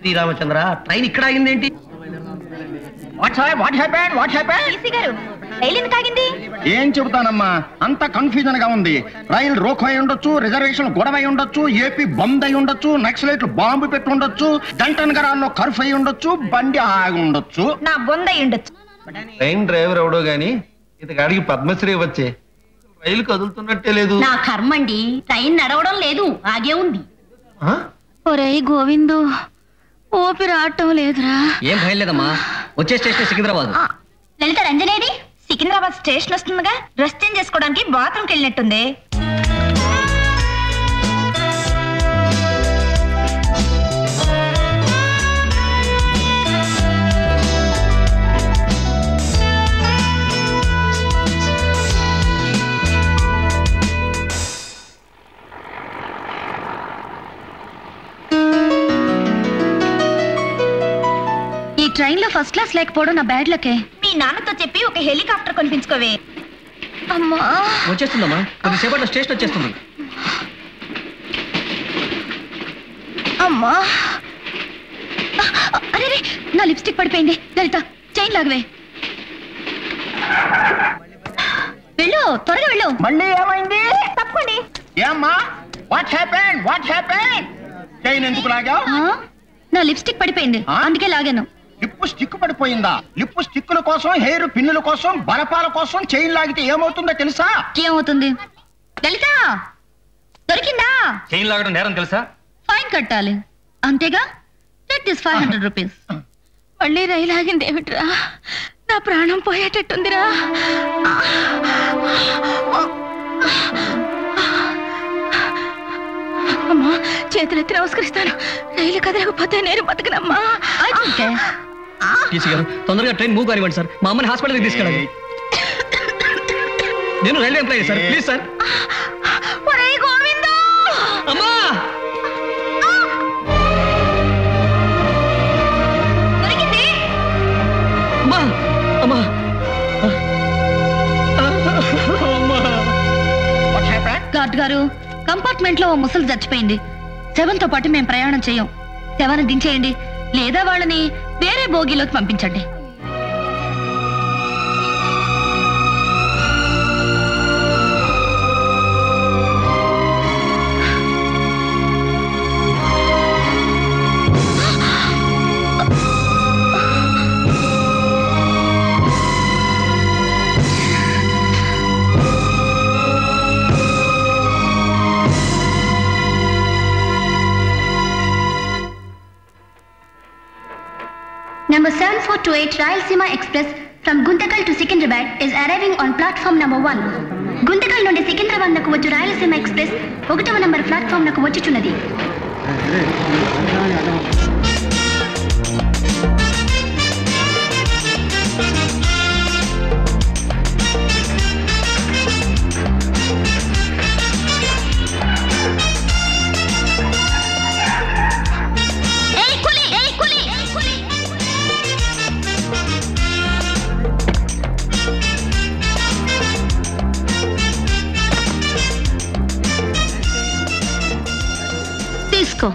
Sriramachandra train ఇక్కడ ఆగిందేంటి what what happen what happen TC గారు రైలు ఎందుకు ఆగింది ఏం చెబుతానమ్మా అంత కన్ఫ్యూజన్ గా ఉంది రైలు రోక్ అయి ఉండొచ్చు రిజర్వేషన్ గొడవ అయి ఉండొచ్చు ఏపీ బంద్ అయి ఉండొచ్చు నక్సలైట్లు బాంబు పెట్టి ఉండొచ్చు జంట నగరాల్లో కర్ఫ్ అయి ఉండొచ్చు బండి ఆగి ఉండొచ్చు నా బొంద అయి ఉండొచ్చు ట్రైన్ డ్రైవర్ ఎవడో గాని ఇతగాడికి పద్మశ్రీ వచ్చే రైలు కదులుతున్నట్టే లేదు నా కర్మండి ట్రైన్ నడవడం లేదు ఆగే ఉంది ఆ? ఒరేయ్ గోవిందు ఊపిరి ఆడటం లేదురా ఏం భయం లేదమ్మా వచ్చే స్టేషన్ సికింద్రాబాద్ లలిత రంజనేది సికింద్రాబాద్ స్టేషన్ వస్తుందిగా డ్రెస్ చేంజ్ చేసుకోవడానికి బాత్రూమ్కి వెళ్ళినట్టుంది ఈ ట్రైన్ లో ఫస్ట్ క్లాస్ లేకపోవడం నా బ్యాడ్ లకే మీ నాన్నతో చెప్పి ఒక హెలికాప్టర్ కొనిపించుకోవే అమ్మా వచ్చేస్తుందమ్మా కొద్దిసేపట్లో స్టేషన్ వచ్చేస్తుంది అమ్మా అరే రే, నా లిప్స్టిక్ పడిపోయింది లలిత చైన్ లాగవే వెళ్ళు త్వరగా వెళ్ళు మళ్ళీ ఏమైంది తప్పండి ఏమ్మా what happen what happen chain ఎందుకు లాగా ఆ? నా లిప్స్టిక్ పడిపోయింది ఆ? అందుకే లాగాను లిప్పు స్టిక్ పడిపోయిందా లిప్పు స్టిక్కుల కోసం హెయిర్ పిన్నుల కోసం బలపాల కోసం చైన్ లాగితే ఏమవుతుందో తెలుసా ఏమవుతుంది లలిత దొరికిందా చైన్ లాగడం నేరం తెలుసా ఫైన్ కట్టాలి అంతేగా take this five hundred rupees మళ్ళీ రైలు ఆగింది ఏమిట్రా నా ప్రాణం పోయేటట్టుందిరా అమ్మా చేతులెత్తి నమస్కరిస్తాను రైలు కదలకపోతే నేను బతకనమ్మా టీసీ గారు తొందరగా ట్రైన్ మూవ్ కానివ్వండి సార్ మా అమ్మని హాస్పిటల్కి తీసుకెళ్ళండి నేను railway employee sir please sir ఒరేయ్ గోవిందు అమ్మా దొరికింది అమ్మా అమ్మా అమ్మా వాట్ హ్యాపెన్ గార్డ్ గారు కంపార్ట్మెంట్ లో ఓ ముసలి చచ్చిపోయింది శవంతో పాటు మేము ప్రయాణం చేయం శవాన్ని దించేయండి లేదా వాళ్ళని వేరే బోగిలోకి పంపించండి Number 7428 Rayalaseema Express from Guntakal to Secunderabad is arriving on platform number 1. Guntakal నుండి సికింద్రాబాద్ నకు వచ్చు రాయలసీమ ఎక్స్ప్రెస్ ఒకటవ నంబర్ ప్లాట్ఫామ్ నకు వచ్చుచున్నది తీసుకో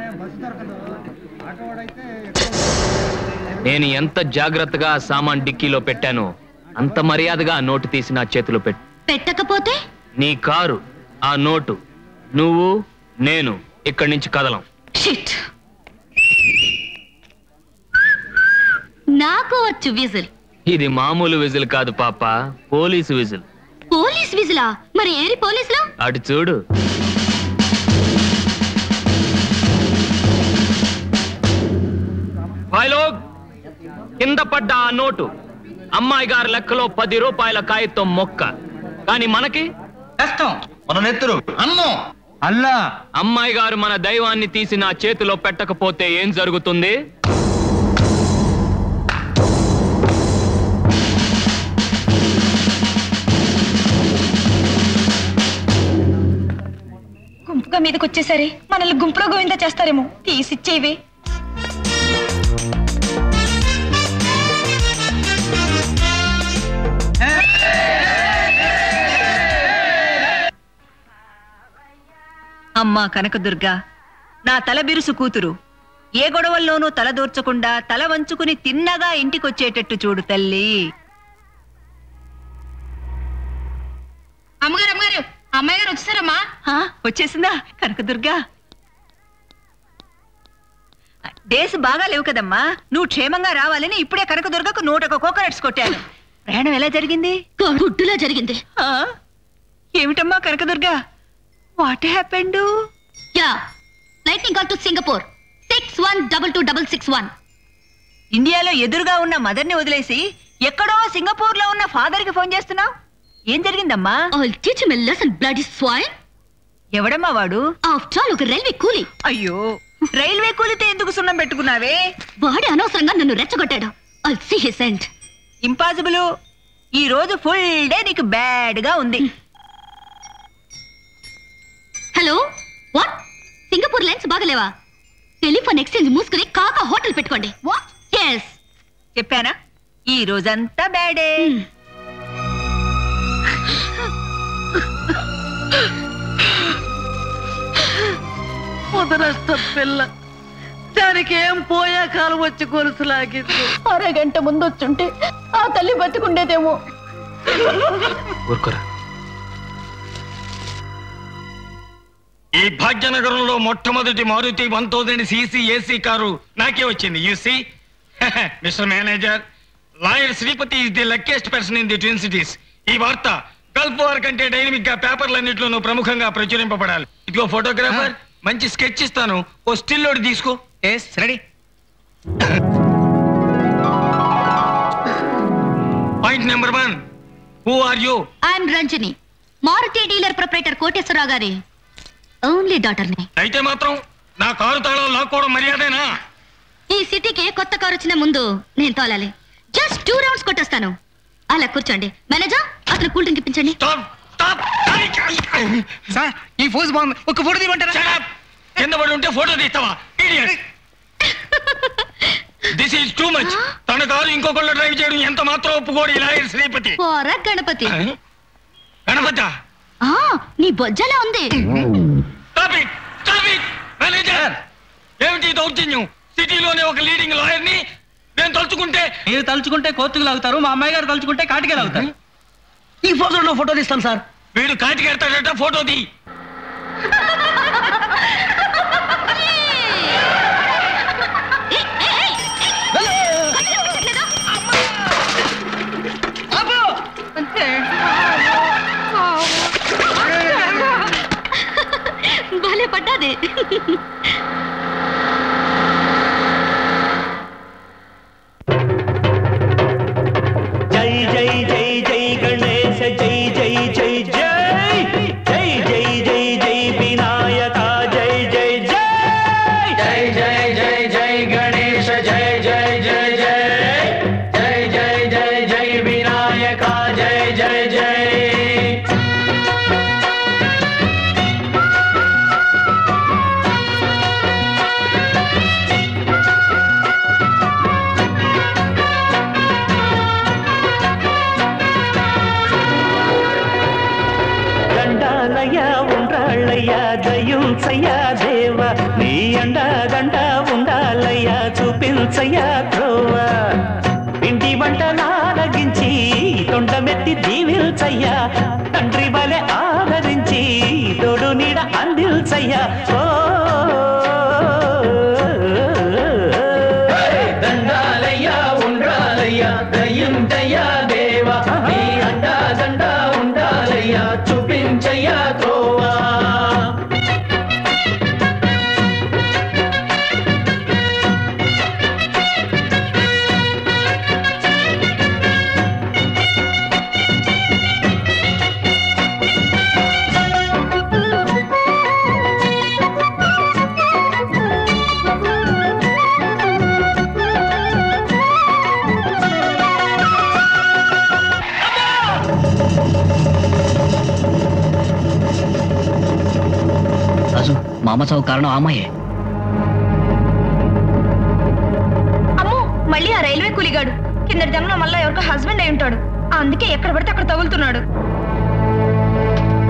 నేను ఎంత జాగ్రత్తగా ఆ సామాన్ డిక్కీలో పెట్టానో అంత మర్యాదగా ఆ నోటు తీసి నా చేతిలో పెట్టు పెట్టకపోతే నీ కారు ఆ నోటు నువ్వు నేను ఇక్కడి నుంచి కదలం షిట్ నాకు వచ్చు విజిల్ ఇది మామూలు విజిల్ కాదు పాప పోలీసు విజిల్ పోలీస్ విజిలా మరి ఏరి పోలీసులు అటు చూడు హలో కింద పడ్డ ఆ నోటు అమ్మాయి గారి లెక్కలో పది రూపాయల కాగితం మొక్క కానీ మనకి కష్టం మన నెత్తురు అన్నం అల్లా అమ్మాయి గారు మన దైవాన్ని తీసి నా చేతిలో పెట్టకపోతే ఏం జరుగుతుంది గుంపుగా మీదకి వచ్చేసరి మనల్ని గుంపులో గోవింద చేస్తారేమో తీసిచ్చేవి అమ్మా కనకదుర్గ నా తల బిరుసు కూతురు ఏ గొడవల్లోనూ తలదూర్చకుండా తల వంచుకుని తిన్నగా ఇంటికొచ్చేటట్టు చూడు తల్లి అమ్మగారు అమ్మగారు అమ్మాయి గారు వచ్చేసారమ్మా ఆ, వచ్చేసిందా కనకదుర్గా డేస్ బాగా లేవు కదమ్మా నువ్వు క్షేమంగా రావాలని ఇప్పుడే కనకదుర్గకు నూట ఒక కోకోనట్స్ కొట్టాను ప్రయాణం ఎలా జరిగింది గుడ్డులా జరిగింది ఆ? ఏమిటమ్మా Kanakadurga what happened yeah lightning call to Singapore six one double two double six one ఇండియాలో ఎదురుగా ఉన్న మదర్ని వదిలేసి ఎక్కడో సింగపూర్ లో ఉన్న ఫాదర్ కి ఫోన్ చేస్తున్నావు ఏం జరిగిందమ్మా I'll teach me lesson bloody swine ఎవడమ్మా వాడు ఆఫ్టర్ ఆల్ ఒక రైల్వే కూలీ అయ్యో రైల్వే కూలితే ఎందుకు సున్నం పెట్టుకున్నావే వాడే అనవసరంగా నన్ను రెచ్చగొట్టాడు I'll see his end impossible ఈ రోజు ఫుల్ డే నీకు బ్యాడ్ గా ఉంది హలో వాట్ సింగపూర్ లైన్స్ బాగలేవా టెలిఫోన్ ఎక్స్చేంజ్ మూసుకుని కాకా హోటల్ పెట్టుకోండి వాట్ ఎస్ చెప్పానా ఈ రోజంతా బ్యాడే ముదరస్త పిల్ల దానికి ఏం పోయా కాలం వచ్చి గొలుసు లాగింది అరగంట ముందు వచ్చుంటే ఆ తల్లి బతుకుండేదేమో ఊరుకోరా ఈ భాగ్యనగరంలో మొట్టమొదటి Maruti one thousand CC AC car నాకే వచ్చింది you see mister manager lawyer Sripathi is the luckiest person in the twin cities ఈ వార్త గల్ఫ్ వార్ కంటే డైనమిక్ గా పేపర్లన్నింటిలోనూ ప్రముఖంగా ప్రచురింపబడాలి ఇదిగో ఫోటోగ్రాఫర్ మంచి స్కెచ్ ఇస్తాను ఓ స్టిల్ ఒకటి తీసుకో yes ready point number one who are you I'm Ranjani Maruti dealer proprietor Koteswararao గారి ఓన్లీ డాటర్ని అయితే మాత్రం నా కారు తాళం లాక్కోవడం మర్యాదేనా ఈ సిటీకి కొత్త కారు వచ్చిన ముందు నేను తోలాలి జస్ట్ టూ రౌండ్స్ కొట్టేస్తాను అలా కూర్చోండి మేనేజర్ అతను కూల్ డ్రింక్ ఇప్పించండి స్టాప్ స్టాప్ సార్ ఈ ఫోజ్ బాగుంది ఒక ఫోటో తీయమంటారా కింద పడి ఉంటే ఫోటో తీస్తావా దిస్ ఈజ్ టూ మచ్ తన కారు ఇంకొకళ్ళు డ్రైవ్ చేయడం ఎంత మాత్రం ఒప్పుకోడు ఈ లాయర్ శ్రీపతి పోరా గణపతి గణపత ఆ నీ బొజ్జలా ఉంది Stop it! Stop it! Manager ఏమిటి ఈ దౌర్జన్యం సిటీలోనే ఒక లీడింగ్ లాయర్ ని నేను తలుచుకుంటే మీరు తలుచుకుంటే కోర్టుకు లాగుతారు మా అమ్మాయి గారు తలుచుకుంటే కాటికే లాగుతారు ఈ ఫోటోలో ఫోటో తీస్తాను సార్ వీడు కాటికెడతాడట ఫోటో తీ ఏయ్, ఏయ్, ఏయ్, ఏయ్. కనిపించట్లేదా? భలే పడ్డాది జై జై జై జై గణేశ జై జై జై జై జై జై జై జై వినాయక జై జై జై జై జై జై జై గణేశ జై జై జై జై జై జై జై జై వినాయక జై జై జై దండాలయ ఉండ్రాళ్ళయ్య దయుంచయ్యా దేవ నీ అండ దండ ఉండాలయ్యా చూపించయ్యా త్రోవ ఇంటి వంటలారగించి తొండమెత్తి దీవిల్చయ్యా తండ్రి బలె ఆదరించి తోడు నీడ అందిల్చయ్యా ఓ దండాలయ్యా ఉండ్రాలయ్యా దయ్యుంటయ్యా దేవా నీ అండా దండ ఉండాలయ్యా చూపించయ్యా త్రోవా రాజు మా అమ్మ చావు కారణం ఆ అమ్మాయే అమ్మో మళ్ళీ ఆ రైల్వే కూలిగాడు కిందటి జన్మలో మళ్ళీ ఎవరికో హస్బెండ్ అయి ఉంటాడు అందుకే ఎక్కడ పడితే అక్కడ తగులుతున్నాడు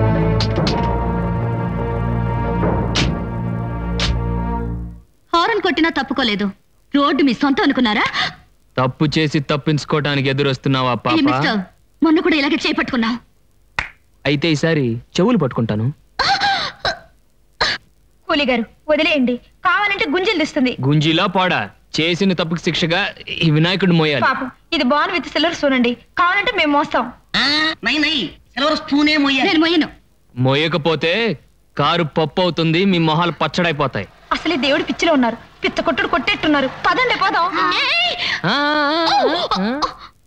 హారన్ కొట్టి పట్టినా తప్పుకోలేదు రోడ్డు మీ సొంతం అనుకున్నారా తప్పు చేసి తప్పించుకోవటానికి ఎదురొస్తున్నావా ఏ పాప మిస్టర్ మొన్న కూడా ఇలాగే చేపట్టుకున్నావు అయితే ఈసారి చెవులు పట్టుకుంటాను కూలి గారు వదిలేయండి కావాలంటే గుంజలు తెస్తుంది గుంజిలా పాడా చేసిన తప్పుకి శిక్షగా ఈ వినాయకుడు మోయాలి పాపం ఇది బాన్ విత్ సిల్వర్ చూడండి కావాలంటే మేము మోస్తాం నై నై సిల్వర్ స్పూనే మొయ్యాలి నేను మొయ్యను మోయకపోతే కారు పప్పు అవుతుంది మీ మొహాలు పచ్చడైపోతాయి అసలే దేవుడి పిచ్చిలో ఉన్నారు పిత్త కొట్టుడు కొట్టేట్టున్నారు పదండి పదం ఆ, ఆ, ఆ.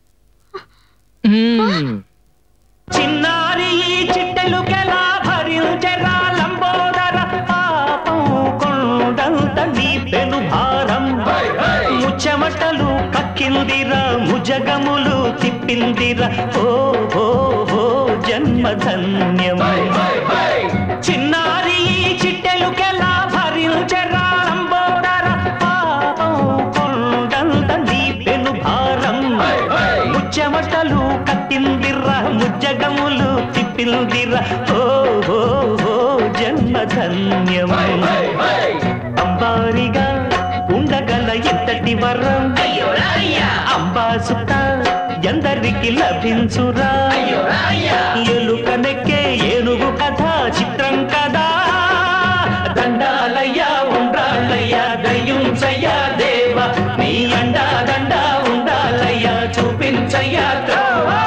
మ్మ్. చిన్నారి ఈ చిట్టెలుకెలా భరించెరా లంబోదర పాపం కొండంత నీ పెను భారం ముచ్చమటలు కక్కిందిరా ముజగములు తిప్పిందిరా ఓ ఓ ఓ జన్మధన్యం చిన్నారి ఈ చిట్టెలుకెలా భరించెరా లంబోదర పాపం కొండంత నీ పెను భారం ముచ్చమటలు కట్టిందిర్రా ముజ్జగములు తిప్పిందిర్రా ఓ ఓ ఓ జన్మధన్యం అంబారిగా ఉండగల ఎంతటి వరం అంబాసుత ఎందరికి లభించురా ఎలుక నెక్కే ఏనుగు కథ చిత్రం కదా దండాలయ్యా ఉండాలయ్యా దయ్యుంచయ్యా దేవ నీ అండా దండా ఉండాలయ్యా చూపించయ్యా త్రోవా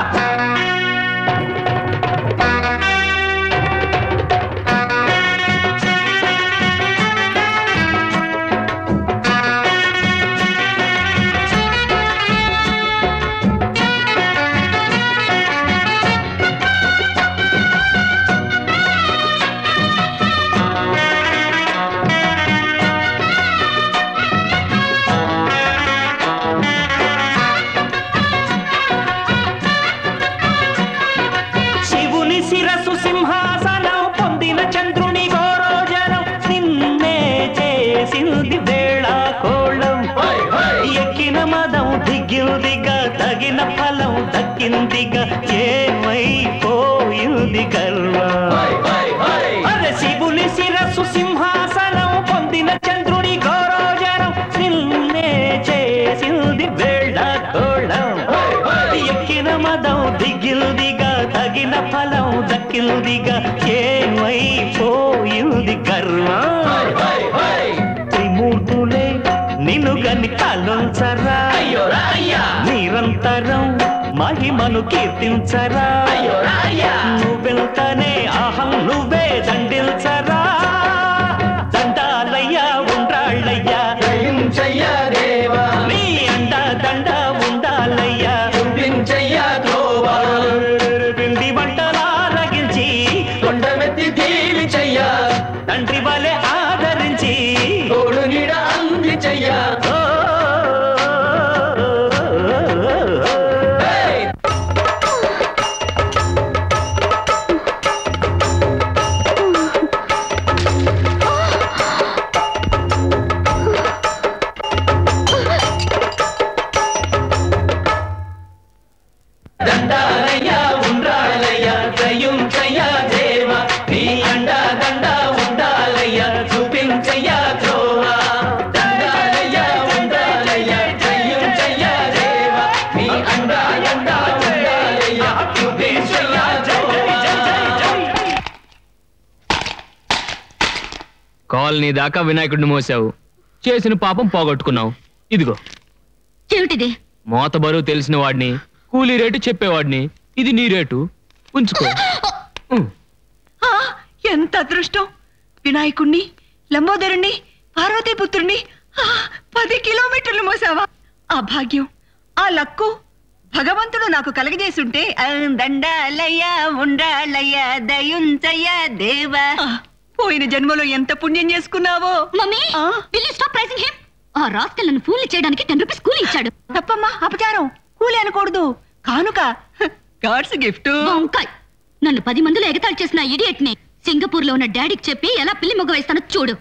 శివుని శిరసు సింహాసనం పొందిన చంద్రుని గోరోజనం నిన్నే చేసింది వేళ కోళం ఎక్కిన మదం దిగిందిగా తగిన ఫలం దక్కిందిగా ఏమైపోయింది గర్వం అరే శివుని శిరస్సు సింహాసనం పొందిన చంద్రుని గౌరవజనం నిన్నే చేసింది వేళ కోళం ఎక్కిన మదం దిగిల్దిగా తగిన ఫలం దక్కిల్దిగా ఏమైపోయింది గర్వం త్రిమూర్తులే నిన్ను గని తలొంచరా నిరంతరం మహిమను కీర్తించరా నువ్వెళ్తానే అహం నువ్వే దండిల్చరా దండాలయ్యా ఉండాళ్ళయ్యా నీ అండ దండ ఉండాలయ్యా పిండి వంటలారగించి కొండమెత్తి తీలి చెయ్యా తండ్రి వలె ఆదరించి తోడు నీడ అంది చెయ్యా దండాలయ్యా ఉండాలయ్యా దయ్యుంచయ్యా దేవ నీ అండా దండ ఉండాలయ్యా చూపించయ్యా త్రోవా దండాలయ్యా ఉండాలయ్యా దయ్యుంచయ్యా దేవ నీ అండా దండ ఉండాలయ్యా చూపించయ్యా త్రోవా కాలనీ దాకా వినాయకుడిని మోసావు చేసిన పాపం పోగొట్టుకున్నావు ఇదిగో ఏమిటిది మోత బరువు తెలిసిన వాడిని కూలీ రేటు చెప్పేవాడిని ఇది నీ రేటు ఉంచుకో ఉం. ఆ, ఎంత అదృష్టం వినాయకుణ్ణి లంబోదరుణ్ణి పార్వతీపుత్రుణ్ణి ఆ, పది కిలోమీటర్లు మోసావా ఆ భాగ్యం ఆ లక్కు భగవంతుడు నాకు కలగజేసుంటే ఆ, దండాలయ్యా ఉండాలయ్యా దయుంచయ్యా దేవా ఆ, పోయిన జన్మలో ఎంత పుణ్యం చేసుకున్నావో mummy will you stop praising him ఆ రాస్కల్ నన్ను ఫూల్ చేయడానికి టెన్ రూపీస్ కూలి ఇచ్చాడు తప్పమ్మా అపచారం కూలి అనకూడదు కానుక గాడ్స్ గిఫ్ట్ వంకాయ్ నన్ను పది మందిలో ఎగతాళి చేసిన ఇడియట్ ని సింగపూర్ లో ఉన్న డాడీకి చెప్పి ఎలా పిల్లి మొగ్గ వేస్తానో చూడు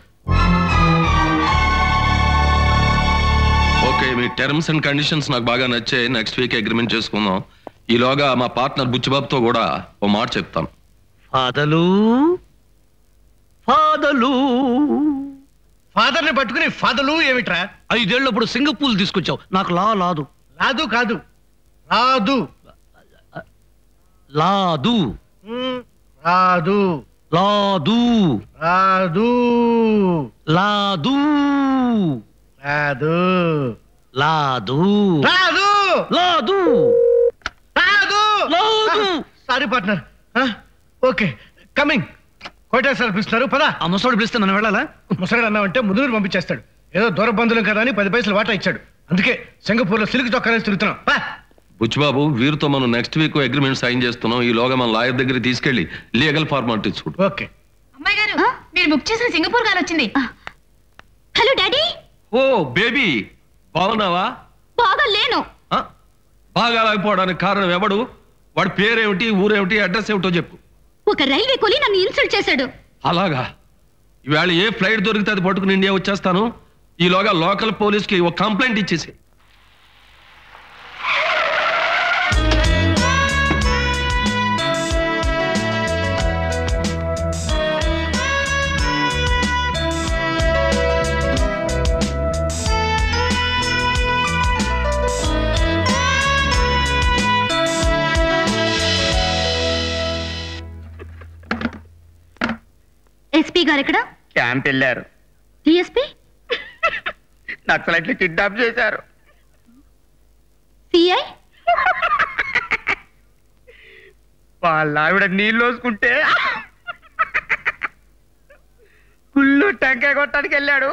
ఓకే మీ టర్మ్స్ అండ్ కండిషన్స్ నాకు బాగా నచ్చాయి నెక్స్ట్ వీక్ అగ్రిమెంట్ చేసుకుందాం ఈలోగా మా పార్ట్నర్ బుచ్చిబాబుతో కూడా ఓ మాట చెప్తాను ఫాదలు ఫాదలు ఫాదర్ ని పట్టుకుని ఫాదర్లు ఏమిట్రా ఐదేళ్ళప్పుడు సింగపూర్ తీసుకొచ్చావు నాకు లా లాదు రాదు కాదు రాదు లాదు మ్, రాదు లాదు రాదు లాదు రాదు లాదు రాదు లాదు రాదు లాదు sorry partner okay coming Koteswara పిలుస్తున్నారు పదా ఆ ముసోడు పిలిస్తే నన్ను వెళ్ళాలా ముసలాడు అన్నావంటే ముదురు పంపించేస్తాడు ఏదో దూర బంధువులం కదా అని పది పైసలు వాటా ఇచ్చాడు అందుకే సింగపూర్ లో సిల్క్ చొక్కా వేసి తిరుగుతున్నాం పా. బుచ్చిబాబు వీరితో మనం నెక్స్ట్ వీక్ అగ్రిమెంట్ సైన్ చేస్తున్నాం ఈలోగా మన లాయర్ దగ్గరికి తీసుకెళ్లి లీగల్ ఫార్మాలిటీస్ చూడు ఓకే అమ్మాయి గారు మీరు బుక్ చేసిన సింగపూర్ గారు వచ్చింది హలో డాడీ ఓ బేబీ బాగున్నావా బాగా లేను ఆ? బాగా లేకపోవడానికి కారణం ఎవడు వాడి పేరేమిటి ఊరేమిటి అడ్రస్ ఏమిటో చెప్పు ఒక రైల్వే కూలి నన్ను ఇన్సల్ట్ చేశాడు అలాగా ఈవేళ ఏ ఫ్లైట్ దొరికితే అది పట్టుకుని ఇండియా వచ్చేస్తాను ఈలోగా లోకల్ పోలీస్కి ఒక కంప్లైంట్ ఇచ్చేసి ఎస్పీ గారు ఎక్కడ క్యాంప్ వెళ్ళారు డిఎస్పీ నక్సలైట్లు కిడ్నాప్ చేశారు సిఐ వాళ్ళ ఆవిడ నీళ్ళు వేసుకుంటే కుళ్ళు టెంకాయ కొట్టడానికి వెళ్ళాడు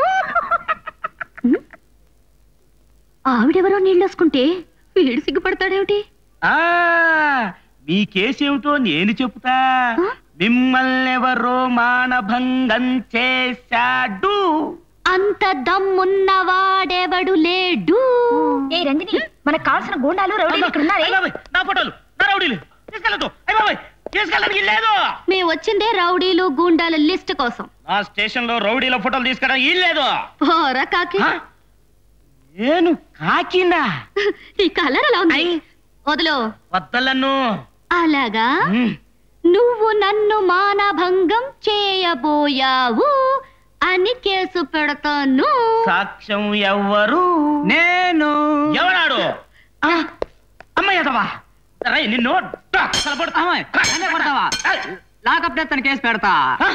ఆవిడెవరో నీళ్ళేసుకుంటే వీడు సిగ్గుపడతాడేమిటి ఆ మీ కేసేమిటో నేను చెప్తా మిమ్మల్ని ఎవరో మానభంగం చేశాడు అంత దమ్మున్నవాడెవడు లేడు ఏ రంజని మనకు కావాల్సిన గూండాలు రౌడీలు ఇక్కడ ఉన్నారే అయ్ బాబాయ్, నా ఫోటోలు నా రౌడీలు తీసుకెళ్ళదు అయ్య బాబాయ్ తీసుకెళ్ళడానికి లేదు మేము వచ్చిందే రౌడీలు గూండాల లిస్ట్ కోసం నా స్టేషన్ లో రౌడీల ఫోటోలు తీసుకెళ్ళడానికి ఇల్లేదు పోరా కాకి నేను కాకినా ఈ కలర్ ఎలా ఉంది వదులు వద్దలను అలాగా నువ్వు నన్ను మానభంగం చేయబోయావు అని కేసు పెడతాను సాక్ష్యం ఎవ్వరు నేను ఎవడాడు అమ్మయ్యదవా రై నిన్ను కొడతావా లాకప్ డెత్ అని కేసు పెడతా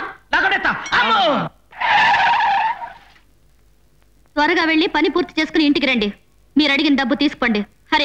త్వరగా వెళ్ళి పని పూర్తి చేసుకుని ఇంటికి రండి మీరు అడిగిన డబ్బు తీసుకోండి హరే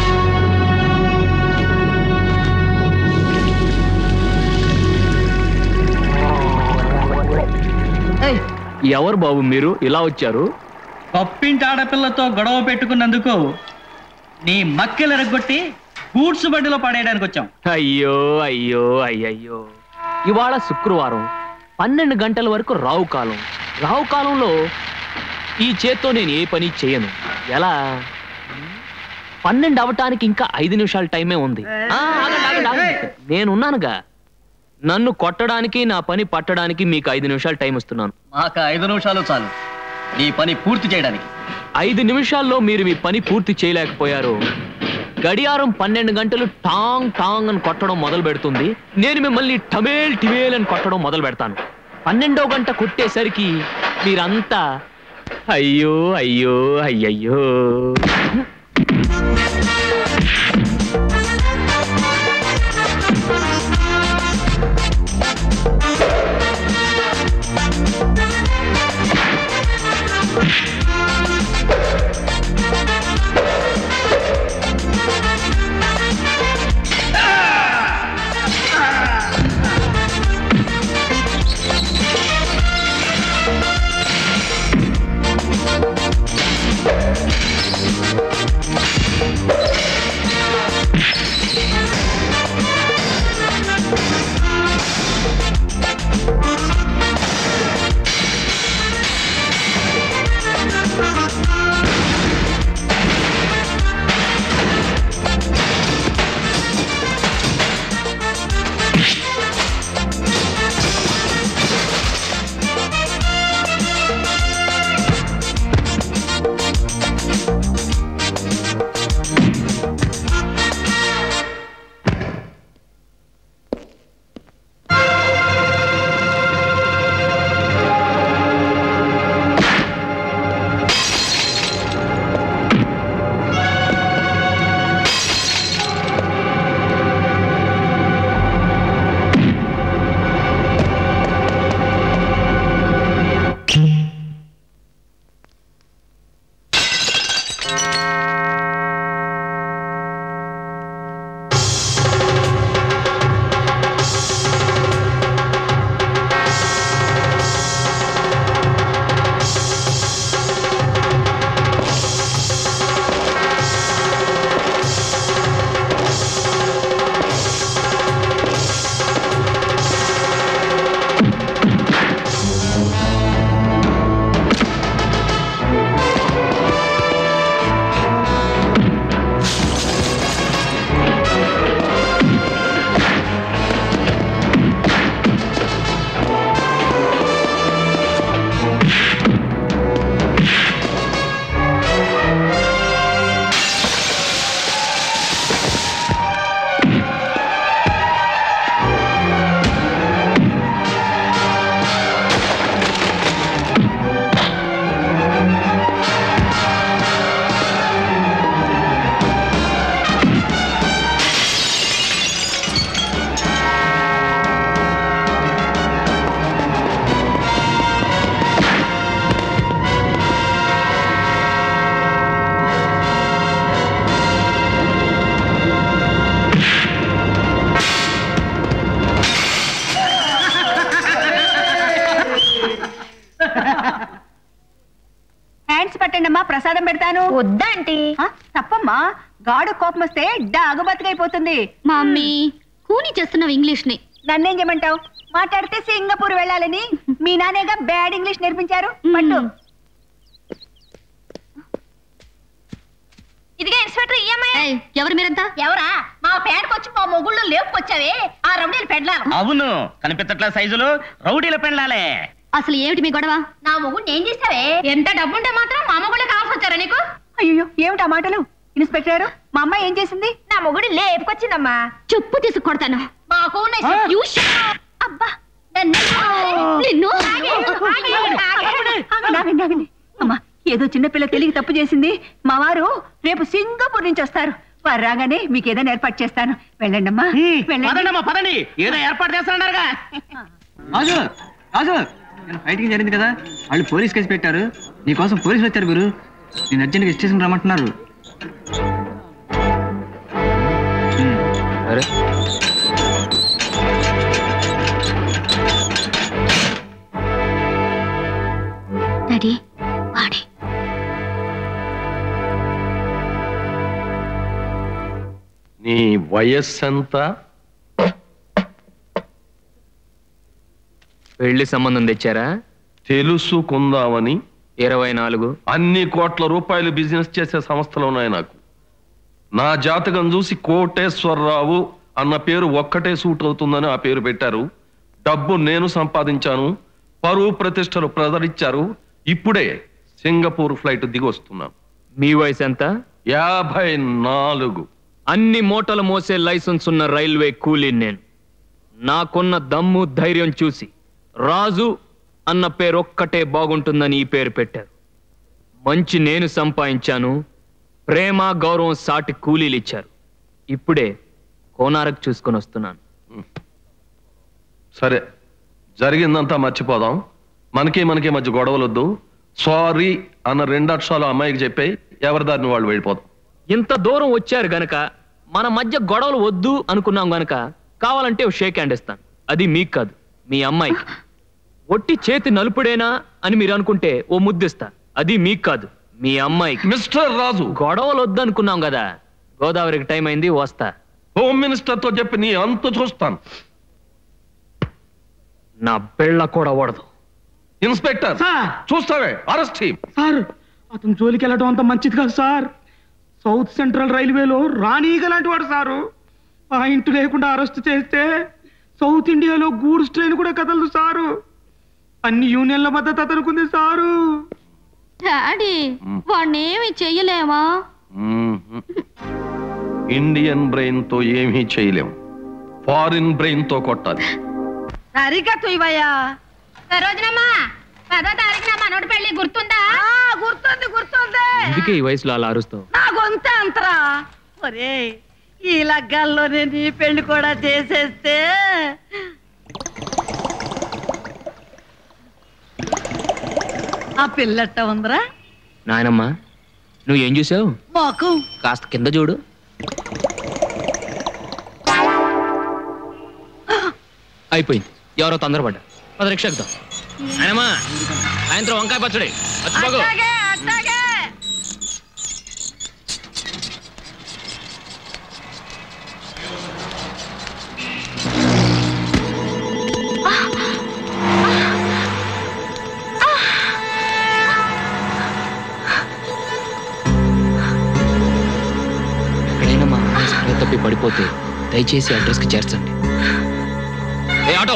ఎవరు బాబు మీరు ఇలా వచ్చారు పప్పింటి ఆడపిల్లతో గొడవ పెట్టుకున్నందుకు నీ మక్కెలు ఎరగొట్టి గూడ్స్ బండిలో పడేయడానికి వచ్చాం అయ్యో అయ్యో అయ్యయ్యో ఇవాళ శుక్రవారం పన్నెండు గంటల వరకు రావు కాలం రావు కాలంలో ఈ చేత్తో నేను ఏ పని చేయను ఎలా పన్నెండు అవటానికి ఇంకా ఐదు నిమిషాల టైమే ఉంది ఆ, ఆగండి, ఆగండి, ఆగండి. నేనున్నానుగా నన్ను కొట్టడానికి నా పని పట్టడానికి మీకు ఐదు నిమిషాలు టైం ఇస్తున్నాను మాకు ఐదు నిమిషాలు చాలు నీ పని పూర్తి చేయడానికి ఐదు నిమిషాల్లో మీరు మీ పని పూర్తి చేయలేకపోయారు గడియారం పన్నెండు గంటలు టాంగ్ టాంగ్ అని కొట్టడం మొదలు పెడుతుంది నేను మిమ్మల్ని టమేల్ టిమేల్ అని కొట్టడం మొదలు పెడతాను పన్నెండో గంట కొట్టేసరికి మీరంతా అయ్యో అయ్యో అయ్యయ్యో ఆ పెట్టండి అమ్మా ప్రసాదం పెడతాను వద్దా ఆంటీ ఆ, తప్పమ్మా గాడు కోపం వస్తే డాగు బతుకైపోతుంది మమ్మీ కూని చేస్తున్నావు ఇంగ్లీష్ ని నన్నేం చేయమంటావు మాట్లాడితే సింగపూర్ వెళ్ళాలని మీ నానేగా బ్యాడ్ ఇంగ్లీష్ నేర్పించారు పట్టు ఇదిగా ఇన్స్పెక్టర్ ఈఎంఐ ఏయ్, ఎవరు మీరంతా ఎవరా మా పేడకొచ్చి మా మొగుళ్ళు లేపుకొచ్చావే ఆ రౌడీలు పెడలారు అవును కనిపించట్లే సైజులు రౌడీల పెళ్ళాలే అసలు ఏమిటి మీ గొడవ నా మొగుడు ఏం చేసావే ఎంత డబ్బుంటే మాత్రం మా మొగుళ్ళే కావాల్సి వచ్చారా నీకు అయ్యో ఏమిటా మాటలు ఇన్స్పెక్టర్ మా అమ్మాయి ఏం చేసింది నా మొగుడు లేపుకొచ్చిందమ్మా చెప్పు తీసుకు కొడతాను మాకు ఉన్నాయి సార్. You shut up. అబ్బా నన్ను నిన్ను ఆగండి, ఆగండి, ఆగండి. అమ్మా ఏదో చిన్నపిల్ల తెలియక తప్పు చేసింది మా వారు రేపు సింగపూర్ నుంచి వస్తారు వారు రాగానే మీకు ఏదైనా ఏర్పాటు చేస్తాను వెళ్ళండి అమ్మా వెళ్ళండి పదండమ్మా పదండి ఏదో ఏర్పాటు చేస్తున్నారుగా రాజు రాజు నేను ఫైటింగ్ జరిగింది కదా వాళ్ళు పోలీస్ కేసు పెట్టారు నీకోసం పోలీసులు వచ్చారు గురు నేను అర్జెంట్గా స్టేషన్ రమ్మంటున్నారు అరే డాడీ వాడే నీ వయస్సు ఎంత పెళ్లి సంబంధం తెచ్చారా తెలుసుకుందామని ఇరవై నాలుగు అన్ని కోట్ల రూపాయలు బిజినెస్ చేసే సంస్థలు ఉన్నాయి నాకు నా జాతకం చూసి కోటేశ్వరరావు అన్న పేరు ఒక్కటే సూట్ అవుతుందని ఆ పేరు పెట్టారు డబ్బు నేను సంపాదించాను పరువు ప్రతిష్టలు ప్రదరించారు ఇప్పుడే సింగపూర్ ఫ్లైట్ దిగి వస్తున్నాను మీ వయసు ఎంత యాభై నాలుగు అన్ని మూటలు మోసే లైసెన్స్ ఉన్న రైల్వే కూలీని నేను నాకున్న దమ్ము ధైర్యం చూసి రాజు అన్న పేరు ఒక్కటే బాగుంటుందని ఈ పేరు పెట్టారు మంచి నేను సంపాదించాను ప్రేమ గౌరవం సాటి కూలీలు ఇచ్చారు ఇప్పుడే కోనారకు చూసుకొని వస్తున్నాను సరే జరిగిందంతా మర్చిపోదాం మనకి మనకి మధ్య గొడవలొద్దు సారీ అన్న రెండు అక్షరాలు అమ్మాయికి చెప్పి ఎవరి దారిని వాళ్ళు వెళ్ళిపోదాం ఇంత దూరం వచ్చారు గనక మన మధ్య గొడవలు వద్దు అనుకున్నాం గనక కావాలంటే ఓ షేక్ హ్యాండ్ ఇస్తాను అది మీకు కాదు మీ అమ్మాయికి ఒట్టి చేతి నలుపుడేనా అని మీరు అనుకుంటే ఓ ముద్దిస్తా అది మీకు కాదు మీ అమ్మాయికి మిస్టర్ రాజు గొడవలు వద్దు అనుకున్నాం కదా గోదావరికి టైం అయింది వస్తా హోమ్ మినిస్టర్ తో చెప్పి నీ అంత చూస్తాను నా పెళ్ళ కూడా ఓడదు ఇన్స్పెక్టర్ చూస్తావే అరెస్ట్ సార్ అతను జోలికి వెళ్ళడం అంత మంచిది కాదు సార్ సౌత్ సెంట్రల్ రైల్వేలో రాణీగ లాంటి వాడు సారు పాయింట్ లేకుండా అరెస్ట్ చేస్తే సౌత్ ఇండియాలో గూడ్స్ ట్రైన్ కూడా కదలదు సారు అన్ని యూనియన్ల మద్దతు అతనుకుంది సారు డాడీ వాడినేమి చెయ్యలేమా ఇండియన్ బ్రెయిన్ తో ఏమీ చేయలేం ఫారిన్ బ్రెయిన్ తో కొట్టాలి సరిగ్గా తుయ్యవయ్యా సరోజనమ్మా పదో తారీఖున మనోడి పెళ్లి గుర్తుందా గుర్తుంది గుర్తుంది అందుకే ఈ వయసులో అలా అరుస్తావు నా గొంతే అంతరా ఒరే ఈ లగ్గాల్లోనే నీ పెళ్లి కూడా చేసేస్తే ఆ పిల్లట్ట ఉందిరా నాయనమ్మా నువ్వు ఏం చూసావు మొఖం కాస్త కింద చూడు అయిపోయింది ఎవరో తొందరపడ్డా పది రిక్షా ఎక్కుదాం నాయనమ్మా సాయంత్రం వంకాయ పచ్చడి మర్చిపోకు. అట్టాగే అట్టాగే ఎక్కడైనా మా అమ్మాయి స్పృహ తప్పి పడిపోతే దయచేసి అడ్రస్కి చేర్చండి ఏ ఆటో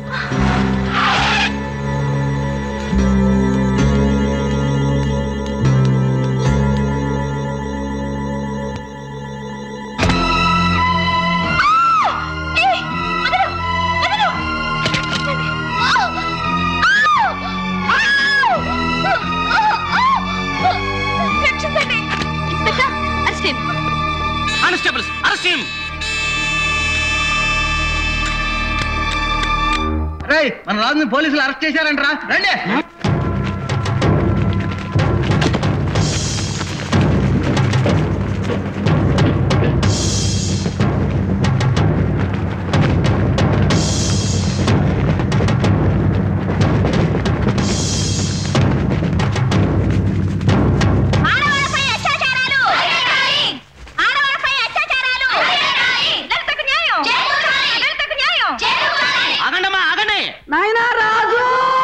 రక్షించండి inspector arrest him constables arrest him రేయ్ మన రాజుని పోలీసులు అరెస్ట్ చేశారంట్రా రండి నాయనా రాజు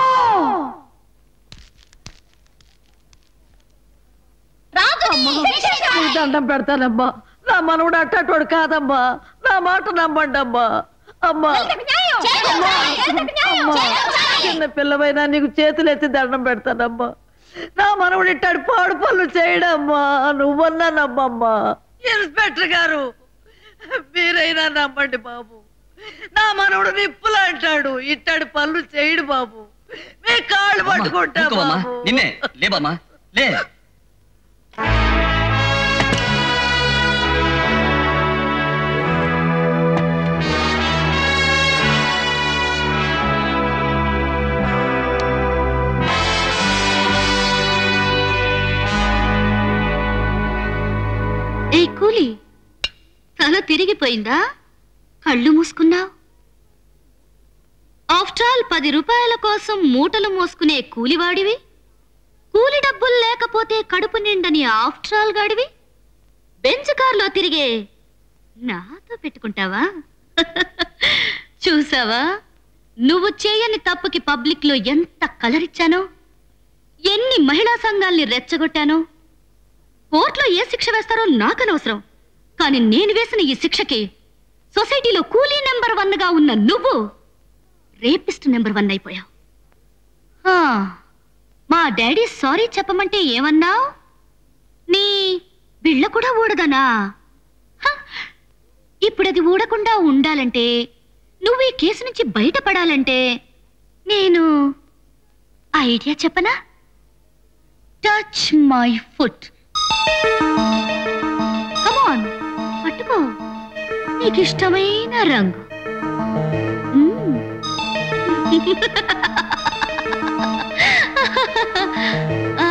నీకు దండం పెడతానమ్మా నా మనవుడు అట్టటోడు కాదమ్మా నా మాట నమ్మండి అమ్మా అమ్మా అమ్మా, అమ్మా. చిన్న పిల్లవైనా నీకు చేతులెత్తి దండం పెడతానమ్మా నా మనవుడు ఇట్టాడు పాడు పనులు చేయడమ్మా నువ్వన్నా నమ్మమ్మా ఇన్స్పెక్టర్ గారు మీరైనా నమ్మండి బాబు నా మనవుడు నిప్పులు అంటాడు ఇట్టాడు పనులు చేయడు బాబు మీ కాళ్ళు పట్టుకుంటా ఊరుకోవమ్మా. బాబు నిన్నే లేబమ్మా లే ఏ కూలి తల తిరిగిపోయిందా కళ్ళు మూసుకున్నావు ఆఫ్టర్ ఆల్ పది రూపాయల కోసం మూటలు మోసుకునే కూలివాడివి కూలి డబ్బులు లేకపోతే కడుపు నిండని ఆఫ్టర్ ఆల్ గాడివి బెంచ్ కార్లో తిరిగే నాతో పెట్టుకుంటావా చూసావా నువ్వు చేయని తప్పుకి పబ్లిక్ లో ఎంత కలరిచ్చానో ఎన్ని మహిళా సంఘాల్ని రెచ్చగొట్టానో కోర్టులో ఏ శిక్ష వేస్తారో నాకనవసరం కానీ నేను వేసిన ఈ శిక్షకి సొసైటీలో కూలీ నెంబర్ వన్ గా ఉన్న నువ్వు రేపిస్ట్ నెంబర్ వన్ అయిపోయావు ఆ, మా డాడీ సారీ చెప్పమంటే ఏమన్నావు నీ బిళ్ళ కూడా ఊడదనా హ, ఇప్పుడు అది ఊడకుండా ఉండాలంటే నువ్వు ఈ కేసు నుంచి బయటపడాలంటే నేను ఐడియా చెప్పనా టచ్ మై ఫుట్ కమాన్ పట్టుకో నీకు ఇష్టమైన రంగు మ్మ్. ఆ.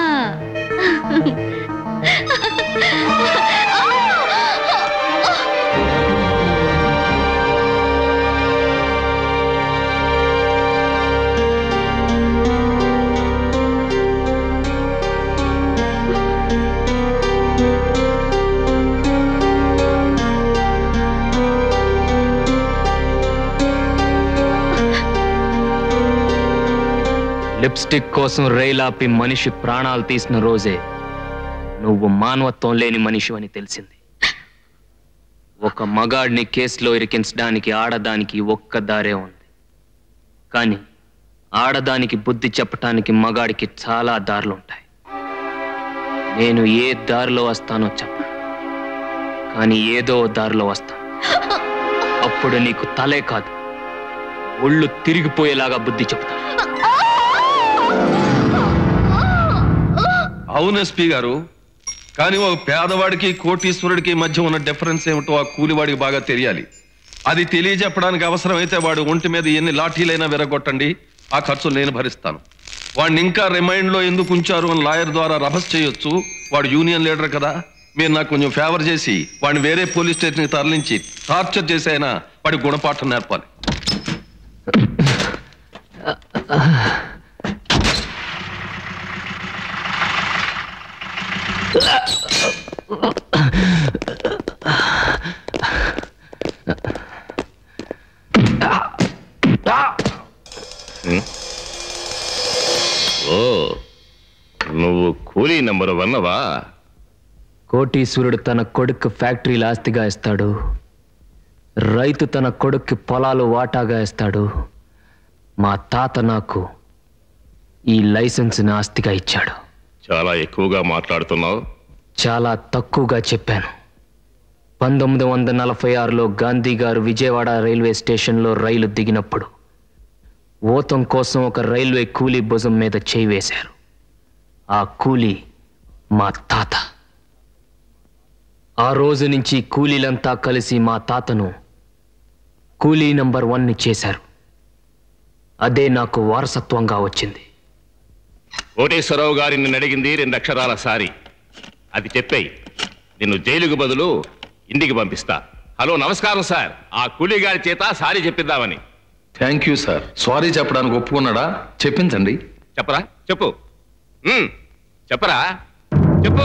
లిప్స్టిక్ కోసం రైలాపి మనిషి ప్రాణాలు తీసిన రోజే నువ్వు మానవత్వం లేని మనిషి అని తెలిసింది ఒక మగాడిని కేసులో ఇరికించడానికి ఆడదానికి ఒక్క దారే ఉంది కానీ ఆడదానికి బుద్ధి చెప్పటానికి మగాడికి చాలా దారులుంటాయి నేను ఏ దారిలో వస్తానో చెప్ప కానీ ఏదో దారిలో వస్తాను అప్పుడు నీకు తలే కాదు ఒళ్ళు తిరిగిపోయేలాగా బుద్ధి చెప్తాను అవును ఎస్పీ గారు కానీ ఒక పేదవాడికి కోటీశ్వరుడికి మధ్య ఉన్న డిఫరెన్స్ ఏమిటో ఆ కూలివాడికి బాగా తెలియాలి అది తెలియజెప్పడానికి అవసరమైతే వాడు ఒంటి మీద ఎన్ని లాఠీలైనా విరగొట్టండి ఆ ఖర్చులు నేను భరిస్తాను వాడిని ఇంకా రిమైండ్ లో ఎందుకు ఉంచారు అని లాయర్ ద్వారా రభస్ చేయొచ్చు వాడు యూనియన్ లీడర్ కదా మీరు నాకు కొంచెం ఫేవర్ చేసి వాడిని వేరే పోలీస్ స్టేషన్కి తరలించి టార్చర్ చేసి అయినా వాడి గుణపాఠం నేర్పాలి ఓ నువ్వు కూలీ నెంబర్ వన్నవా కోటీశ్వరుడు తన కొడుకు ఫ్యాక్టరీలు ఆస్తిగా ఇస్తాడు రైతు తన కొడుక్కి పొలాలు వాటాగా ఇస్తాడు మా తాత నాకు ఈ లైసెన్స్ని ఆస్తిగా ఇచ్చాడు చాలా ఎక్కువగా మాట్లాడుతున్నావు చాలా తక్కువగా చెప్పాను పంతొమ్మిది వందల నలభై ఆరులో గాంధీ గారు విజయవాడ రైల్వే స్టేషన్లో రైలు దిగినప్పుడు ఓతం కోసం ఒక రైల్వే కూలీ భుజం మీద చేయి వేశారు ఆ కూలీ మా తాత ఆ రోజు నుంచి కూలీలంతా కలిసి మా తాతను కూలీ నంబర్ వన్ని చేశారు అదే నాకు వారసత్వంగా వచ్చింది కోటేశ్వరరావు గారి నిన్ను అడిగింది రెండు అక్షరాల సారి అది చెప్పేయి నిన్ను జైలుకు బదులు ఇంటికి పంపిస్తా హలో నమస్కారం సార్ ఆ కూలీ గారి చేత సారీ చెప్పిద్దామని థ్యాంక్ యూ సార్ సారీ చెప్పడానికి ఒప్పుకున్నాడా చెప్పించండి చెప్పరా చెప్పు ఉమ్, చెప్పరా చెప్పు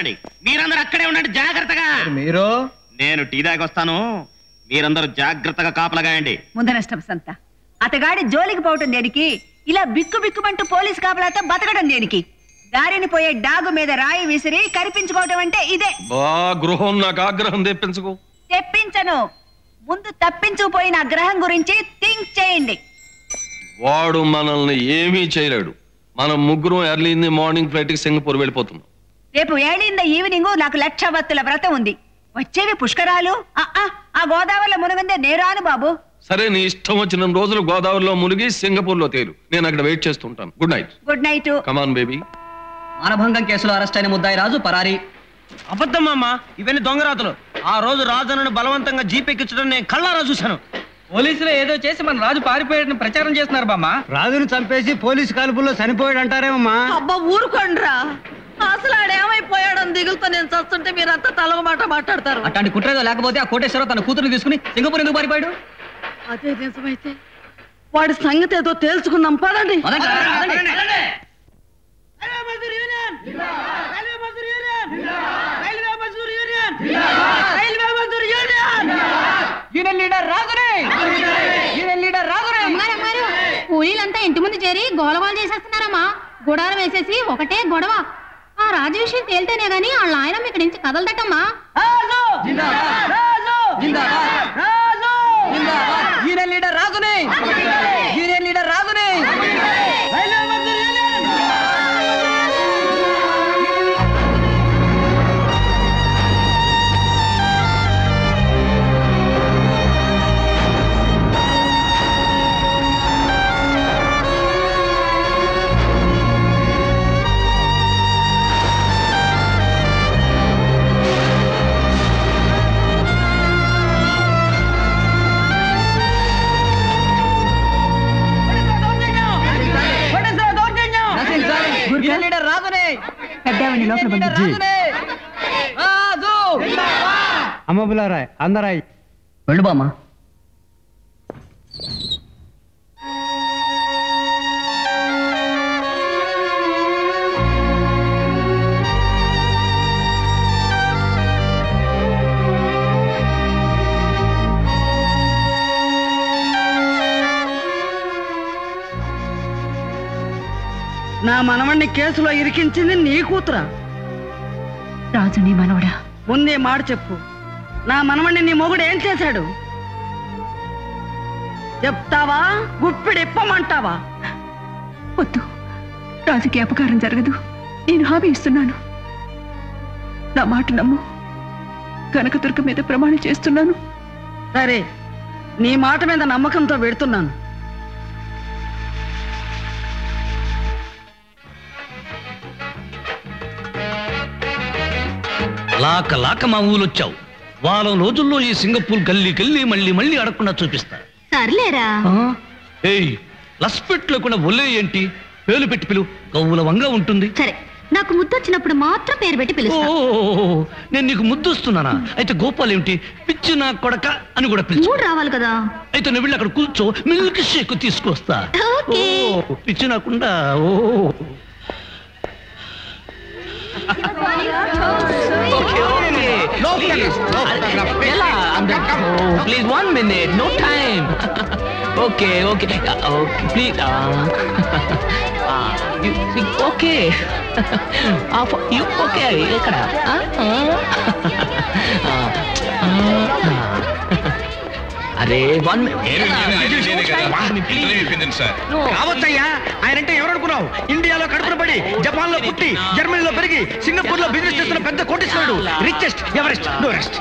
వెళ్ళండి మీరందరూ అక్కడే ఉండండి జాగ్రత్తగా మీరు నేను టీ దాకా వస్తాను మీరందరూ జాగ్రత్తగా కాపలగాయండి ముందు నష్టం సంత అతగాడి జోలికి పోవటం దేనికి ఇలా బిక్కు బిక్కుమంటూ పోలీస్ కాపలాతో బతకడం దేనికి దారిని పోయే డాగు మీద రాయి విసిరి కరిపించుకోవటం అంటే ఇదే బా గృహం నాకు ఆగ్రహం తెప్పించుకో తెప్పించను ముందు తప్పించుకుపోయిన ఆ గ్రహం గురించి థింక్ చేయండి వాడు మనల్ని ఏమీ చేయలేడు మనం ముగ్గురం early in the morning flight కి సింగపూర్ వెళ్ళిపోతున్నాం రేపు ఏడింద ఈవినింగ్ నాకు లక్ష వత్తుల వ్రతం ఉంది వచ్చేవి పుష్కరాలు ఆ, ఆ, ఆ గోదావరిలో మునగందే నేరాను బాబు సరే నీ ఇష్టం వచ్చిన రోజులు గోదావరిలో మునిగి సింగపూర్ లో తేలు నేను అక్కడ వెయిట్ చేస్తుంటాను good night good night come on baby మానభంగం కేసులో అరెస్ట్ అయిన ముద్దాయి రాజు పరారీ అబద్ధం అమ్మా ఇవన్నీ దొంగరాతులు ఆ రోజు రాజును బలవంతంగా జీపెక్కించడం నేను కళ్ళారా చూశాను పోలీసులు ఏదో చేసి మన రాజు పారిపోయాడని ప్రచారం చేస్తున్నారు బామ్మ రాజును చంపేసి పోలీసు కాల్పుల్లో చనిపోయాడు అంటారేమమ్మా అబ్బా ఊరుకోండ్రా అసలు ఆడేమైపోయాడని దిగులుతో నేను చస్తుంటే మీరంతా తలవ మాట మాట్లాడతారు అట్లాంటి కుట్రేదో లేకపోతే ఆ కోటేశ్వరరావు తన కూతురుని తీసుకుని సింగపూర్ ఎందుకు పారిపోయాడు అదే నిజమైతే వాడి సంగతి ఏదో తేల్చుకుందాం పదండి యూనియన్ లీడర్ రాజునే యూనియన్ లీడర్ రాజునే కూలీలంతా ఇంటి ముందు చేరి గోలగోల చేసేస్తున్నారమ్మా గుడారం వేసేసి ఒకటే గొడవ ఆ రాజు విషయం తేలితేనే గాని వాళ్ళ ఆయన ఇక్కడి నుంచి కదలదటమ్మా యూనియన్ లీడర్ రాజునే యూనియన్ లీడర్ రాజునే యూనియన్ లీడర్ రాజునే పెద్దవాడిని లోపల పంపించి రాజు అమ్మ బులారా అందరాయి వెళ్ళు బామ్మ నా మనవణ్ణి కేసులో ఇరికించింది నీ కూతురా రాజు నీ మనవడా ముందే మాట చెప్పు నా మనవణ్ణి నీ మొగుడు ఏం చేశాడు చెప్తావా గుప్పిడి ఇప్పమంటావా వద్దు రాజుకి అపకారం జరగదు నేను హామీ ఇస్తున్నాను నా మాట నమ్ము కనకదుర్గ మీద ప్రమాణం చేస్తున్నాను సరే నీ మాట మీద నమ్మకంతో పెడుతున్నాను లాక లాక మా ఊళ్ళొచ్చావు వారం రోజుల్లో ఈ సింగపూర్ గల్లీ గల్లీ మళ్ళీ మళ్ళీ అడగకుండా చూపిస్తా సర్లేరా ఏయ్ లస్పెట్ లేకుండా ఒలే ఏంటి పేలు పెట్టి పిలు గవ్వుల వంగా ఉంటుంది సరే నాకు ముద్దొచ్చినప్పుడు మాత్రం పేరు పెట్టి ఓ పిలుస్తా నేను నీకు ముద్దొస్తున్నానా అయితే గోపాల్ ఏమిటి పిచ్చి నా కొడక అని కూడా పిలిచి మూడు రావాలి కదా అయితే నువ్వు వెళ్ళి అక్కడ కూర్చో మిల్క్ షేక్ తీసుకొస్తా ఓకే ఓ, పిచ్చి నాకుండా ఓ please one minute no time okay okay okay please okay okay ఎక్కడ అరే వన్ కావచ్చయ్యా ఆయనంటే ఎవరు అనుకున్నావు ఇండియాలో కడుపున పడి జపాన్ లో పుట్టి జర్మనీలో పెరిగి సింగపూర్ లో బిజినెస్ చేస్తున్న పెద్ద కోటీశ్వరుడు richest Everest no rest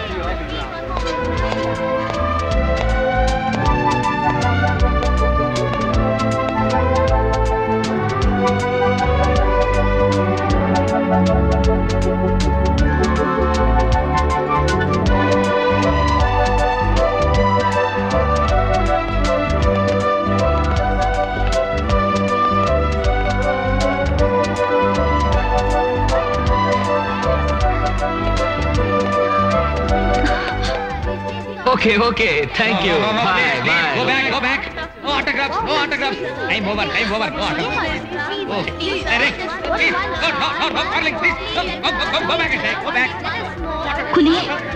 okay okay thank you bye bye Go back, go back. No autographs, no autographs. Time over, time over, no autographs. కులి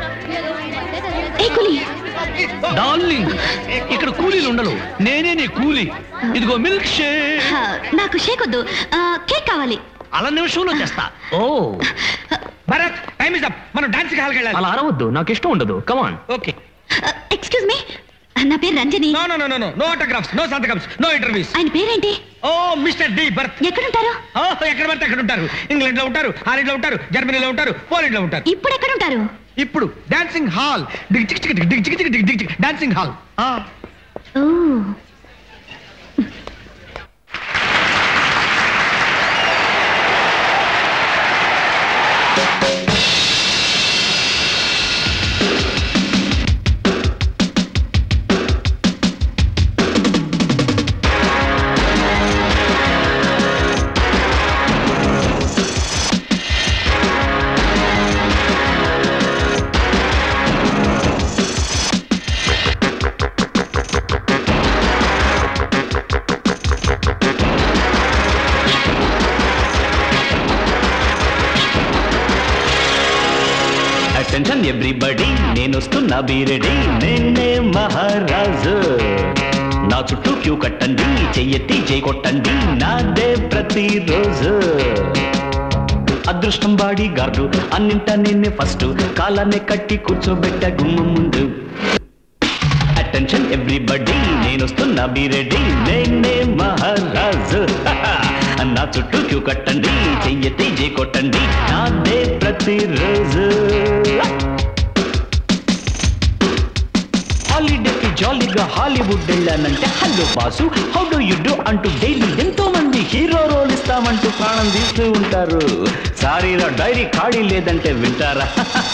ఏ కులి డార్లింగ్ ఇక్కడ కూలీలు ఉండరు నేనే నీ కూలీ ఇదిగో మిల్క్ షేక్ హా, నాకు షేక్ వద్దు ఆ, కేక్ కావాలి అలా నిమిషంలో తెస్తా ఓ భరత్ టైం ఇస్ అప్ మనం డాన్స్ కి హాల్కి వెళ్ళాలి అలా అరవద్దు నాకు ఇష్టం ఉండదు కమాన్ ఓకే ఎక్స్క్యూజ్ మీ నా పేరు Ranjani no no no no no autographs no సంతకమ్స్ నో ఇంటర్వ్యూస్ ఆయన పేరేంటి ఓ మిస్టర్ డి బర్త్ ఎక్కడుంటారు ఓ ఎక్కడ పడితే అక్కడ ఉంటారు ఇంగ్లాండ్ లో ఉంటారు హాలీడ్ లో ఉంటారు జర్మనీలో ఉంటారు పోలాండ్ లో ఉంటారు ఇప్పుడు ఎక్కడుంటారు ఇప్పుడు dancing hall dig chick chick dig chick chick dig dig chick dancing hall oh attention everybody నేను వస్తున్నా బీరెడి నేనే మహారాజు నా చుట్టూ క్యూ కట్టండి చెయ్యెత్తి చేయి కొట్టండి నాదే ప్రతిరోజు అదృష్టం బాడీ గార్డు అన్నింటా నేనే ఫస్ట్ కాలాన్ని కట్టి కూర్చోబెట్ట గుమ్మ ముందు అటెన్షన్ ఎవ్రీబడి నేను వస్తున్నా బీరెడి నేనే మహారాజు నా చుట్టూ క్యూ కట్టండి చెయ్యెత్తి చేయి కొట్టండి నాదే ప్రతిరోజు హాలిడేకి జాలీగా హాలీవుడ్ వెళ్ళానంటే hello boss how do you do అంటూ డైలీ ఎంతో మంది హీరో రోల్ ఇస్తామంటూ ప్రాణం తీస్తూ ఉంటారు సారీరా డైరీ ఖాళీ లేదంటే వింటారా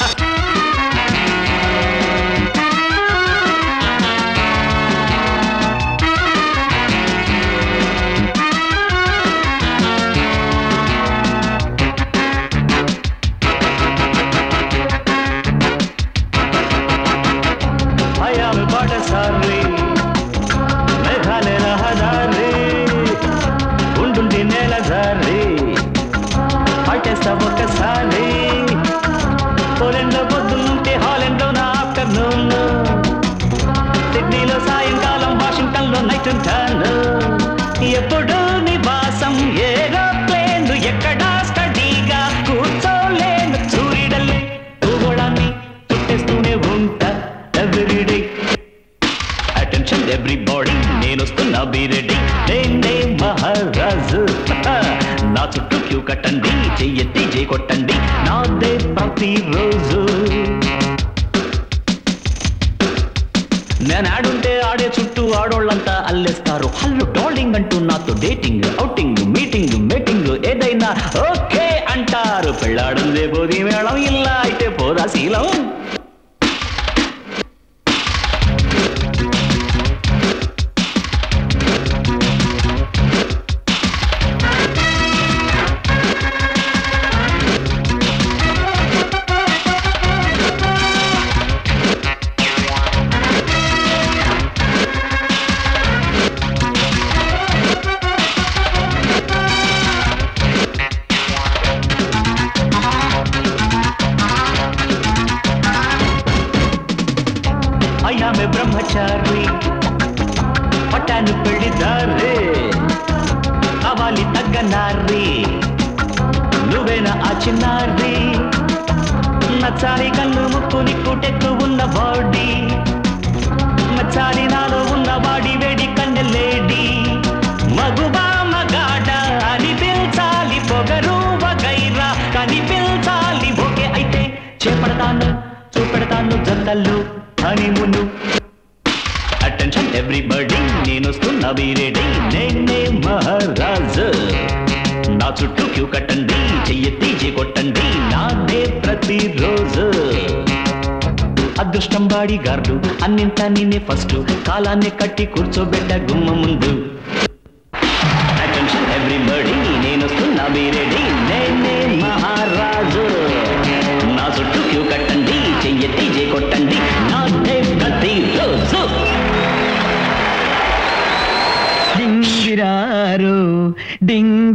భయాలు బాటసారి మేఘాలే రహదారి ఉండుండి నేల జారి పట్టేస్తా ఒక్కసారి పోలెండ్లో పొద్దున్నుంటే హాలెండ్లో నా ఆఫ్టర్నూన్ సిడ్నీలో సాయంకాలం వాషింగ్టన్ లో నైట్ ఉంటాను ఎప్పుడు నివాసం ఏరోప్లేన్ ఎక్కడా స్టడీగా కూర్చోలేను సూర్యుడల్లే భూగోళాన్ని చుట్టేస్తూనే ఉంటా ఎవ్రీడే అటెన్షన్ ఎవ్రీబాడీ నేను వస్తున్నా బీరెడ్డి నేనే మహారాజు నా చుట్టూ క్యూ కట్టండి చెయ్యెత్తి చేయి కొట్టండి నాదే ప్రతిరోజు నేను ఆడుంటే ఆడే చుట్టూ ఆడోళ్ళంతా అల్లేస్తారు హల్లు డార్లింగ్ అంటూ నాతో డేటింగ్ అవుటింగ్ మీటింగ్ మీటింగ్ ఏదైనా ఓకే అంటారు పెళ్ళాడం లేబోది మేళం ఇలా అయితే పోదా శీలం అయ్యామె బ్రహ్మచారి పట్టాను పెళ్లిదారే అవాలి తగ్గనారి నువ్వేనా ఆ చిన్నారి నచ్చాలి కళ్ళు ముక్కు నిక్కు టెక్కు ఉన్న బాడీ నచ్చాలి నాలో ఉన్న వాడి వేడి కన్నెలేడి మగువా మగాడ అని పిల్చాలి పొగరు వగైరా కని పిల్చాలి ఓకే అయితే చేపడతాను చూపెడతాను జంటల్లో హనీమును అటెన్షన్ ఎవ్రీబడి నేను వస్తున్నా బీరెడీ నేనే మహారాజు నా చుట్టూ క్యూ కట్టండి చెయ్యెత్తి చేయి కొట్టండి నాదే ప్రతిరోజు అదృష్టం బాడి గార్డు అన్నింటా నేనే ఫస్ట్ కాలాన్ని కట్టి కూర్చోబెట్ట గుమ్మ ముందు అటెన్షన్ ఎవ్రీబడి నేను వస్తున్నా బీరెడీ నేనే మహారాజు నా చుట్టూ క్యూ కట్టండి చెయ్యెత్తి చేయి కొట్టండి నాదే ప్రతిరోజు డింగిరారు డింగి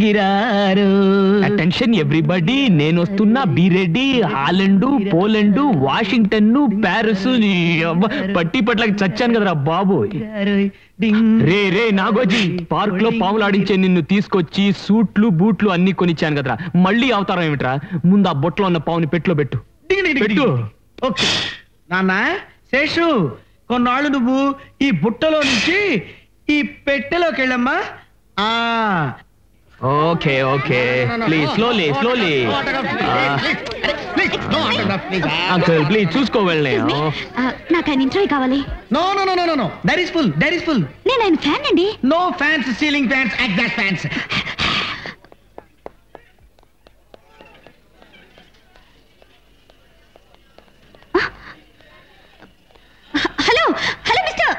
గిరారు అటెన్షన్ ఎవ్రీబడి నేను వస్తున్నా be ready Holland Poland Washington Paris నీ అవ్వ, పట్టి పట్లకి చచ్చాను కదరా బాబు రే రే నాగోజీ పార్క్ లో పాములు ఆడించే నిన్ను తీసుకొచ్చి సూట్లు బూట్లు అన్ని కొనిచ్చాను కదరా మళ్ళీ అవతారం ఏమిట్రా ముందు ఆ బొట్లో ఉన్న పావుని పెట్లో పెట్టు పెట్టు ఓకే నాన్న శేషు కొన్నాళ్ళు నువ్వు ఈ బుట్టలో నుంచి ఈ పెట్టెలోకి వెళ్ళమ్మా ఆ okay okay please slowly slowly uncle please చూసుకో వెళ్ళే నాకు ఆయన ఇంటర్వ్యూ కావాలి no no no no no that is full that is full నేను ఆయన ఫ్యాన్ అండి no fans ceiling fans exact fans hello hello mister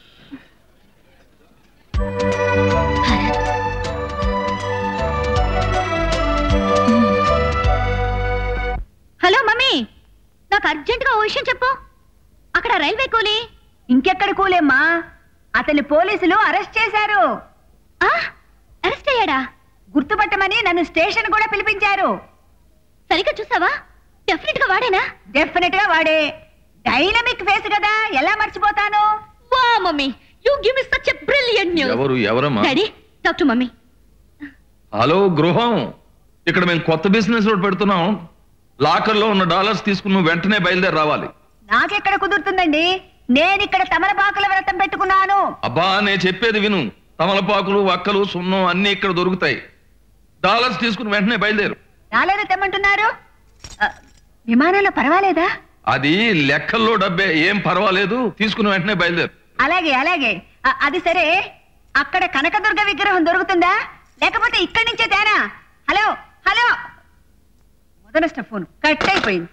hello mummy నాకు అర్జెంటుగా ఓ విషయం చెప్పు అక్కడ రైల్వే కూలీ ఇంకెక్కడ కూలేమ్మా అతన్ని పోలీసులు అరెస్ట్ చేశారు అరెస్ట్ అయ్యాడా గుర్తుపట్టమని నన్ను స్టేషన్ కూడా పిలిపించారు సరిగ్గా చూసావా డెఫినెట్ గా వాడేనా డెఫినెట్ గా వాడే డైనమిక్ ఫేస్ కదా ఎలా మర్చిపోతాను వా mummy you give me such a brilliant news ఎవరు ఎవరమ్మా డాడీ డాక్టర్ మమ్మీ హలో గృహం ఇక్కడ మేము కొత్త బిజినెస్ రోడ్ పెడుతున్నాం లాకర్ లో ఉన్న డాలర్స్ తీసుకుని నువ్వు వెంటనే బయలుదేరి రావాలి నాకెక్కడ కుదురుతుందండి నేను ఇక్కడ తమలపాకుల వ్రతం పెట్టుకున్నాను అబ్బా నేను చెప్పేది విను తమలపాకులు వక్కలు సున్నం అన్ని ఇక్కడ దొరుకుతాయి డాలర్స్ తీసుకుని వెంటనే బయలుదేరు రాలేదు తెమ్మంటున్నారు ఆ, విమానంలో పర్వాలేదా అది లెక్కల్లో డబ్బే ఏం పర్వాలేదు తీసుకుని వెంటనే బయలుదేరు అలాగే అలాగే ఆ, అది సరే అక్కడ కనకదుర్గ విగ్రహం దొరుకుతుందా లేకపోతే ఇక్కడి నుంచే తేనా హలో హలో మొదలష్ట ఫోన్ కట్ అయిపోయింది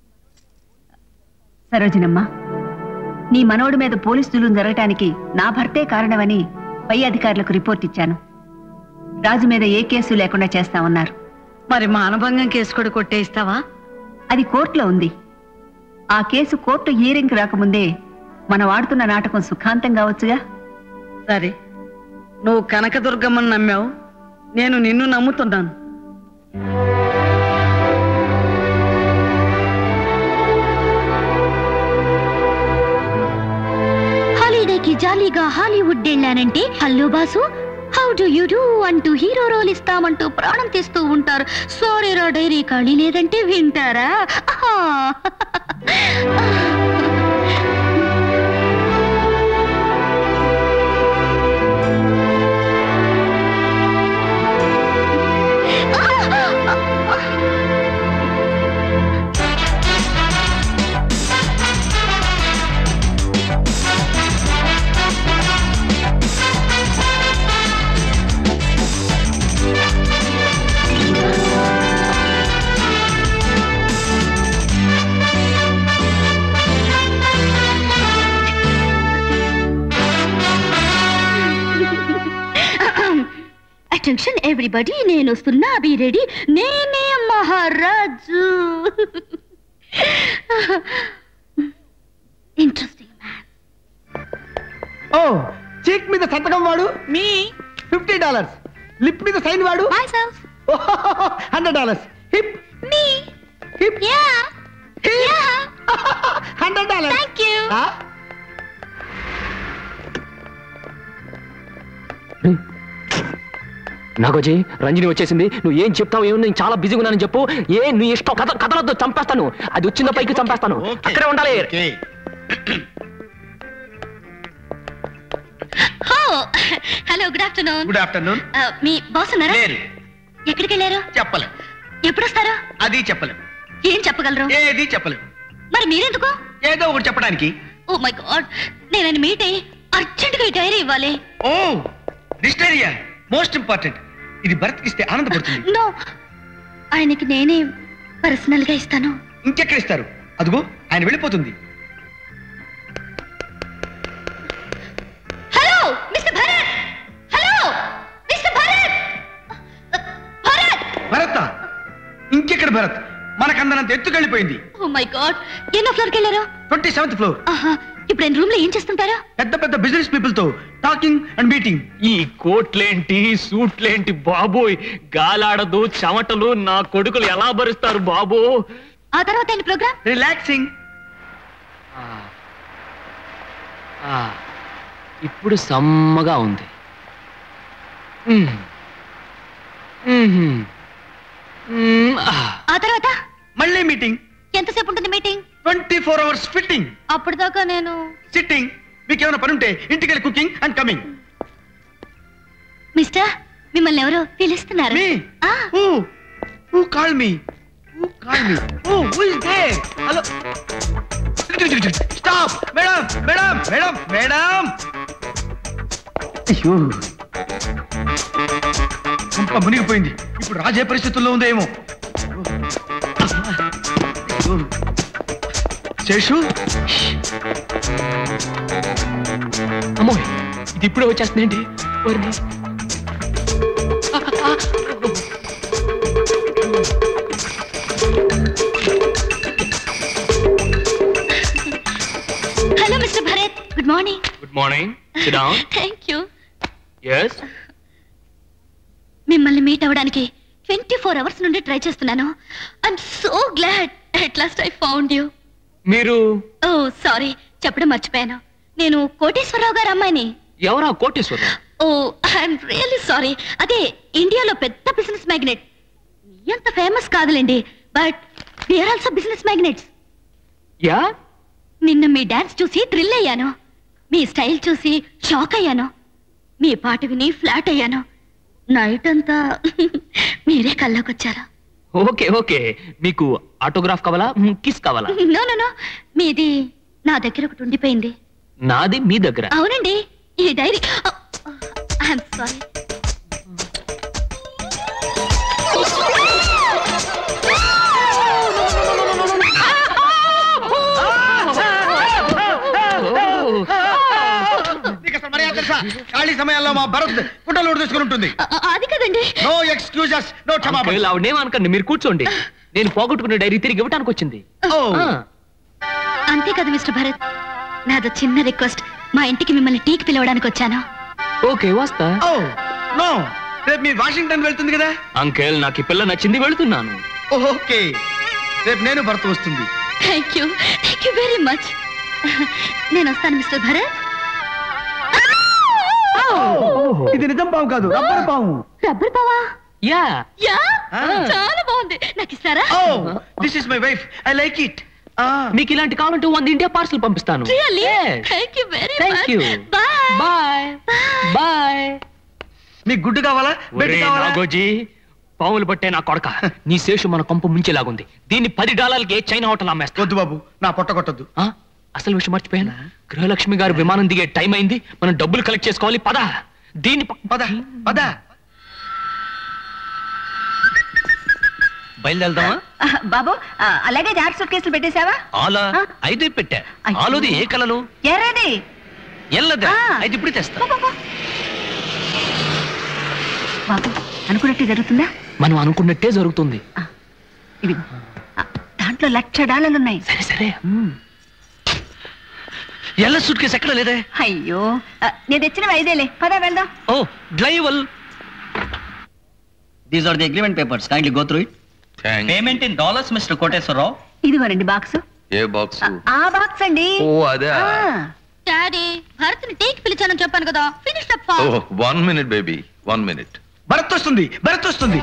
సరోజినమ్మ నీ మనవడి మీద పోలీసు దులుం జరగటానికి నా భర్తే కారణమని పై అధికారులకు రిపోర్ట్ ఇచ్చాను రాజు మీద ఏ కేసు లేకుండా చేస్తామన్నారు మరి మానభంగం కేసు కూడా కొట్టేయిస్తావా అది కోర్టులో ఉంది ఆ కేసు కోర్టు హీరింగ్ రాకముందే మనం ఆడుతున్న నాటకం సుఖాంతం కావచ్చుగా సరే నువ్వు కనకదుర్గమ్మని నమ్మావు నేను నిన్ను నమ్ముతున్నాను హాలిడేకి జాలీగా హాలీవుడ్ వెళ్ళానంటే hello boss how do you do అంటూ హీరో రోల్ ఇస్తామంటూ ప్రాణం తీస్తూ ఉంటారు సారీ రా డైరీ ఖాళీ లేదంటే వింటారా ఆహా. అటెన్షన్ ఎవ్రీబడి నేను వస్తున్నా బి రెడీ నేనే మహారాజు ఇంట్రెస్టింగ్ ఓ చీక్ మీద సంతకం వాడు మీ ఫిఫ్టీ డాలర్స్ లిప్ మీద సైన్ వాడు హండ్రెడ్ డాలర్స్ హిప్ మీ hip hundred dollars thank you నాగోజీ రంజని వచ్చేసింది నువ్వు ఏం చెప్తావు ఏమో నేను చాలా బిజీగా ఉన్నానని చెప్పు ఏ నీ ఇష్టం కథ కథలతో చంపేస్తాను అది వచ్చిందో పైకి చంపేస్తాను అక్కడే ఉండాలి hello good afternoon good afternoon మీ బాస్ ఉన్నారా లేరు ఎక్కడికి వెళ్ళారు చెప్పలేం ఎప్పుడు వస్తారా అది చెప్పలేం ఏం చెప్పగలరు ఏది చెప్పలేం మరి మీరెందుకు ఏదో ఒకటి చెప్పడానికి ఓ మై గాడ్ నేను ఆయన మీట్ అయ్యి అర్జెంట్ గా ఈ డైరీ ఇవ్వాలి ఓ డిస్టేరియా మోస్ట్ ఇంపార్టెంట్ ఇది భరత్కి ఇస్తే ఆనందపడుతుంది నో ఆయనకి నేనే పర్సనల్ గా ఇస్తాను ఇంకెక్కడ ఇస్తారు అదిగో ఆయన వెళ్ళిపోతుంది hello mister Bharat hello mister Bharat Bharat Bharat ఇంకెక్కడ భరత్ మనకందనంత ఎత్తుకెళ్ళిపోయింది ఓ మై గాడ్ ఎన్నో ఫ్లోర్కి వెళ్ళారు ట్వంటీ సెవెంత్ ఫ్లోర్ ఆహా ఇప్పుడు ఆయన రూమ్ లో ఏం చేస్తుంటారు పెద్ద పెద్ద బిజినెస్ పీపుల్ తో టాకింగ్ అండ్ మీటింగ్ ఈ కోట్లేంటి సూట్లేంటి బాబోయ్ గాలాడదు చెమటలు నా కొడుకులు ఎలా భరిస్తారు బాబు ఆ తర్వాత ఏంటి ప్రోగ్రామ్ రిలాక్సింగ్ ఆ, ఇప్పుడు సమ్మగా ఉంది మ్మ్. మ్మ్. మ్మ్. ఆ. ఆ తర్వాత మళ్ళీ మీటింగ్ ఎంతసేపు ఉంటుంది meeting twenty four hours fitting అప్పటిదాకా నేను సిట్టింగ్ మీకు ఏమైనా పని ఉంటే ఇంటికి వెళ్ళి కుకింగ్ అండ్ కమింగ్ మిస్టర్ మిమ్మల్ని ఎవరో పిలుస్తున్నారు మీ ఆ, who call me who call me who who is there hello stop madam madam madam madam అయ్యో కుంప మునిగిపోయింది ఇప్పుడు రాజే పరిస్థితుల్లో ఉందో ఏమో అయ్యో. శేషు అమ్మో ఇది ఇప్పుడే వచ్చేస్తుందేంటి ఓర్ని. Hello mister Bharat good morning good morning sit down thank you yes మిమ్మల్ని మీట్ అవ్వడానికి ట్వంటీ ఫోర్ అవర్స్ నుండి ట్రై చేస్తున్నాను I'm so glad at last I found you మీరు ఓ సారీ చెప్పడం మర్చిపోయాను నేను కోటేశ్వరరావు గారు అమ్మాయిని ఎవరా Koteswararao oh I'm really sorry అదే ఇండియాలో పెద్ద బిజినెస్ మ్యాగ్నెట్ ఎంత ఫేమస్ కాదులేండి but we are also business magnets yeah నిన్న మీ డాన్స్ చూసి థ్రిల్ అయ్యాను మీ స్టైల్ చూసి షాక్ అయ్యాను మీ పాట విని ఫ్లాట్ అయ్యాను నైట్ అంతా మీరే కల్లోకొచ్చారు ఓకే ఓకే మీకు ఆటోగ్రాఫ్ కావాలా కిస్ కావాలా నో నో నో మీది నా దగ్గర ఒకటి ఉండిపోయింది నాది మీ దగ్గర అవునండి ఈ డైరీ ఐఎమ్ సారీ నీకు అసలు మర్యాద తెలుసా ఖాళీ సమయాల్లో మా భరత్ గుడ్డలు తీసుకుని ఉంటుంది అది కదండి నో ఎక్స్క్యూజెస్ నో క్షమాపణ అంకుల్, ఆవిడనేం అనకండి మీరు కూర్చోండి నేను పోగొట్టుకున్న డైరీ తిరిగి ఇవ్వడానికి వచ్చింది ఆ. అంతే కదా మిస్టర్ భరత్ నాదో చిన్న రిక్వెస్ట్ మా ఇంటికి మిమ్మల్ని టీకి పిలవడానికి వచ్చాను ఓకే వస్తా ఓ నో రేపు మీ వాషింగ్టన్ వెళ్తుంది కదా అంకెల్ నాకు ఈ పిల్ల నచ్చింది వెళుతున్నాను ఓకే రేపు నేను భర్త వస్తుంది thank you thank you very much నేను వస్తాను మిస్టర్ భరత్ ఇది నిజం పాము కాదు రబ్బర్ పాము రబ్బర్ పావా యా యా చాలా బాగుంది నాకు ఇస్తారా oh this is my wife I like it మీకు ఇలాంటి కావాలంటే వంద ఇండియా పార్సల్ పంపిస్తాను really thank you very Thank much you. Bye bye bye మీకు గుడ్డు కావాలా బెడ్ ఒరే కావాలా నాగోజీ పాములు పట్టే నా కొడక నీ శేషు మన కొంప ముంచేలాగుంది దీన్ని పది డాలర్లకి చైనా హోటల్ అమ్మేస్తా వద్దు బాబు నా పొట్ట కొట్టద్దు ఆ? అసలు విషయం మర్చిపోయాను గృహలక్ష్మి గారు విమానం దిగే టైం అయింది మనం డబ్బులు కలెక్ట్ చేసుకోవాలి పద దీన్ని ప- పద పద బయలుదేరదామా బాబు ఆ, అలాగే జాగ్రత్త సూట్ కేసులు పెట్టేశావా ఆలా అయితే పెట్టా అయ్యో. ఆలోది ఏ కలలు ఎర్రది ఎల్లదా ఆ. అయితే ఇప్పుడు తెస్తా బాబు అనుకున్నట్టు జరుగుతుందా మనం అనుకున్నట్టే జరుగుతుంది ఇవి దాంట్లో లక్ష డాలర్లు ఉన్నాయి సరే సరే ఎల్ల సూట్ కేసు ఎక్కడ లేదే అయ్యో ఆ, నేను తెచ్చిన ఐదేలే పద వెళ్దాం oh driver These are the agreement papers. Kindly go through it. Thank Payment in dollars, Mr. Koteswarrao. ఇదిగోనండి బాక్స్ ఏ బాక్స్ ఆ బాక్స్ అండి ఓ అదే ఆ, డాడీ భరత్ని టీకి పిలిచానని చెప్పాను కదా finish up oh one minute baby one minute Bharat వస్తుంది భరత్ వస్తుంది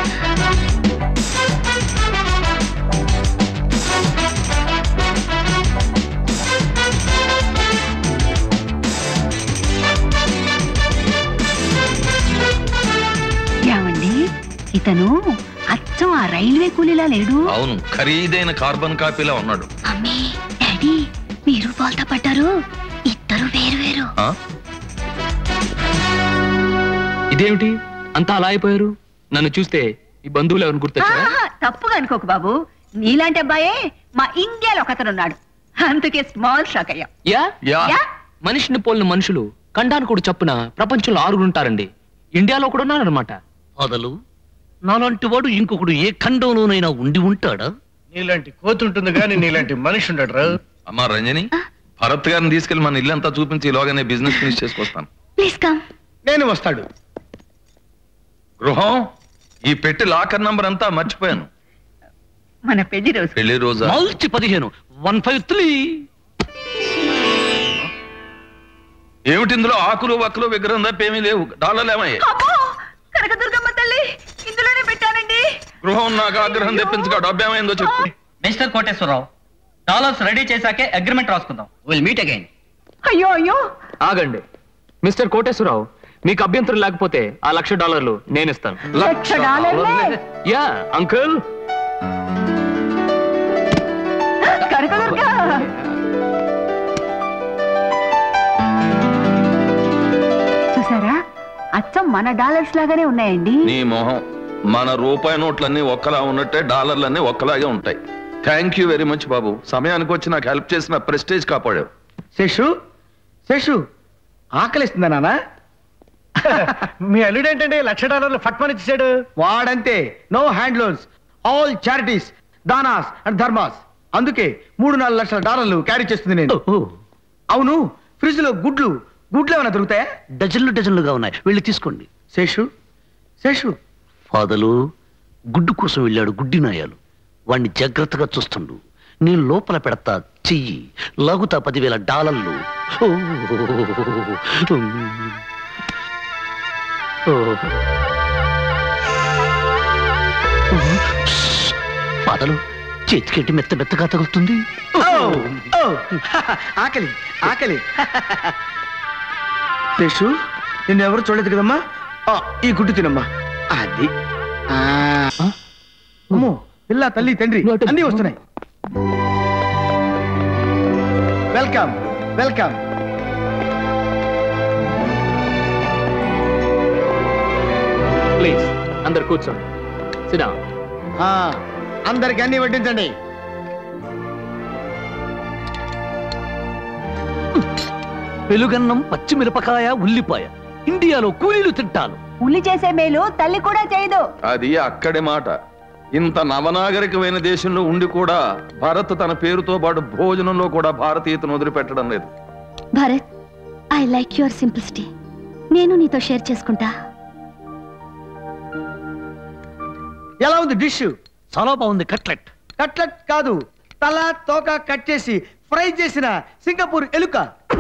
ఏమండి ఇతను అచ్చం ఆ రైల్వే కూలీలా లేడు అవును ఖరీదైన కార్బన్ కాపీలా ఉన్నాడు మమ్మీ డాడీ మీరు బోల్తా పడ్డారు ఇద్దరు వేరు వేరు ఆ? ఇదేమిటి అంతా అలా అయిపోయారు నన్ను చూస్తే ఈ బంధువులు ఎవరిని గుర్తొచ్చారా ఆహా, తప్పుగా అనుకోకు బాబు నీలాంటి అబ్బాయే మా ఇండియాలో ఒకతను ఉన్నాడు అందుకే స్మాల్ షాక్ అయ్యాం యా యా యా మనిషిని పోలిన మనుషులు ఖండానికి కూడా చప్పున ప్రపంచంలో ఆరుగురు ఉంటారండి ఇండియాలో కూడా ఉన్నారనమాట అదలు నాలాంటి వాడు ఇంకొకడు ఏ ఖండంలోనైనా ఉండి ఉంటాడా నీలాంటి కోతి ఉంటుంది కానీ నీలాంటి మనిషి ఉండడు రా అమ్మా రంజని భరత్ గారిని తీసుకెళ్లి మన ఇల్లంతా చూపించి ఈలోగానే బిజినెస్ ఫినిష్ చేసుకొస్తాను ప్లీజ్ కమ్ నేను వస్తాడు గృహం ఈ పెట్టి లాకర్ నంబర్ అంతా మర్చిపోయాను మన పెళ్లి రోజు పెళ్లి రోజా మల్చి పదిహేను వన్ ఫైవ్ త్రీ ఏమిటి ఇందులో ఆకులు వక్కులు విగ్రహం తప్ప ఏమీ లేవు డాలర్లు ఏమయ్యాయి కనకదుర్గమ్మ తల్లి ఇందులోనే పెట్టానండి గృహం నాకు ఆగ్రహం తెప్పించుకో డబ్బు ఏమైందో చెప్పు మిస్టర్ కోటేశ్వరరావు డాలర్స్ రెడీ చేశాకే అగ్రిమెంట్ రాసుకుందాం విల్ మీట్ అగైన్ అయ్యో అయ్యో ఆగండి మిస్టర్ కోటేశ్వరరావు మీకు అభ్యంతరం లేకపోతే ఆ లక్ష డాలర్లు నేను ఇస్తాను లక్ష డాలర్లే? యా అంకుల్ కనకదుర్గ చూసారా అచ్చం మన డాలర్స్ లాగానే ఉన్నాయండి నీ మొహం మన రూపాయి నోట్లన్నీ ఒక్కలా ఉన్నట్టే డాలర్లన్నీ ఒక్కలాగే ఉంటాయి థ్యాంక్ యూ వెరీ మచ్ బాబు సమయానికి వచ్చి నాకు హెల్ప్ చేసిన ప్రెస్టేజ్ కాపాడావు శేషు శేషు ఆకలిస్తుందా నాన్న మీ అల్లుడు ఏంటంటే లక్ష డాలర్లు ఫట్మని ఇచ్చాడు వాడంతే no hand loans all charities దానాస్ అండ్ ధర్మాస్ అందుకే మూడు నాలుగు లక్షల డాలర్లు క్యారీ చేస్తుంది నేను అవును ఫ్రిడ్జ్ లో గుడ్లు గుడ్లు ఏమైనా దొరుకుతాయా డజన్లు డజన్లుగా ఉన్నాయి వెళ్ళి తీసుకోండి శేషు శేషు ఫాదలు గుడ్డు కోసం వెళ్ళాడు గుడ్డి నాయాలు వాణ్ణి జాగ్రత్తగా చూస్తుండు నేను లోపల పెడతా చెయ్యి లాగుతా పదివేల డాలర్లు ఓ, ఓ. పాదలు చేతికెట్టి మెత్త మెత్తగా తగులుతుంది ఓ, ఓ, ఆకలి ఆకలి శేషు నిన్ను ఎవరు చూడలేదు కదమ్మా ఆ, ఈ గుడ్డు తినమ్మా అది ఆ. అమ్మో పిల్ల తల్లి తండ్రి అన్నీ వస్తున్నాయి వెల్కమ్ వెల్కమ్ ప్లీజ్ అందరు కూర్చోండి సిడా ఆ, అందరికి అన్ని వడ్డించండి పెలుగన్నం పచ్చిమిరపకాయ ఉల్లిపాయ ఇండియాలో కూలీలు తింటాను ఉల్లి చేసే మేలు తల్లి కూడా చేయదు అది అక్కడి మాట ఇంత నవనాగరికమైన దేశంలో ఉండి కూడా భరత్ తన పేరుతో పాటు భోజనంలో కూడా భారతీయతను వదిలిపెట్టడం లేదు Bharat I like your simplicity నేను నీతో షేర్ చేసుకుంటా ఎలా ఉంది డిష్ చాలా బాగుంది కట్లెట్ కట్లెట్ కాదు తల తోక కట్ చేసి ఫ్రై చేసిన సింగపూర్ ఎలుక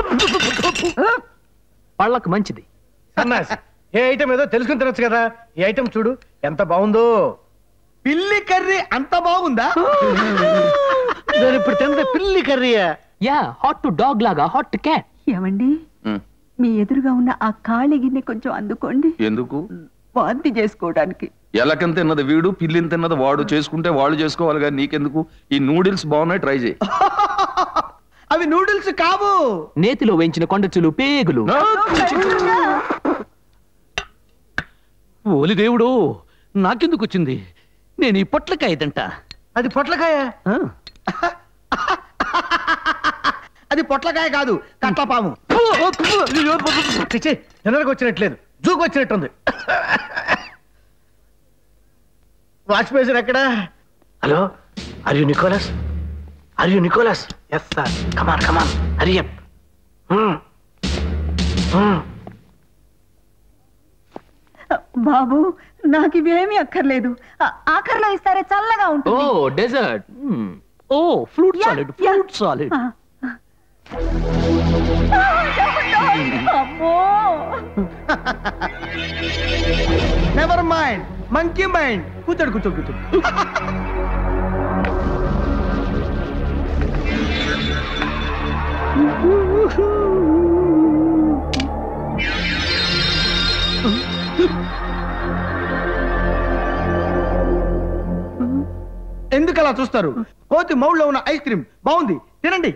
పళ్ళకు మంచిది సన్నాసి ఏ ఐటమ్ ఏదో తెలుసుకుని తినొచ్చు కదా ఈ ఐటమ్ చూడు ఎంత బాగుందో పిల్లి కర్రీ అంత బాగుందా నేను ఇప్పుడు తిన్నది పిల్లి కర్రీయా యా హాట్ టు డాగ్ లాగా హాట్ క్యాట్ ఏమండి మీ ఎదురుగా ఉన్న ఆ ఖాళీ గిన్నె కొంచెం అందుకోండి ఎందుకు వాంతి చేసుకోవడానికి ఎలకం తిన్నది వీడు పిల్లిని తిన్నది వాడు చేసుకుంటే వాళ్ళు చేసుకోవాలి కానీ నీకెందుకు ఈ నూడిల్స్ బాగున్నాయి ట్రై చేయి అవి నూడిల్స్ కావు నేతిలో వేయించిన కొండచులు పేగులు ఓలి దేవుడు నాకెందుకు వచ్చింది నేను ఈ పొట్లకాయ తింటా అది పొట్లకాయ అది పొట్లకాయ కాదు కట్లపాము చిచి జనరకు వచ్చినట్లేదు జూకు వచ్చినట్టుంది వాచ్ బేసిన్ ఎక్కడ hello are you Nicholas are you Nicholas yes sir come on come on hurry up బాబు నాకు ఇవేమీ అక్కర్లేదు ఆ- ఆఖరిలో ఇస్తారే చల్లగా ఓ ఉంటుంది dessert oh fruit salad fruit salad అమ్మో నెవర్ మైండ్ మంకీ మైండ్ కూర్చోడు కూర్చోడు కూర్చోడు ఎందుకు అలా చూస్తారు కోతి మౌళ్ళో ఉన్న ఐస్ క్రీమ్ బాగుంది తినండి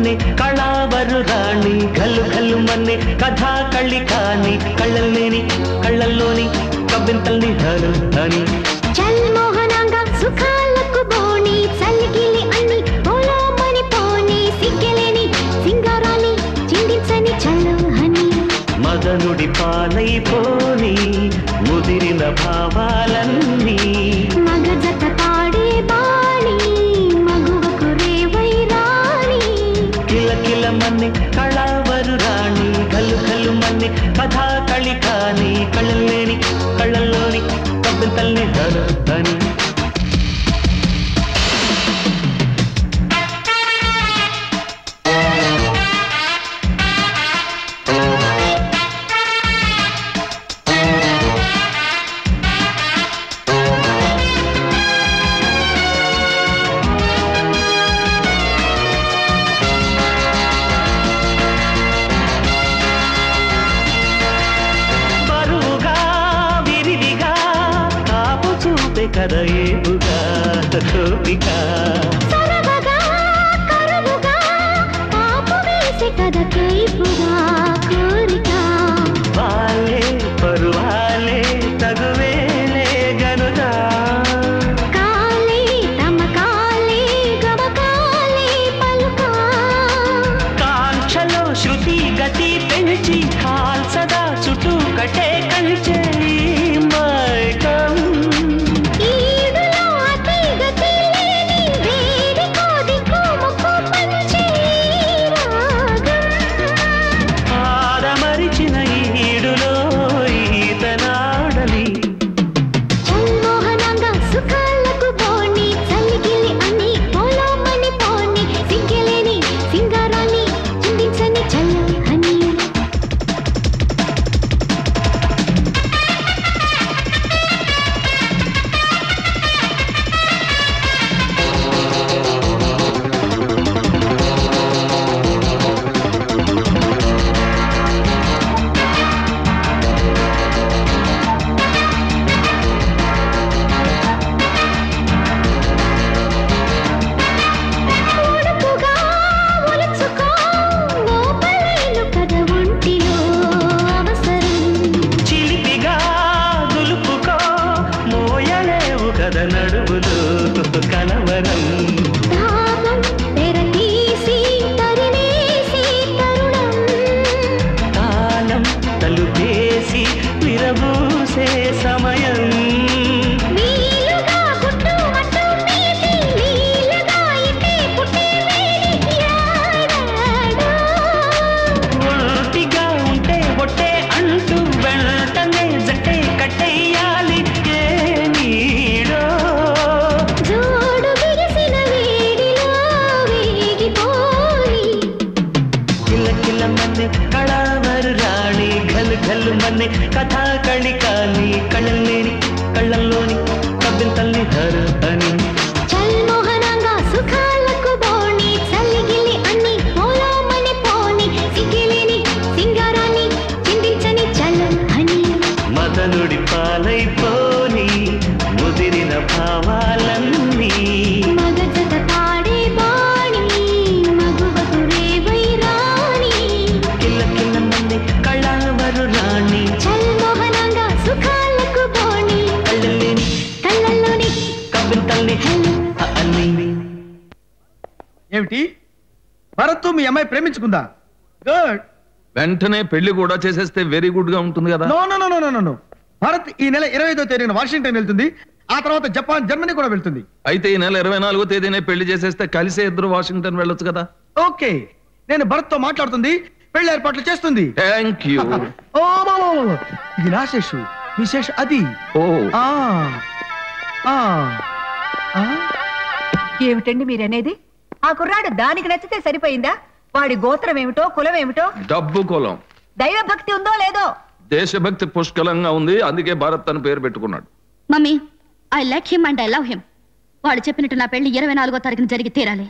మన్ని కళావరు రాణి గల్లు గల్లు మన్ని కథా కళ్ళి కాని కళ్ళల్లేని కళ్ళల్లోని కవ్వింతల్ని హలు అని చల్ మోహనాంగా సుఖాలకు బోణి చల్లిగిలి అన్ని పోలోమని పోని సిగ్గలేని సింగారాన్ని చిందించని చల్లు హని మదనుడి పాలైపోని ముదిరిన భావాలన్నీ మగ జత పాడే బాణి మగువకు రేవై రాణి కిల కిల మన్ని కళావరు రాణి గల్లు గల్లు మన్ని కథా కళి కాని కళ్ళల్లేని కళ్ళల్లోని కవ్వింతల్ని హలు అని బరువుగా విరివిగా కాపు చూపే కథ ఏపుగా కోపిక సరవగా కరువుగా పాపు వేసే కథ కైపుగా కోరిక వాలే పరువాలే తగువేలే గనుగా కాలే తమ కాలే గమకాలే పలుకా కాంక్షలో శృతి గతి పెంచి కాల్సదా చుట్టూ కట్టే కంచె ఈ మైకం ఈడులో అతి గతి లేని వేదికో దిక్కు ముక్కు పంచే రాగం ఆదమరిచిన ఈడులో ఈతనాడలి చల్మోహనంగా సుఖాలకు పోని చల్లిగిలి అన్ని పోలోమని పోని సిగ్గలేని సింగారాన్ని చిందించని చల్లు హని ఉడుపుగా ఉలుచుకో గోపలేలు కథ ఒంటిలో అవసరం చిలిపిగా దులుపుకో మోయలేవు కథ నడువులు కలవరం దాహం తెరతీసి తరిమేసి తరుణం కాలం తలుపేసి విరబూసే సమయం వీలుగా గుట్టు మట్టు మీటి లీలగా ఇటే పుట్టే వేడి యాడాడో ఒంటిగా ఉంటే ఒట్టే అంటూ వెంటనే జట్టే కట్టేయాలి ఏ నీడో జోడు బిగిసిన వేడిలో వేగిపోయి కిల కిల మన్నె కళావరు రాణి గల్ గల్లు మన్నె కథా కళి కాని కళ్ళల్లేని కళ్ళల్లోని కవ్వింతల్ని హరు అని చల్మోహనంగా సుఖాలకు బోణి చల్లిగిలి అన్ని పోలోమని పోని సిగిలిని సింగారాన్ని చిందించని చల్లు హని మదనుడి పాలైపోని ముదిరిన భావాలన్నీ మగజత పాడే బాణి మగువకు రేవై రాణి కిల్ల కిల్ల మన్నె కళావరు రాణి చల్మోహనంగా సుఖాలకు బోణి కళ్ళల్లేని కళ్ళల్లోని కవ్వింతల్ని అన్ని ఏమిటి భరత్ మీ అమ్మాయి ప్రేమించుకుందా గుడ్ వెంటనే పెళ్లి కూడా చేసేస్తే వెరీ గుడ్ గా ఉంటుంది కదా no no no no no no Bharat ఈ నెల ఇరవై ఐదో తేదీన వాషింగ్టన్ వెళ్తుంది ఆ తర్వాత జపాన్ జర్మనీ కూడా వెళ్తుంది అయితే ఈ నెల ఇరవై నాలుగో తేదీనే పెళ్లి చేసేస్తే కలిసే ఇద్దరు వాషింగ్టన్ వెళ్ళొచ్చు కదా ఓకే నేను భరత్ తో మాట్లాడుతుంది పెళ్లి ఏర్పాట్లు చేస్తుంది థ్యాంక్ యూ ఓ మా, మా, మా, మా. ఇది నా శేషు మీ శేషు అది ఓ ఆ ఆ ఆ ఏమిటండి మీరనేది ఆ కుర్రాడు దానికి నచ్చితే సరిపోయిందా వాడి గోత్రం ఏమిటో కులం ఏమిటో డబ్బు కులం దైవభక్తి ఉందో లేదో దేశభక్తి పుష్కలంగా ఉంది అందుకే భారత్ అని పేరు పెట్టుకున్నాడు mummy I like him and I love him వాడు చెప్పినట్టు నా పెళ్లి ఇరవై నాలుగో తారీఖున జరిగి తీరాలి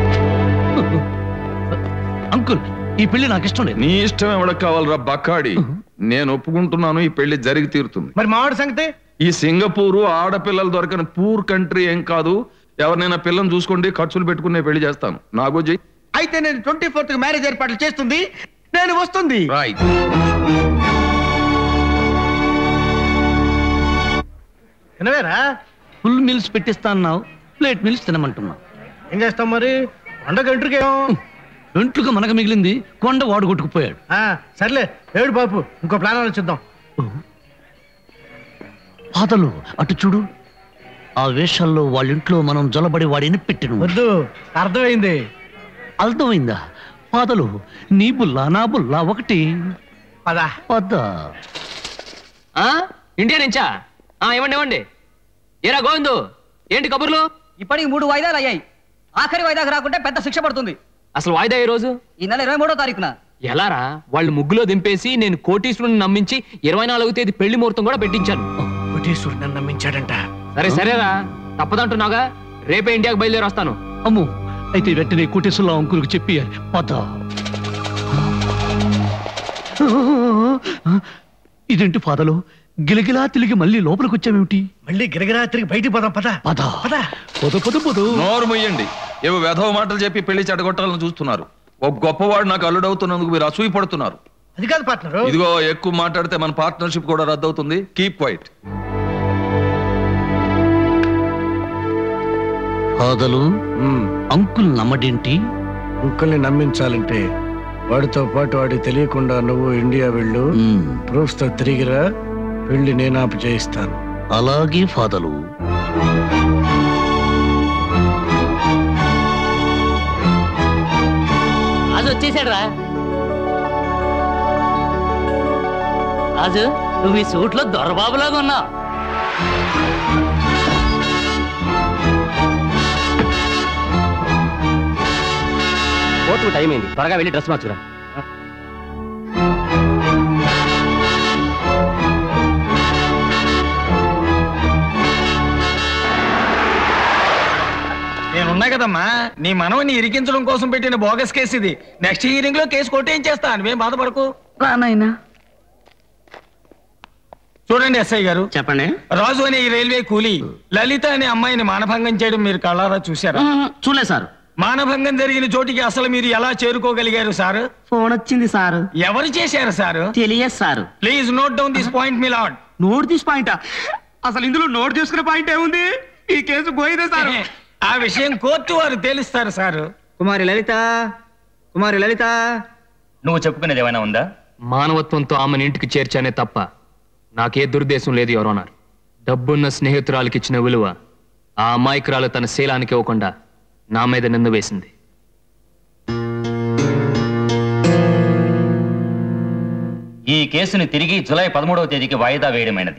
అంకుల్ ఈ పెళ్లి నాకు ఇష్టం లేదు నీ ఇష్టం ఎవడకు కావాలరా బక్కాడి నేను ఒప్పుకుంటున్నాను ఈ పెళ్లి జరిగి తీరుతుంది మరి మావాడి సంగతి ఈ సింగపూరు ఆడపిల్లలు దొరకని పూర్ కంట్రీ ఏం కాదు ఎవరినైనా పిల్లని చూసుకోండి ఖర్చులు పెట్టుకునే పెళ్లి చేస్తాను నాగో జై అయితే నేను ట్వంటీ ఫోర్త్ మ్యారేజ్ ఏర్పాట్లు చేస్తుంది నేను వస్తుంది వినవేరా ఫుల్ మిల్స్ పెట్టిస్తా అన్నావు ప్లేట్ మిల్స్ తినమంటున్నావు ఏం చేస్తాం మరి వంద గంటకేమో ఇంట్లోకి మనకు మిగిలింది కొండ వాడు కొట్టుకుపోయాడు సర్లే ఏడు బాపు ఇంకో ప్లాన్ ఆలోచిద్దాం పాతలు అటు చూడు ఆ వేషాల్లో వాళ్ళ ఇంట్లో మనం జొలబడి వాడిని పెట్టిన వద్దు అర్థమైంది అర్థమైందా పాతలు నీ బుల్లా నా బుల్లా ఒకటి పదా పద ఆ ఇండియా నుంచా ఆ ఇవ్వండి ఇవ్వండి ఏరా గోవిందు ఏంటి కబుర్లు ఇప్పటికి మూడు వాయిదాలు అయ్యాయి ఆఖరి వాయిదాకు రాకుంటే పెద్ద శిక్ష పడుతుంది అసలు వాయిదా ఈ రోజు ఈ నెల ఇరవై మూడో తారీఖున ఎలారా వాళ్ళు ముగ్గులో దింపేసి నేను కోటీశ్వరుని నమ్మించి ఇరవై నాలుగు తేదీ పెళ్లి ముహూర్తం కూడా పెట్టించాను కోటేశ్వరుడు నన్ను నమ్మించాడంట సరే సరేరా తప్పదంటున్నాగా రేపే ఇండియాకి బయలుదేరి వస్తాను అమ్ము అయితే వెంటనే కోటేశ్వరరావు అంకులకు చెప్పి పద ఇదేంటి పాదలు గిలగిలా తిరిగి మళ్ళీ లోపలికి వచ్చామేమిటి మళ్ళీ గిరగిరా తిరిగి బయటికి పోదాం పద పద పద పొద పొద పొద నోరు మొయ్యండి ఏవో వెధవ మాటలు చెప్పి పెళ్లి చెడగొట్టాలని చూస్తున్నారు ఒక గొప్పవాడు నాకు అల్లుడవుతున్నందుకు మీరు అసూయ పడుతున్నారు అది కాదు పార్ట్నర్ ఇదిగో ఎక్కువ మాట్లాడితే మన పార్ట్నర్షిప్ కూడా రద్దవుతుంది కీప్ క్వైట్ పాదలు అంకుల్ నమ్మడేంటి అంకుల్ని నమ్మించాలంటే వాడితో పాటు వాడికి తెలియకుండా నువ్వు ఇండియా వెళ్ళు ప్రూఫ్స్ తో తిరిగిరా వెళ్ళి నేను ఆపు చేయిస్తాను అలాగే ఫాదలు రాజు వచ్చేసాడు రా రాజు నువ్వు ఈ సూట్లో దొరబాబులాగా ఉన్నావు కోర్టు టైం అయింది త్వరగా వెళ్ళి డ్రెస్ మార్చురా నేనున్నా కదమ్మా నీ మనవని ఇరికించడం కోసం పెట్టిన బోగస్ కేసు ఇది నెక్స్ట్ హియరింగ్ లో కేసు కొట్టేయించేస్తా నువ్వేం బాధపడకు రానాయనా చూడండి ఎస్ఐ గారు చెప్పండి రాజు అనే ఈ రైల్వే కూలీ లలిత అనే అమ్మాయిని మానభంగం చేయడం మీరు కళ్ళారా చూశారా చూడలేదు సార్ మానభంగం జరిగిన చోటికి అసలు మీరు ఎలా చేరుకోగలిగారు సార్ ఫోన్ వచ్చింది సార్ ఎవరు చేశారు సార్ తెలియదు sir please note down this point మీ లాడ్ నోట్ తీసి పాయింట్ అసలు ఇందులో నోట్ చేసుకునే పాయింట్ ఏముంది ఈ కేసు పోయిదే సార్ ఆ విషయం కోర్టు వారు తేలుస్తారు సార్ కుమారి లలిత కుమారి లలిత నువ్వు చెప్పుకునేది ఏమైనా ఉందా మానవత్వంతో ఆమెను ఇంటికి చేర్చానే తప్ప నాకే దుర్దేశం లేదు ఎవరన్నారు డబ్బున్న స్నేహితురాలకి ఇచ్చిన విలువ ఆ అమాయకురాలు తన శీలానికి ఇవ్వకుండా నా మీద నింద వేసింది ఈ కేసుని తిరిగి జూలై పదమూడవ తేదీకి వాయిదా వేయడమైనది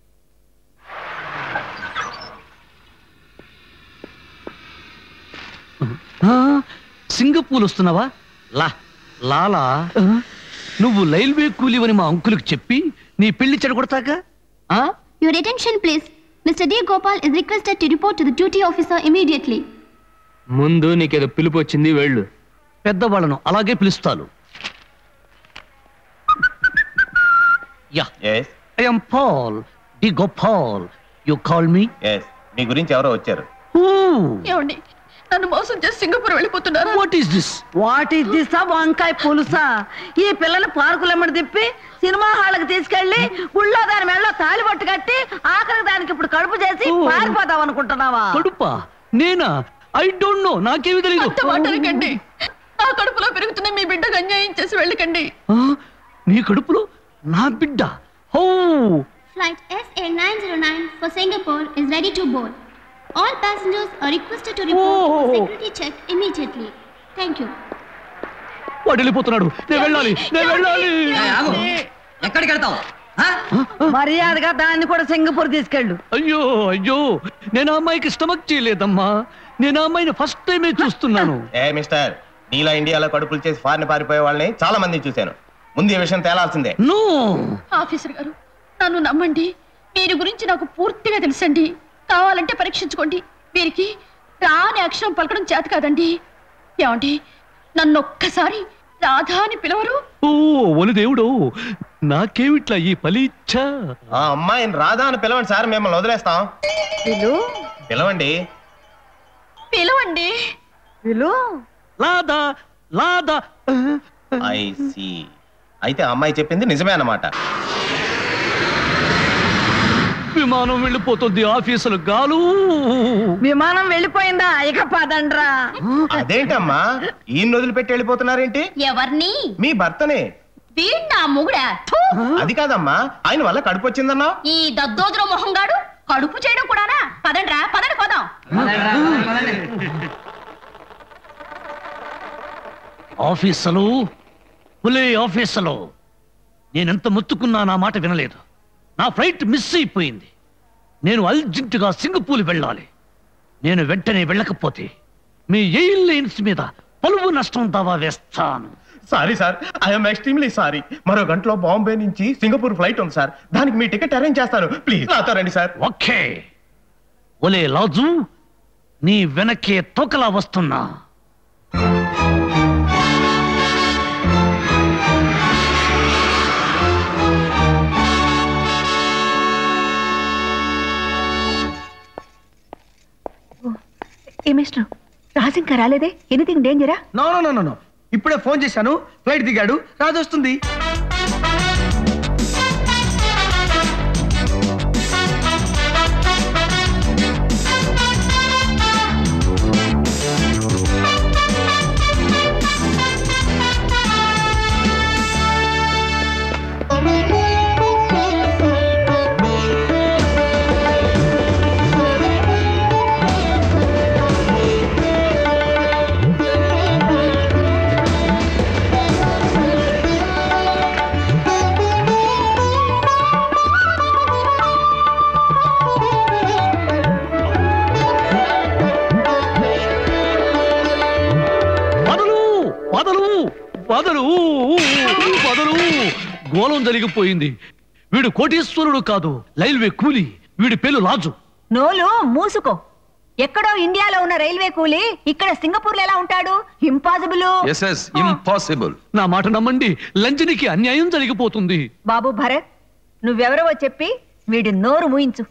ఆ, సింగపూర్ వస్తున్నావా లా లాలా నువ్వు రైల్వే కూలివని మా అంకులకు చెప్పి నీ పెళ్లి చెడగొడతాక Your attention, please. Mr. D. Gopal is requested to report to the duty officer immediately. ముందు నీకేదో పిలుపు వచ్చింది వెళ్ళు పెద్దవాళ్ళను అలాగే పిలుస్తాను yeah I am Paul D Gopal you call me మీ గురించి ఎవరో వచ్చారు ఏమండి నన్ను మోసం చేసి సింగపూర్ వెళ్ళిపోతున్నారా what is this what is this వంకాయ పులుసా ఈ పిల్లలు పార్కులమ్మడి తిప్పి సినిమా హాళ్ళకి తీసుకెళ్లి గుళ్ళో దాని మెళ్ళలో తాలి పట్టు కట్టి ఆఖరికి దానికి ఇప్పుడు కడుపు చేసి పారిపోతాం అనుకుంటున్నావా కడుపా నేనా ఐ డోంట్ నో నాకేమి తెలియదు అంత మాటలకండి నా కడుపులో పెరుగుతున్న మీ బిడ్డకు అన్యాయం చేసి వెళ్ళకండి ఆ, నీ కడుపులో నా బిడ్డ హో Flight SA909 for Singapore is ready to board. All passengers are requested to report for security check immediately. Thank you. వాడు వెళ్ళిపోతున్నాడు నేను వెళ్ళాలి నేను వెళ్ళాలి ఎక్కడికి వెళ్తావు మర్యాదగా దాన్ని కూడా సింగపూర్ తీసుకెళ్ళు అయ్యో అయ్యో నేను ఆ అమ్మాయికి స్టమక్ చేయలేదమ్మా నేను ఆ అమ్మాయిని ఫస్ట్ టైమే చూస్తున్నాను ఏ మిస్టర్ నీలా ఇండియాలో కడుపులు చేసి ఫారిన్ పారిపోయే వాళ్ళని చాలా మంది చూశాను ముందు ఈ విషయం తేలాల్సిందే నో ఆఫీసర్ గారు నన్ను నమ్మండి వీరి గురించి నాకు పూర్తిగా తెలుసండి కావాలంటే పరీక్షించుకోండి వీరికి రాని అక్షరం పలకడం చేత కాదండి ఏమండి నన్ను ఒక్కసారి రాధా అని పిలవరు ఓ ఒలి దేవుడు నాకేమిట్లా ఈ పలీచ్ఛ ఆ అమ్మాయిని రాధా అని పిలవండి సార్ మిమ్మల్ని వదిలేస్తాం పిలవండి పిలవండి పిలు రాధా లాదా ఐ సి అయితే ఆ అమ్మాయి చెప్పింది నిజమే అన్నమాట విమానం వెళ్ళిపోతుంది ఆఫీసులు గాలు విమానం వెళ్ళిపోయిందా ఇక పదండ్రా అదేంటమ్మా ఈ వదిలిపెట్టి వెళ్ళిపోతున్నారేంటి ఎవరిని మీ భర్తనే వీడు నా మొగుడా థూ! అది కాదమ్మా ఆయన వల్ల కడుపు వచ్చిందన్నా ఈ దద్దోజులో మొహంగాడు కడుపు చేయడం కూడానా పదండ్రా పదండి పోదాం ఆఫీసులు పులే ఆఫీసులు నేనెంత మొత్తుకున్నా నా మాట వినలేదు నా ఫ్లైట్ మిస్ అయిపోయింది నేను అర్జెంటుగా సింగపూర్ వెళ్ళాలి నేను వెంటనే వెళ్ళకపోతే మీ ఎయిర్ లైన్స్ మీద పలువు నష్టం దావా వేస్తాను sorry sir I'm extremely sorry మరో గంటలో బాంబే నుంచి సింగపూర్ ఫ్లైట్ ఉంది సార్ దానికి మీ టికెట్ అరేంజ్ చేస్తాను ప్లీజ్ నాతో రండి సార్ ఓకే ఒలే లాజు నీ వెనకే తోకలా వస్తున్నా ఏ మిస్టర్ రాజు ఇంకా రాలేదే ఎనీథింగ్ డేంజరా నో నో నో నో ఇప్పుడే ఫోన్ చేశాను ఫ్లైట్ దిగాడు రాజు వస్తుంది వదలు వదలు వదలు వదలు గోళం జరిగిపోయింది వీడు కోటీశ్వరుడు కాదు రైల్వే కూలి వీడి పేరు లాజు నోలు మూసుకో ఎక్కడో ఇండియాలో ఉన్న రైల్వే కూలి ఇక్కడ సింగపూర్ లో ఎలా ఉంటాడు ఇంపాసిబుల్ ఎస్ ఎస్ ఇంపాసిబుల్ నా మాట నమ్మండి లంజనికి అన్యాయం జరిగిపోతుంది బాబు భరత్ నువ్వెవరవో చెప్పి వీడి నోరు మూయించు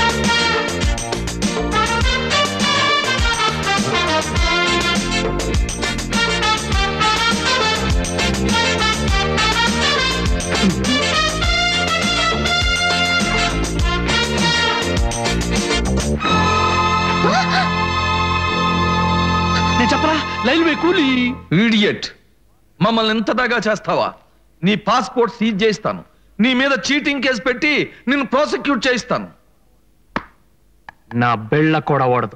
నేను చెప్పరా రైల్వే కూలీ ఇడియట్ మమ్మల్ని ఎంతదాగా చేస్తావా నీ పాస్పోర్ట్ సీజ్ చేయిస్తాను నీ మీద చీటింగ్ కేసు పెట్టి నిన్ను ప్రాసిక్యూట్ చేయిస్తాను నా బెళ్ళ కూడా ఓడదు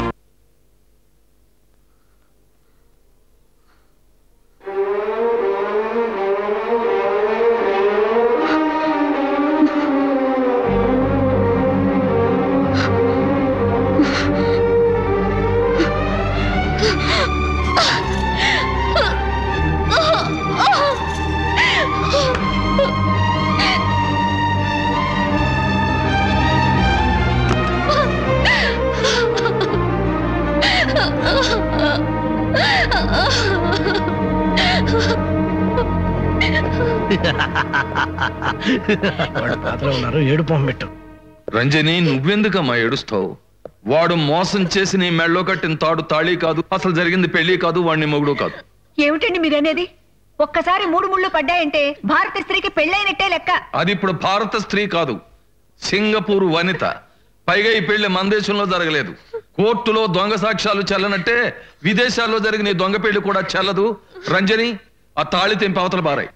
వాడు పాతలో ఉన్నారు ఏడు పెట్టు రంజని నువ్వెందుకమ్మా ఏడుస్తావు వాడు మోసం చేసి నీ మెళ్ళో కట్టిన తాడు తాళి కాదు అసలు జరిగింది పెళ్లి కాదు వాడిని మొగుడు కాదు ఏమిటండి మీరనేది ఒక్కసారి మూడు ముళ్ళు పడ్డాయంటే భారత స్త్రీకి పెళ్ళైనట్టే లెక్క అది ఇప్పుడు భారత స్త్రీ కాదు సింగపూర్ వనిత పైగా ఈ పెళ్లి మన దేశంలో జరగలేదు కోర్టులో దొంగ సాక్ష్యాలు చెల్లనట్టే విదేశాల్లో జరిగిన ఈ దొంగ పెళ్లి కూడా చెల్లదు రంజని ఆ తాళి తెంపి అవతల బారాయి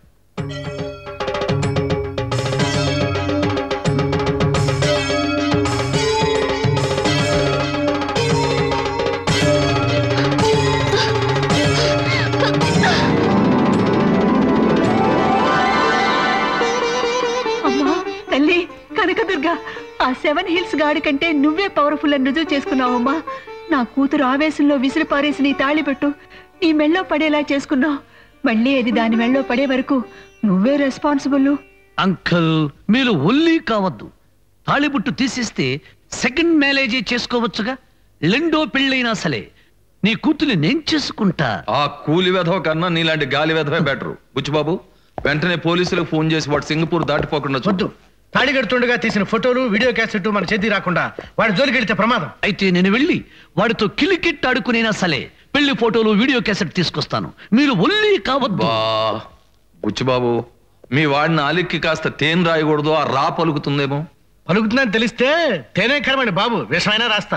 అమ్మా తల్లి కనకదుర్గ ఆ సెవెన్ హిల్స్ గాడి కంటే నువ్వే పవర్ఫుల్ అని రుజువు చేసుకున్నావమ్మా నా కూతురు ఆవేశంలో విసిరి పారేసి నీ తాళి పెట్టు నీ మెళ్ళో పడేలా చేసుకున్నావు మళ్ళీ అది దాని మెళ్ళో పడే వరకు నువ్వే రెస్పాన్సిబుల్ అంకల్ మీరు ఒల్లి కావద్దు తాళిబుట్టు తీసేస్తే సెకండ్ మ్యారేజీ చేసుకోవచ్చుగా రెండో పెళ్ళైనా సరే నీ కూతుర్ని నేను చేసుకుంటా ఆ కూలి వెధవ కన్నా నీలాంటి గాలి వెధవే బెటరు బుచ్చిబాబు వెంటనే పోలీసులకు ఫోన్ చేసి వాడు సింగపూర్ దాటిపోకుండా చూద్దు తాళి కడుతుండగా తీసిన ఫోటోలు వీడియో క్యాసెట్ మన చేతికి రాకుండా వాడి జోలికి వెళ్తే ప్రమాదం అయితే నేను వెళ్ళి వాడితో కిలికిట్ ఆడుకునేనా సరే పెళ్లి ఫోటోలు వీడియో క్యాసెట్ తీసుకొస్తాను మీరు ఒల్లి కావద్దు బుచ్చిబాబు మీ వాడిని అలిక్కి కాస్త తేనె రాయకూడదు ఆ రా పలుకుతుందేమో పలుకుతుందని తెలిస్తే తేనే కరమండి బాబు విషమైనా రాస్తా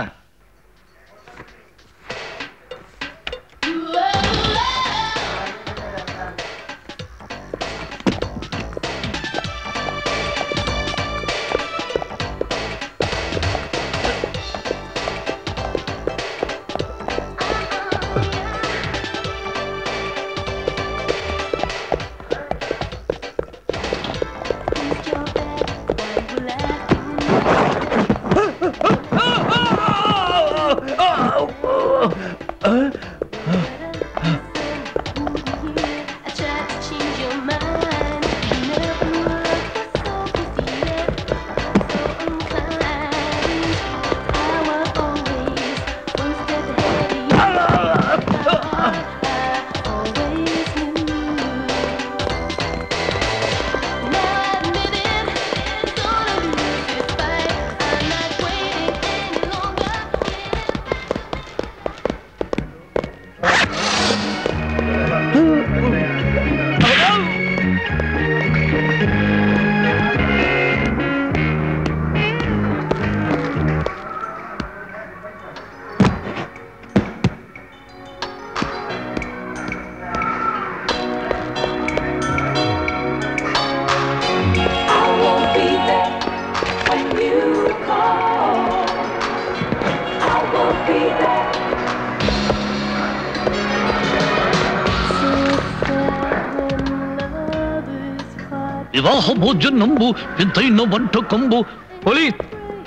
వివాహ భోజనంబు వింతైన వంటకంబు police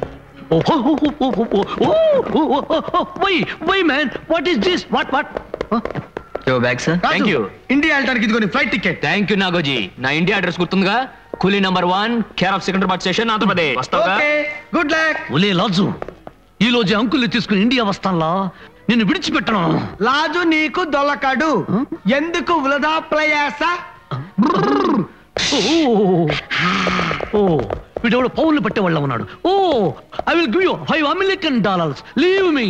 why why man what is this what what bag sir thank you India వెళ్ళడానికి ఇదిగోని ఫ్లైట్ టికెట్ థ్యాంక్ యూ నాగోజీ నా ఇండియా అడ్రస్ గుర్తుందిగా coolie number one care of Secunderabad station Andhra Pradesh వస్తావుగా గుడ్ లక్ ఒలే లాజు ఈ రోజు అంకుల్ని తీసుకుని ఇండియా వస్తానులా నిన్ను విడిచిపెట్టను లాజు నీకు దొలకడు ఎందుకు వృధా ప్రయాస ఓ ఓ వీడెవడో పౌన్లు పట్టే వాళ్ళ ఉన్నాడు oh I will give you five American dollars leave me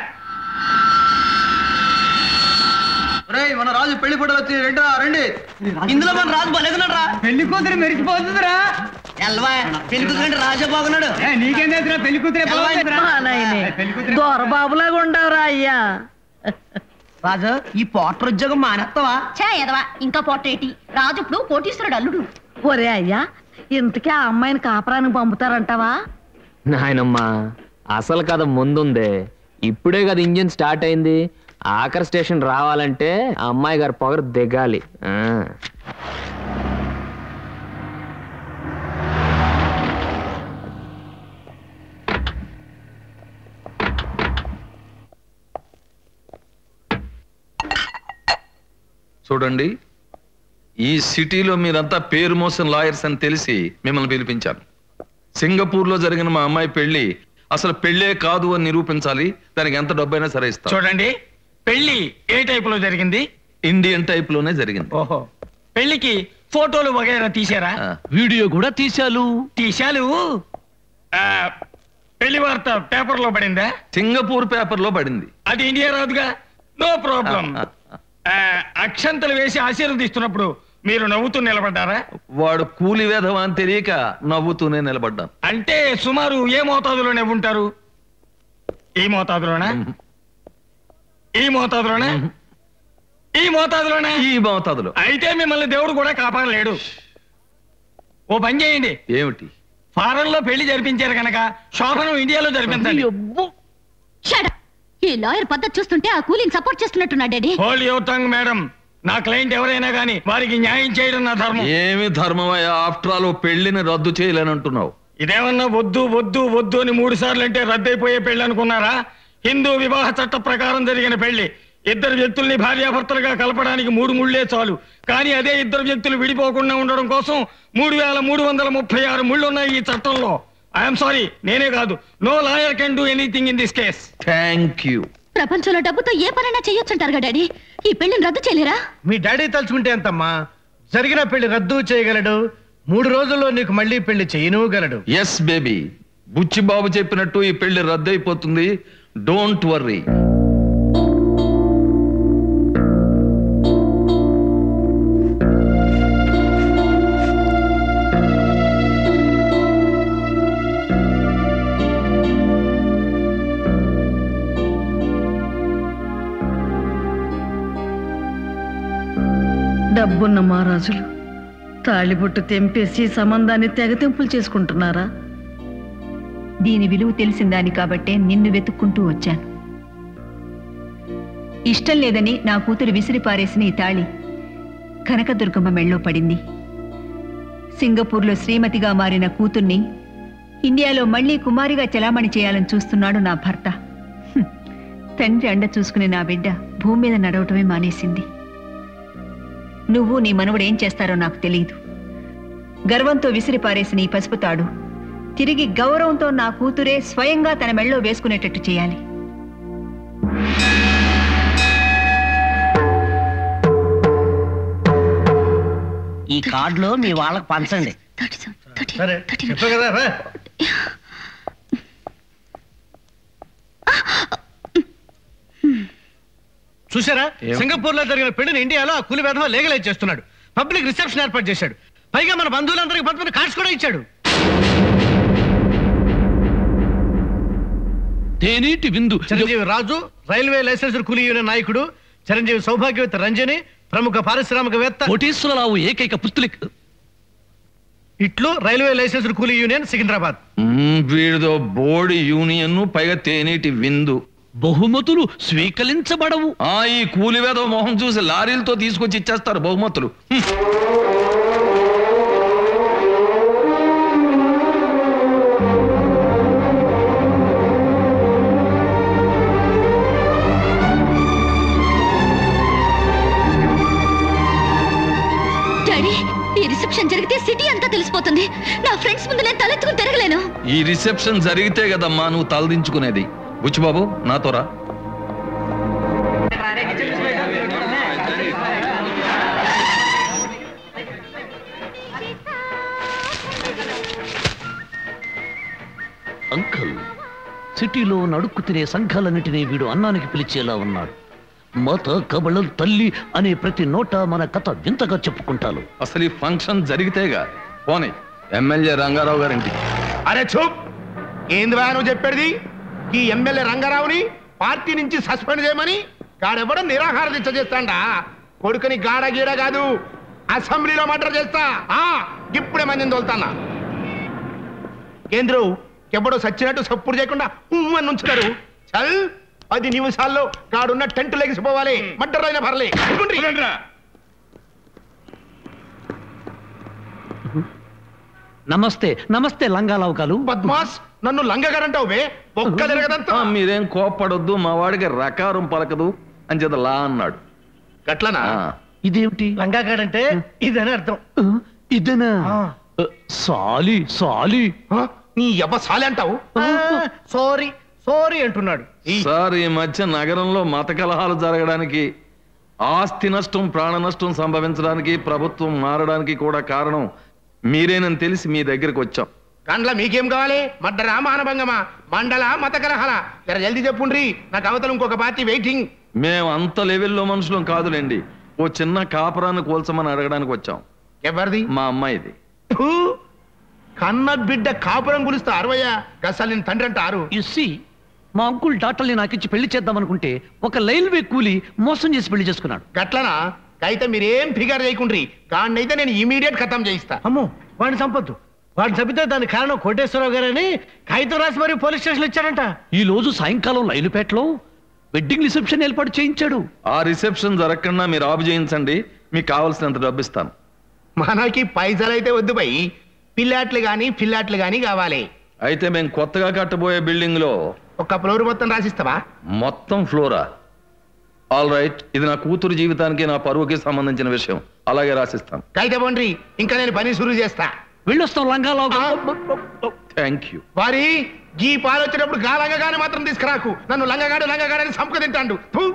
మన రాజు పెళ్లి ఫోటోలు వచ్చి రెండా రండి ఇందులో మన రాజు బలేకున్నాడు రా పెళ్లి కూతురు మెరిసిపోతుందిరా ఎల్వా పెళ్లి కూతురు రాజా బాగున్నాడు నీకేం తెలుసురా పెళ్లి కూతురే దొరబాబులాగా ఉండవురా అయ్యా రాజు ఈ పోటర్ ఉద్యోగం మానేస్తావా చే ఎదవా ఇంకా పోట్రేటి రాజు ఇప్పుడు కోటీశ్వరుడు అల్లుడు ఒరే అయ్యా ఇంతకీ ఆ అమ్మాయిని కాపురానికి పంపుతారంటావా నాయనమ్మా అసలు కథ ముందుందే ఇప్పుడే కదా ఇంజిన్ స్టార్ట్ అయింది ఆఖరి స్టేషన్ రావాలంటే ఆ అమ్మాయి గారి పొగరు దిగాలి ఆ. చూడండి ఈ సిటీలో మీరంతా పేరు మోసిన లాయర్స్ అని తెలిసి మిమ్మల్ని పిలిపించాను సింగపూర్లో జరిగిన మా అమ్మాయి పెళ్లి అసలు పెళ్ళే కాదు అని నిరూపించాలి దానికి ఎంత డబ్బైనా సరే ఇస్తాం చూడండి పెళ్లి ఏ టైప్ లో జరిగింది ఇండియన్ టైప్ లోనే జరిగింది ఓహో పెళ్లికి ఫోటోలు వగైరా తీసారా వీడియో కూడా తీశాలు తీశాలు ఆ, పెళ్లి వార్త పేపర్ లో పడిందా సింగపూర్ పేపర్ లో పడింది అది ఇండియా రాదుగా నో ప్రాబ్లం అక్షంతలు వేసి ఆశీర్వదిస్తున్నప్పుడు మీరు నవ్వుతూ నిలబడ్డారా వాడు కూలి వేధం అని తెలియక నవ్వుతూనే నిలబడ్డాను అంటే సుమారు ఏ మోతాదులో నవ్వుంటారు ఈ మోతాదులోనా ఈ మోతాదులోనా ఈ మోతాదులోనా ఈ మోతాదులో అయితే మిమ్మల్ని దేవుడు కూడా కాపాడలేడు ఓ పని చేయండి ఏమిటి ఫారెన్ లో పెళ్లి జరిపించారు కనుక శోభనం ఇండియాలో జరిపించండి Shut up. ఈ లాయర్ పద్ధతి చూస్తుంటే ఆ కూలింగ్ సపోర్ట్ చేస్తున్నట్టున్నా daddy hold your tongue madam నా క్లయింట్ ఎవరైనా గానీ వారికి న్యాయం చేయడం నా ధర్మం ఏమి ధర్మమయ్యా ఆఫ్టర్ ఆల్ ఓ పెళ్లిని రద్దు చేయలేనంటున్నావు ఇదేమన్నా వద్దు వద్దు వద్దు అని మూడు సార్లు అంటే రద్దయిపోయే పెళ్లి అనుకున్నారా హిందూ వివాహ చట్ట ప్రకారం జరిగిన పెళ్లి ఇద్దరు వ్యక్తుల్ని భార్యాభర్తలుగా కలపడానికి మూడు ముళ్లే చాలు కానీ అదే ఇద్దరు వ్యక్తులు విడిపోకుండా ఉండడం కోసం మూడు వేల మూడు వందల ముప్పై ఆరు ముళ్ళు ఉన్నాయి ఈ చట్టంలో ఐఎమ్ సారీ నేనే కాదు no lawyer can do anything in this case thank you ప్రపంచంలో డబ్బుతో ఏ పనైనా చేయొచ్చుంటారుగా డాడీ ఈ పెళ్లిని రద్దు చేయలేరా మీ డాడీ తలుచుకుంటే ఎంతమ్మా జరిగిన పెళ్లి రద్దు చేయగలడు మూడు రోజుల్లో నీకు మళ్ళీ పెళ్లి చేయనుగలడు ఎస్ బేబీ బుచ్చిబాబు చెప్పినట్టు ఈ పెళ్లి రద్దయిపోతుంది డోంట్ వర్రీ డబ్బున్న మహారాజులు తాళిబొట్టు తెంపేసి సంబంధాన్ని తెగతెంపులు చేసుకుంటున్నారా దీని విలువ తెలిసిందాని కాబట్టే నిన్ను వెతుక్కుంటూ వచ్చాను ఇష్టం లేదని నా కూతురు విసిరి పారేసిన ఈ తాళి కనకదుర్గమ్మ మెళ్ళో పడింది సింగపూర్లో శ్రీమతిగా మారిన కూతుర్ని ఇండియాలో మళ్ళీ కుమారిగా చెలామణి చేయాలని చూస్తున్నాడు నా భర్త హ్మ్. తండ్రి అండ చూసుకునే నా బిడ్డ భూమి మీద నడవటమే మానేసింది నువ్వు నీ మనవడు ఏం చేస్తారో నాకు తెలియదు గర్వంతో విసిరి పారేసిన ఈ పసుపు తాడు తిరిగి గౌరవంతో నా కూతురే స్వయంగా తన మెళ్ళో వేసుకునేటట్టు చేయాలి ఈ కార్డులో మీ వాళ్ళకి పంచండి సరే చెప్పా కదా రా చూసారా సింగపూర్ లో జరిగిన పెళ్లిని ఇండియాలో ఆ కూలి వేధవ లీగలైజ్ చేస్తున్నాడు పబ్లిక్ రిసెప్షన్ ఏర్పాటు చేశాడు పైగా మన బంధువులందరికీ పంపిన కార్డ్స్ కూడా ఇచ్చాడు తేనీటి విందు Chiranjeevi Raju railway license coolie union నాయకుడు చిరంజీవి సౌభాగ్యవేత్త రంజని ప్రముఖ పారిశ్రామికవేత్త కోటేశ్వరరావు ఏకైక పుత్రులిక్ ఇట్లు railway license coolie union Secunderabad మ్మ్, వీడిదో బోర్డు యూనియన్ పైగా తేనీటి విందు బహుమతులు స్వీకరించబడవు ఆ ఈ కూలివేద మొహం చూసి లారీలతో తీసుకొచ్చి ఇచ్చేస్తారు బహుమతులు హ్మ్. డాడీ ఈ రిసెప్షన్ జరిగితే సిటీ అంతా తెలిసిపోతుంది నా ఫ్రెండ్స్ ముందు నేను తలెత్తుకుని తిరగలేను ఈ రిసెప్షన్ జరిగితే కదమ్మా నువ్వు తలదించుకునేది బుచ్చిబాబు నాతో రా అంకల్ సిటీలో నడుక్కు తినే సంఘాలన్నిటినీ వీడు అన్నానికి పిలిచేలా ఉన్నాడు మత కబళం తల్లి అనే ప్రతి నోట మన కథ వింతగా చెప్పుకుంటారు అసలు ఈ ఫంక్షన్ జరిగితేగా పోనీ ఎమ్మెల్యే రంగారావు గారింటి అరే చూప్ ఏంది వా నువ్వు చెప్పేది ఈ ఎమ్మెల్యే రంగారావుని పార్టీ నుంచి సస్పెండ్ చేయమని గాడెవ్వడం నిరాహార దీక్ష చేస్తాడా కొడుకుని గాడ గీడ కాదు అసెంబ్లీలో మర్డర్ చేస్తా ఆ ఇప్పుడే మందిని తోలుతానా కేంద్రం ఎవడో సచ్చినట్టు సప్పుడు చేయకుండా ఉమ్మని ఉంచుతారు చల్ పది నిమిషాల్లో గాడున్న టెంట్ లెగిసిపోవాలి మర్డర్ అయినా పర్లే ఊరుకుండ్రి. నమస్తే నమస్తే లంగాలవకాలు బద్మాస్ నన్ను లంగగారంటావు బే ఒక్కలేరగదంతా ఆ, మీరేం కోప్పడొద్దు మా వాడికి రకారం పలకదు అని చేత లా అన్నాడు గట్లనా ఇదేమిటి లంగాగాడంటే ఇదని అర్థం ఇదేనా సాలి సాలి నీ ఎవ్వ సాలి అంటావు సారీ సారీ అంటున్నాడు సార్ ఈ మధ్య నగరంలో మత కలహాలు జరగడానికి ఆస్తి నష్టం ప్రాణ నష్టం సంభవించడానికి ప్రభుత్వం మారడానికి కూడా కారణం మీరేనని తెలిసి మీ దగ్గరికి వచ్చాం కండ్ల మీకేం కావాలి మడ్డరా మానభంగమా మండల మత కలహల జర జల్దీ చెప్పుండ్రి నాకు అవతల ఇంకొక పార్టీ వెయిటింగ్ మేము అంత లెవెల్లో మనుషులం కాదులేండి ఓ చిన్న కాపురాన్ని కోల్చమని అడగడానికి వచ్చాం ఎవరిది మా అమ్మాయిది ఫూ! కన్న బిడ్డ కాపురం గులిస్తే అరవయ్యా గసలు నేను తండ్రి అంటారు సి మా అంకుల్ డాక్టర్ని నాకిచ్చి పెళ్లి చేద్దాం అనుకుంటే ఒక రైల్వే కూలి మోసం చేసి పెళ్లి చేసుకున్నాడు గట్లనా అయితే మీరేం ఫిగర్ చేయకుండ్రి కాన్నైతే నేను ఇమీడియట్ ఖతం చేయిస్తా అమ్మో వాడిని చంపొద్దు వాడిని చంపితే దానికి కారణం కోటేశ్వరరావు గారని కాగితం రాసి మరి పోలీస్ స్టేషన్ ఇచ్చారంట ఈ రోజు సాయంకాలం రైలుపేటలో వెడ్డింగ్ రిసెప్షన్ ఏర్పాటు చేయించాడు ఆ రిసెప్షన్ జరగకుండా మీరు ఆపు చేయించండి మీకు కావాల్సినంత డబ్బు ఇస్తాను మనకి పైసలు అయితే వద్దు పోయి పిల్లాట్లు గాని పిల్లాట్లు గాని కావాలి అయితే మేము కొత్తగా కట్టబోయే బిల్డింగ్ లో ఒక్క ఫ్లోర్ మొత్తం రాసిస్తావా మొత్తం ఫ్లోరా ఆల్ రైట్ ఇది నా కూతురు జీవితానికి నా పరువుకి సంబంధించిన విషయం అలాగే రాసిస్తాను అయితే పోండ్రి ఇంకా నేను పని సురు చేస్తా వెళ్ళొస్తాం లంగాలో థ్యాంక్ యూ వారి ఈ పాలు వచ్చేటప్పుడు గాలంగగానే మాత్రం తీసుకురాకు నన్ను లంగగాడు లంగగాడని సంపక తింటాడు ఫు!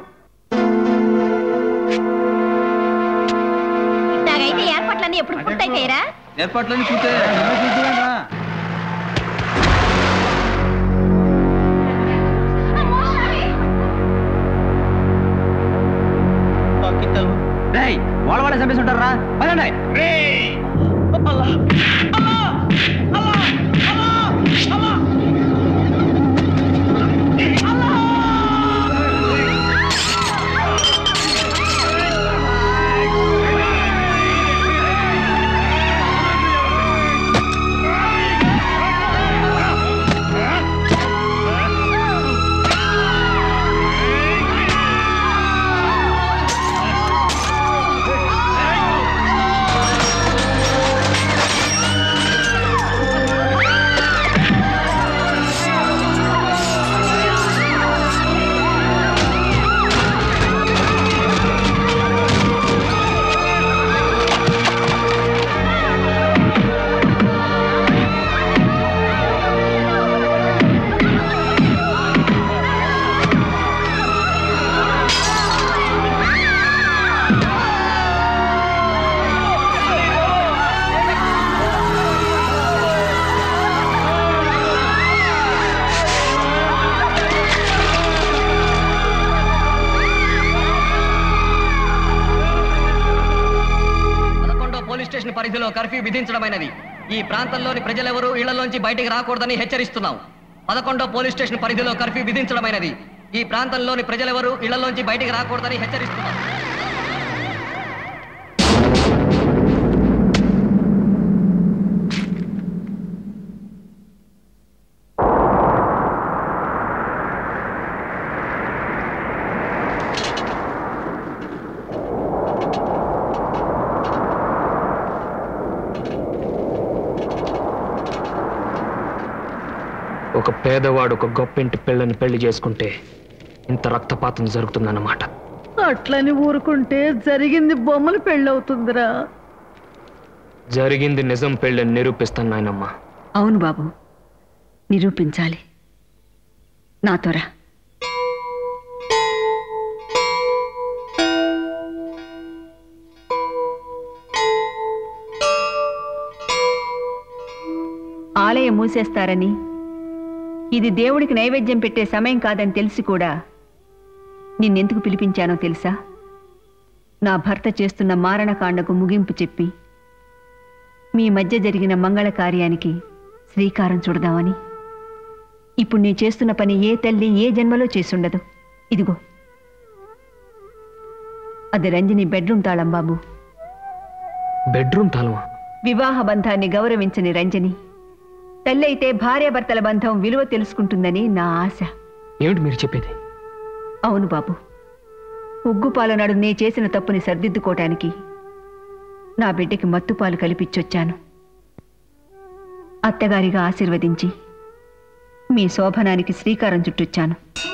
ఇలాగైతే ఏర్పాట్లన్నీ ఎప్పుడు పూర్తయిపోయారా ఏర్పాట్లన్నీ పూర్తయ్యాయి వాళ్ళ వాళ్ళే చంపేసి ఉంటారా పదండి ఆ పరిధిలో కర్ఫ్యూ విధించడమైనది ఈ ప్రాంతంలోని ప్రజలెవరూ ఇళ్లలోంచి బయటికి రాకూడదని హెచ్చరిస్తున్నాం పదకొండో పోలీస్ స్టేషన్ పరిధిలో కర్ఫ్యూ విధించడమైనది ఈ ప్రాంతంలోని ప్రజలెవరూ ఇళ్లలోంచి బయటికి రాకూడదని హెచ్చరిస్తున్నాం ఒక పేదవాడు ఒక గొప్పింటి పిల్లని పెళ్లి చేసుకుంటే ఇంత రక్తపాతం జరుగుతుందన్నమాట అట్లని ఊరుకుంటే జరిగింది బొమ్మలు పెళ్ళవుతుందిరా జరిగింది నిజం పెళ్ళని నిరూపిస్తాను నాయనమ్మ అవును బాబు నిరూపించాలి నాతోరా ఆలయం మూసేస్తారని ఇది దేవుడికి నైవేద్యం పెట్టే సమయం కాదని తెలిసి కూడా నిన్నెందుకు పిలిపించానో తెలుసా నా భర్త చేస్తున్న మారణకాండకు ముగింపు చెప్పి మీ మధ్య జరిగిన మంగళ కార్యానికి శ్రీకారం చుడదామని ఇప్పుడు నీ చేస్తున్న పని ఏ తల్లి ఏ జన్మలో చేసుండదు ఇదిగో అది రంజని బెడ్రూమ్ తాళం బాబు బెడ్రూమ్ తాళమా వివాహ బంధాన్ని గౌరవించని రంజని తల్లి అయితే భార్యాభర్తల బంధం విలువ తెలుసుకుంటుందని నా ఆశ ఏమిటి మీరు చెప్పేది అవును బాబు ఉగ్గుపాల నాడు నే చేసిన తప్పుని సర్దిద్దుకోవటానికి నా బిడ్డకి మత్తుపాలు కల్పించొచ్చాను అత్తగారిగా ఆశీర్వదించి మీ శోభనానికి శ్రీకారం చుట్టొచ్చాను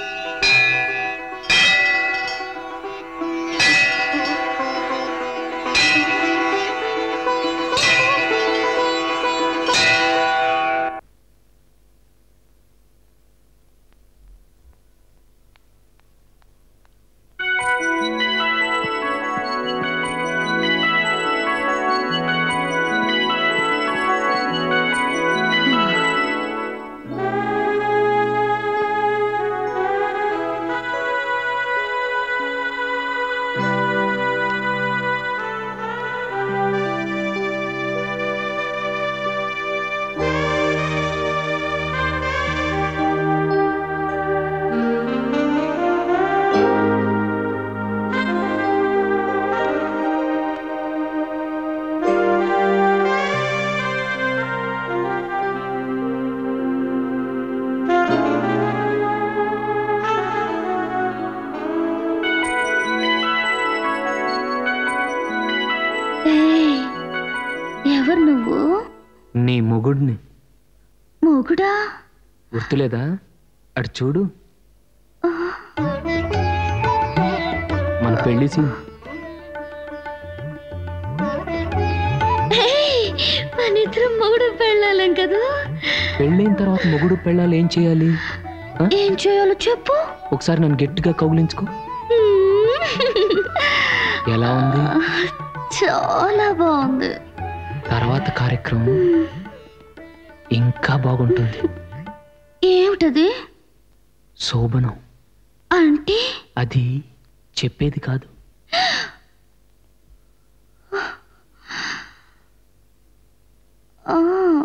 ఎవరు నువ్వు నీ మొగుడిని మొగుడా గుర్తులేదా అటు చూడు మన పెళ్లి సీన్ మనిద్దరం మొగుడు పెళ్ళాలం కదా పెళ్ళైన తర్వాత మొగుడు పెళ్ళాలి ఏం చేయాలి ఆ? ఏం చేయాలో చెప్పు ఒకసారి నన్ను గట్టిగా కౌగిలించుకో ఎలా ఉంది చాలా బాగుంది తర్వాత కార్యక్రమం ఇంకా బాగుంటుంది ఏమిటది శోభనం అంటే అది చెప్పేది కాదు ఆ,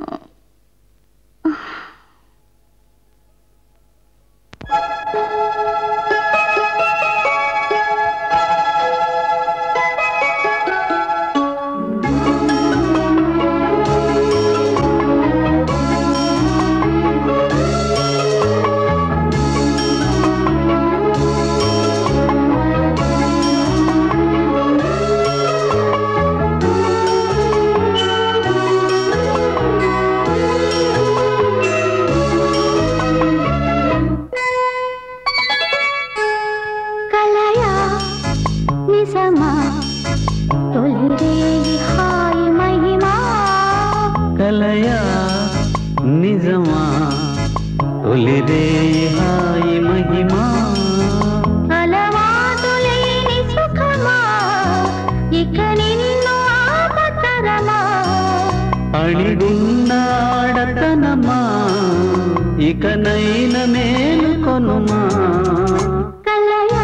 కలయా నిజమా తొలిరేయి హాయి మహిమా కలయా నిజమా తొలిరే హాయి మహిమా అలవాటులేని సుఖమా ఇక నిన్ను ఆపతరమా అణిగున్న ఆడతనమా ఇకనైన మేలు కొనుమా కలయా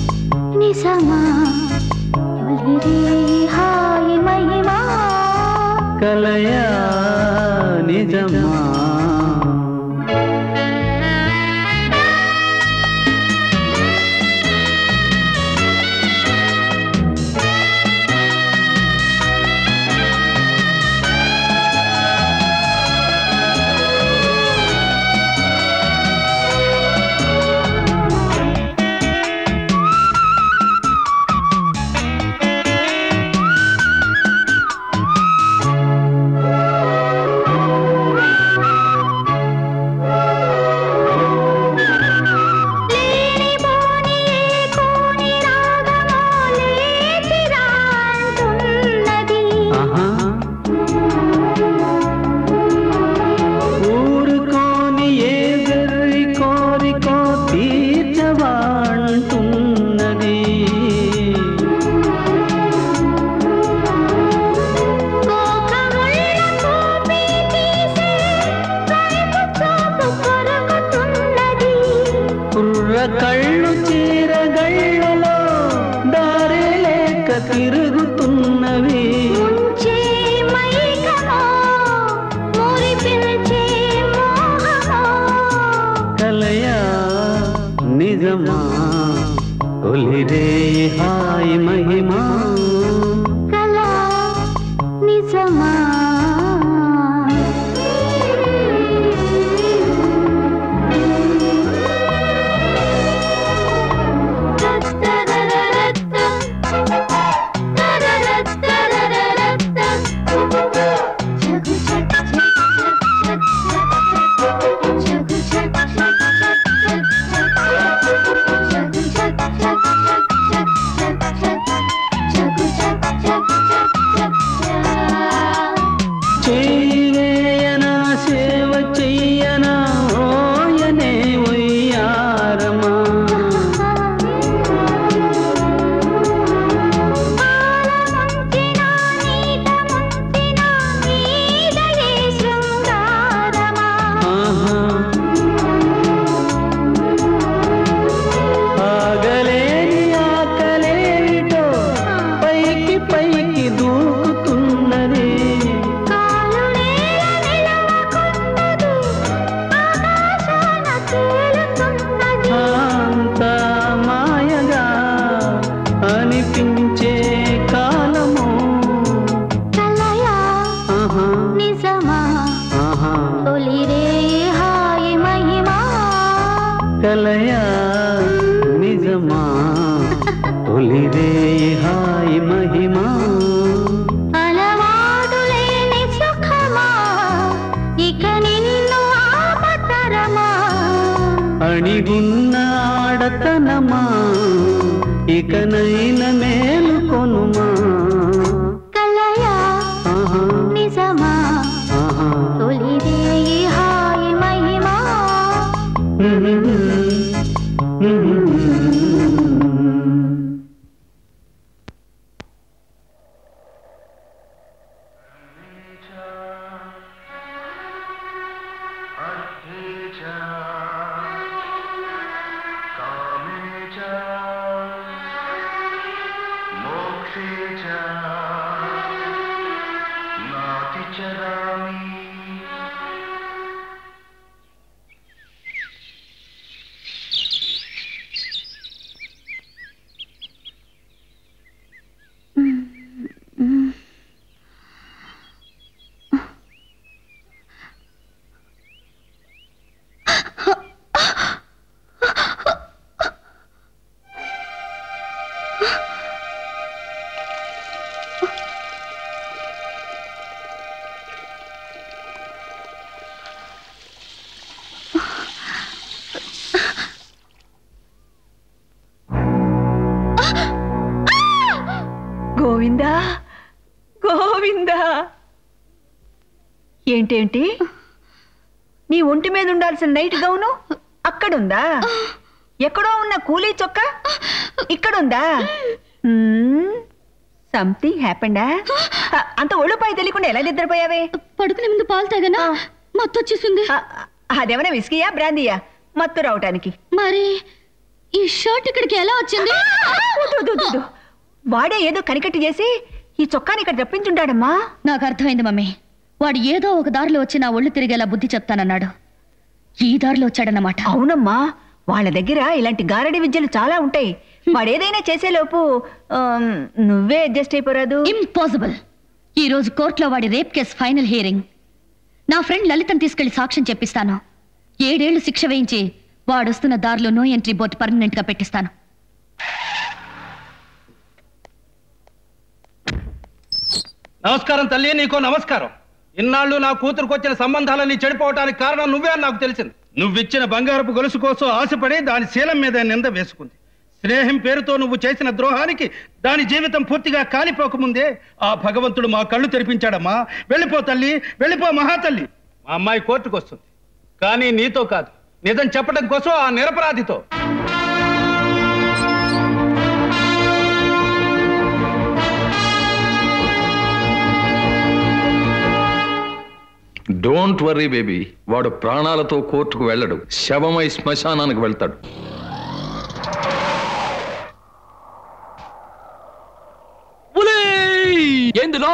నిజమా తొలిరేయి హాయి మహిమా కుర్ర కళ్ళు చీరగళ్ళలో దారే లేక తిరుగుతున్నవి కలయా నిజమా ఒలిరే హాయి మహిమా నిజమా చేయనా సేవ చెయ్యనా ఓయనే ఒయ్యారమా ఆగలేని ఆకలేమిటో పైకి పైకి దూకుతున్నది అంత మాయగా అనిపించే కాలము ఆహా, నిజమా ఆహా, తొలిరే హాయి మహిమా కలయా నిజమా ఒలిరే హాయి మహిమా అలవాటు లేని సుఖమా ఇక నిన్ను ఆపతరమా అణిగున్న ఆడతనమా ఇకనైన మేలుకొనుమా కలయా ఆహా, నిజమా ఆహా. తొలిరే హాయి మహిమా గోవిందా గోవిందా ఏంటేంటి నీ ఒంటి మీద ఉండాల్సిన నైట్ గౌను అక్కడుందా ఎక్కడో ఉన్న కూలీ చొక్క ఇక్కడుందా సంథింగ్ హ్యాపెండా అంత ఒళ్ళుపై తెలియకుండా ఎలా నిద్రపోయావే పడుకునే ముందు పాలు తాగనా మత్తు వచ్చేసింది అదేమైనా విస్కీయా బ్రాందీయా మత్తు రావటానికి మరి ఈ షర్ట్ ఇక్కడికి ఎలా వచ్చింది వద్దు, వద్దు, వద్దు. వాడే ఏదో కనికట్టి చేసి ఈ చొక్కాని ఇక్కడ రప్పించుంటాడమ్మా నాకు అర్థమైంది మమ్మీ వాడు ఏదో ఒక దారిలో వచ్చి నా ఒళ్ళు తిరిగేలా బుద్ధి చెప్తానన్నాడు ఈ దారిలో వచ్చాడన్నమాట అవునమ్మా వాళ్ళ దగ్గర ఇలాంటి గారడి విద్యలు చాలా ఉంటాయి వాడేదైనా చేసేలోపు ఆమ్, నువ్వే అడ్జస్ట్ అయిపోరాదు ఇంపాసిబుల్ ఈ రోజు కోర్టులో వాడి రేప్ కేస్ ఫైనల్ హియరింగ్ నా ఫ్రెండ్ లలితను తీసుకెళ్లి సాక్ష్యం చెప్పిస్తాను ఏడేళ్లు శిక్ష వేయించి వాడొస్తున్న దారిలో నో ఎంట్రీ బోర్డు పర్మనెంట్ గా పెట్టిస్తాను నమస్కారం తల్లి నీకో నమస్కారం ఇన్నాళ్ళు నా కూతురుకు వచ్చిన సంబంధాలన్నీ చెడిపోవటానికి కారణం నువ్వే అని నాకు తెలిసింది నువ్విచ్చిన బంగారపు గొలుసు కోసం ఆశపడి దాని శీలం మీద నింద వేసుకుంది స్నేహం పేరుతో నువ్వు చేసిన ద్రోహానికి దాని జీవితం పూర్తిగా కాలిపోకముందే ఆ భగవంతుడు మా కళ్ళు తెరిపించాడమ్మా వెళ్ళిపో తల్లి వెళ్ళిపో మహాతల్లి మా అమ్మాయి కోర్టుకు వస్తుంది కానీ నీతో కాదు నిజం చెప్పడం కోసం ఆ నిరపరాధితో డోంట్ వర్రీ బేబీ వాడు ప్రాణాలతో కోర్టుకు వెళ్ళడు శవమై శ్మశానానికి వెళ్తాడు ఎందులో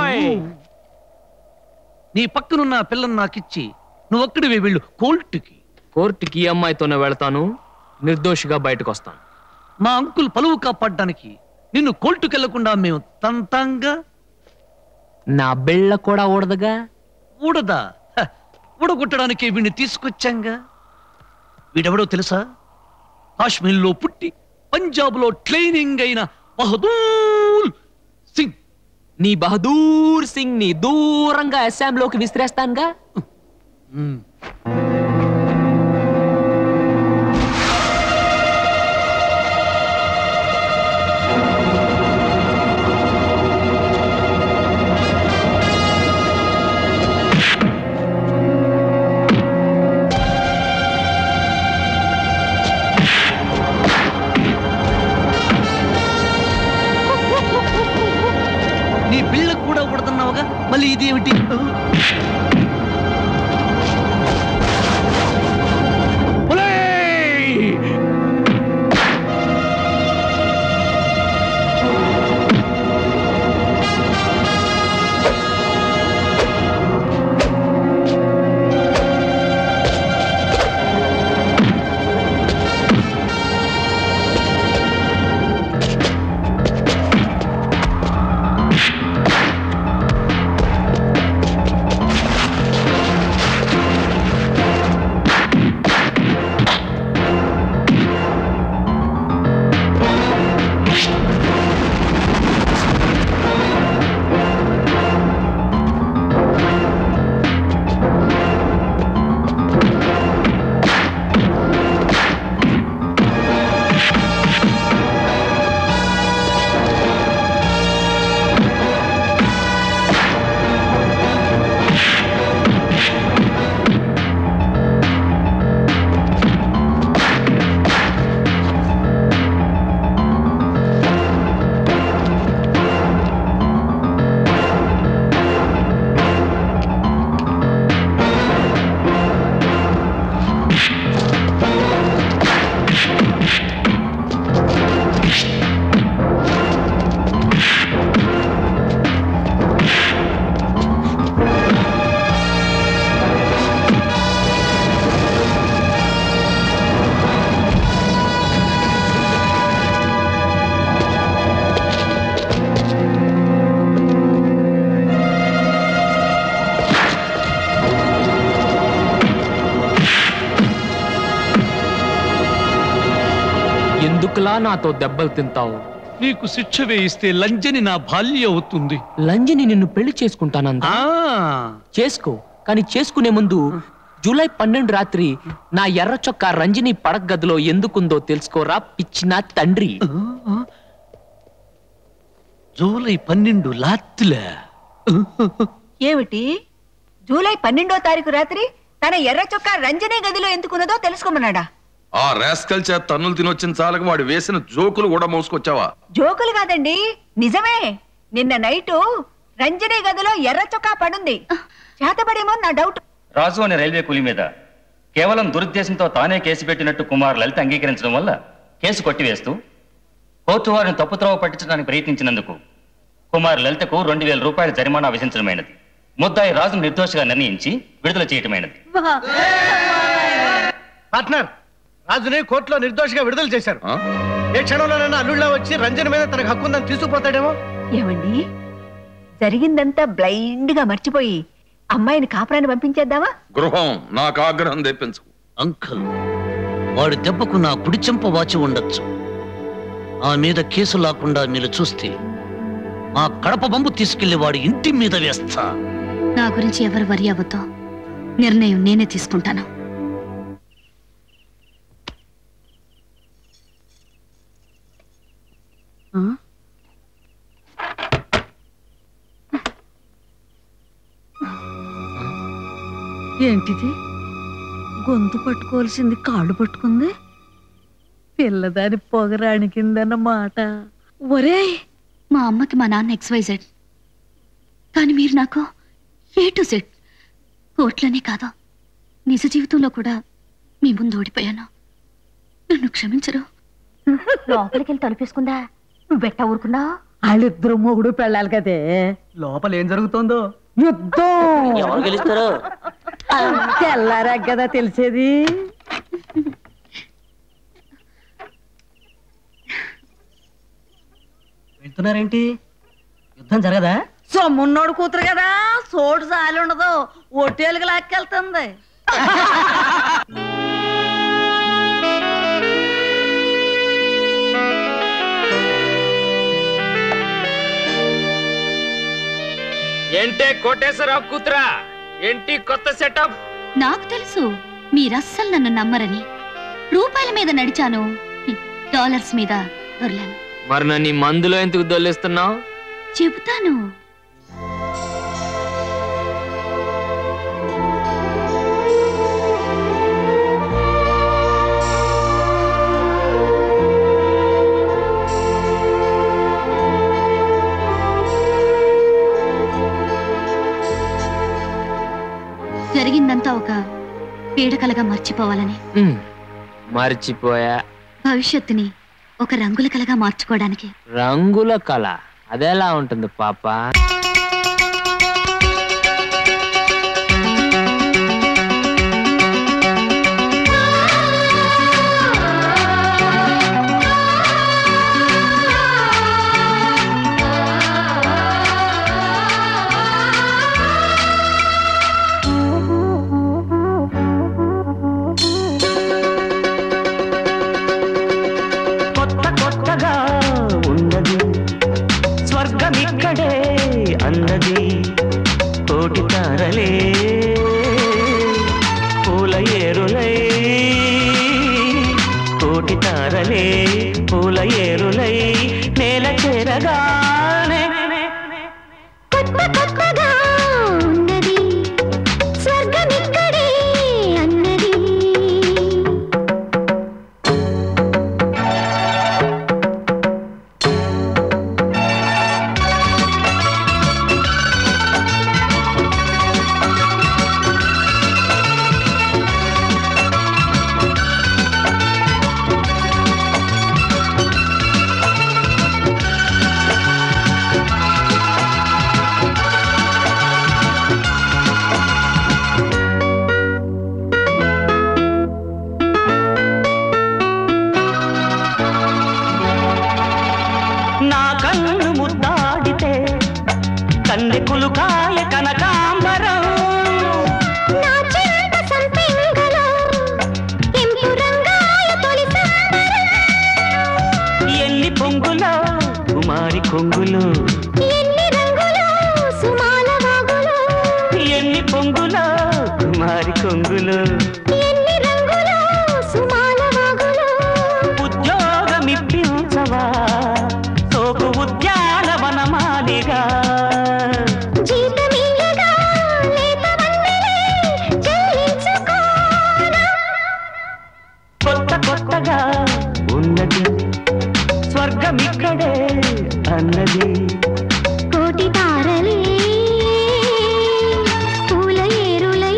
నీ పక్కనున్న ఆ పిల్లని నాకిచ్చి నువ్వు ఒక్కడివే వెళ్ళు కోర్టుకి కోర్టుకి ఈ అమ్మాయితోనే వెళ్తాను నిర్దోషిగా బయటకు వస్తాను మా అంకుల్ పలువు కాపాడడానికి నిన్ను కోర్టుకి వెళ్లకుండా మేము తంతంగా నా బిళ్ళ కూడా ఊడదుగా ఊడదా హ, ఊడగొట్టడానికి వీడిని తీసుకొచ్చాంగా వీడెవడో తెలుసా కాశ్మీర్లో పుట్టి పంజాబ్లో ట్రైనింగ్ అయిన బహదూర్ సింగ్ నీ బహదూర్ సింగ్ ని దూరంగా అస్సాంలోకి విసిరేస్తానుగా నీ బిళ్ళ కూడా ఉడతన్నావుగా మళ్ళీ ఇదేమిటి ఎందుకులా నాతో దెబ్బలు తింటావు నీకు శిక్ష వేయిస్తే లంజని నా బాల్య అవుతుంది లంజని నిన్ను పెళ్లి చేసుకుంటానంద చేసుకో కానీ చేసుకునే ముందు జూలై పన్నెండు రాత్రి నా ఎర్ర చొక్కా రంజని పడక గదిలో ఎందుకుందో తెలుసుకోరా పిచ్చిన తండ్రి జూలై పన్నెండు లాత్తులే ఏమిటి జూలై పన్నెండో తారీఖు రాత్రి తన ఎర్ర చొక్కా రంజనే గదిలో ఎందుకున్నదో తెలుసుకోమన్నాడా ఆ రాస్కల్ చేత తన్నులు తినొచ్చిన చాలక వాడు వేసిన జోకులు కూడా మోసుకొచ్చావా జోకులు కాదండి నిజమే నిన్న నైటు రంజనే గదిలో ఎర్ర చొక్కా పడుంది చేతబడేమో నా డౌట్ రాజు అనే రైల్వే కూలీ మీద కేవలం దురుద్దేశంతో తానే కేసు పెట్టినట్టు కుమార్ లలిత అంగీకరించడం వల్ల కేసు కొట్టివేస్తూ కోర్టు వారిని తప్పుత్రోవ పట్టించడానికి ప్రయత్నించినందుకు కుమార్ లలితకు రెండు వేల రూపాయల జరిమానా విధించడమైనది ముద్దాయి రాజు నిర్దోషిగా నిర్ణయించి విడుదల చేయటమైనది పార్ట్నర్ రాజుని కోర్టులో నిర్దోషిగా విడుదల చేశారు ఏ క్షణంలోనైనా అల్లుళ్ళ వచ్చి రంజన్ మీద తనకు హక్కు ఉందని తీసుకుపోతాడేమో ఏమండి జరిగిందంతా బ్లైండ్ గా మర్చిపోయి అమ్మాయిని కాపురాన్ని పంపించేద్దామా గృహం నాకు ఆగ్రహం తెప్పించు అంకుల్ వాడి దెబ్బకు నా కుడి చెంప వాచి ఉండొచ్చు ఆ మీద కేసు లేకుండా మీరు చూస్తే ఆ కడప బంబు తీసుకెళ్లి వాడి ఇంటి మీద వేస్తా నా గురించి ఎవరు వరి అవ్వతో నిర్ణయం నేనే తీసుకుంటాను ఏంటిది గొంతు పట్టుకోవాల్సింది కాళ్ళు పట్టుకుంది పిల్లదాని పొగరాని కిందన్నమాట ఒరేయ్ మా అమ్మకి మా నాన్న ఎక్స్వైజెడ్ కానీ మీరు నాకు ఏ టు జెడ్ కోర్టులోనే కాదు నిజ జీవితంలో కూడా మీ ముందు ఓడిపోయాను నన్ను క్షమించరు లోపలికి వెళ్ళి తలుపేసుకుందా నువ్వు బెట్ట ఊరుకున్నావు వాళ్ళిద్దరు మొగుడు పెళ్ళాలి కదే లోపల ఏం జరుగుతుందో యుద్ధం ఎవరు గెలుస్తారో? తెల్లారా కదా తెలిసేది వెళ్తున్నారేంటి యుద్ధం జరగదా సొమ్మున్నోడు కూతురు కదా సోటు సాలి ఉండదు ఒట్టేలుగు లాక్కెళ్తుంది ఏంటే కోటేశ్వరరావు కూతురా ఏంటి కొత్త సెటప్ నాకు తెలుసు మీరస్సలు నన్ను నమ్మరని రూపాయల మీద నడిచాను హ్మ్, డాలర్స్ మీద దొరలాను మరి నన్ను ఈ మందులో ఎందుకు దొల్లిస్తున్నావు చెబుతాను జరిగిందంతా ఒక పీడకలగా మర్చిపోవాలని మర్చిపోయా భవిష్యత్తుని ఒక రంగుల కలగా మార్చుకోవడానికి రంగుల కళ అదెలా ఉంటుంది పాప కొత్త కొత్తగా ఉన్నది స్వర్గం ఇక్కడే అన్నది కోటి తారలే పూల ఏరులై కోటి తారలే పూల ఏరులై నేల చేరగానే కొత్త కొత్తగా ఉన్నది స్వర్గం ఇక్కడే అన్నది నా కన్ను ముద్దాడితే కన్నె కులుకాయ కనకాంబరం నా చెంత సంపెంగలో కెంపు రంగాయ తొలి సంబరం ఎన్ని పొంగులో కుమారి కొంగులు ఎన్ని రంగులో సుమాల వాగులో ఎన్ని పొంగులో కుమారి కొంగులు ఎన్ని రంగులో సుమాల వాగులో ఉద్యోగమిప్పించవా సోకు ఉద్యానవనమాలిగా జీతమియ్యగా లేత వన్నెలే చెల్లించుకోనా కొత్త కొత్తగా ఉన్నది స్వర్గం ఇక్కడే అన్నది కోటి తారలే పూల ఏరులై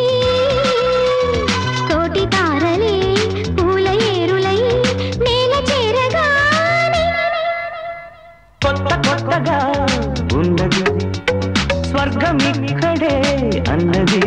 కోటి తారలే పూల ఏరులై నేల చేరగానే కొత్త కొత్తగా ఉన్నది స్వర్గం ఇక్కడే అన్నది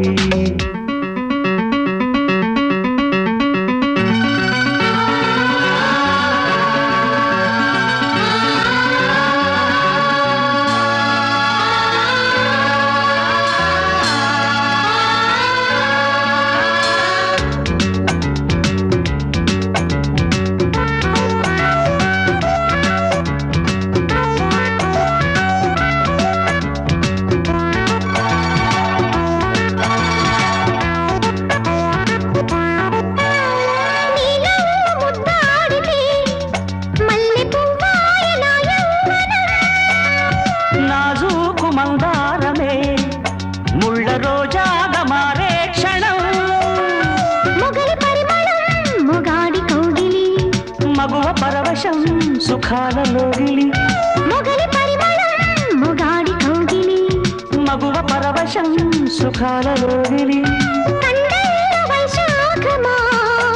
నీలో ముద్దాడితే మల్లె పువ్వాయ నా యవ్వనం నాజూకు మందారమే ముళ్ళ రోజాగా మారే క్షణం మొగలి పరిమళం మొగాడి కౌగిలి మగువ పరవశం సుఖాలలోగిలి మొగలి పరిమళం మొగాడి కౌగిలి మగువ పరవశం సుఖాలలోగిలి కండల్ల వైశాఖమా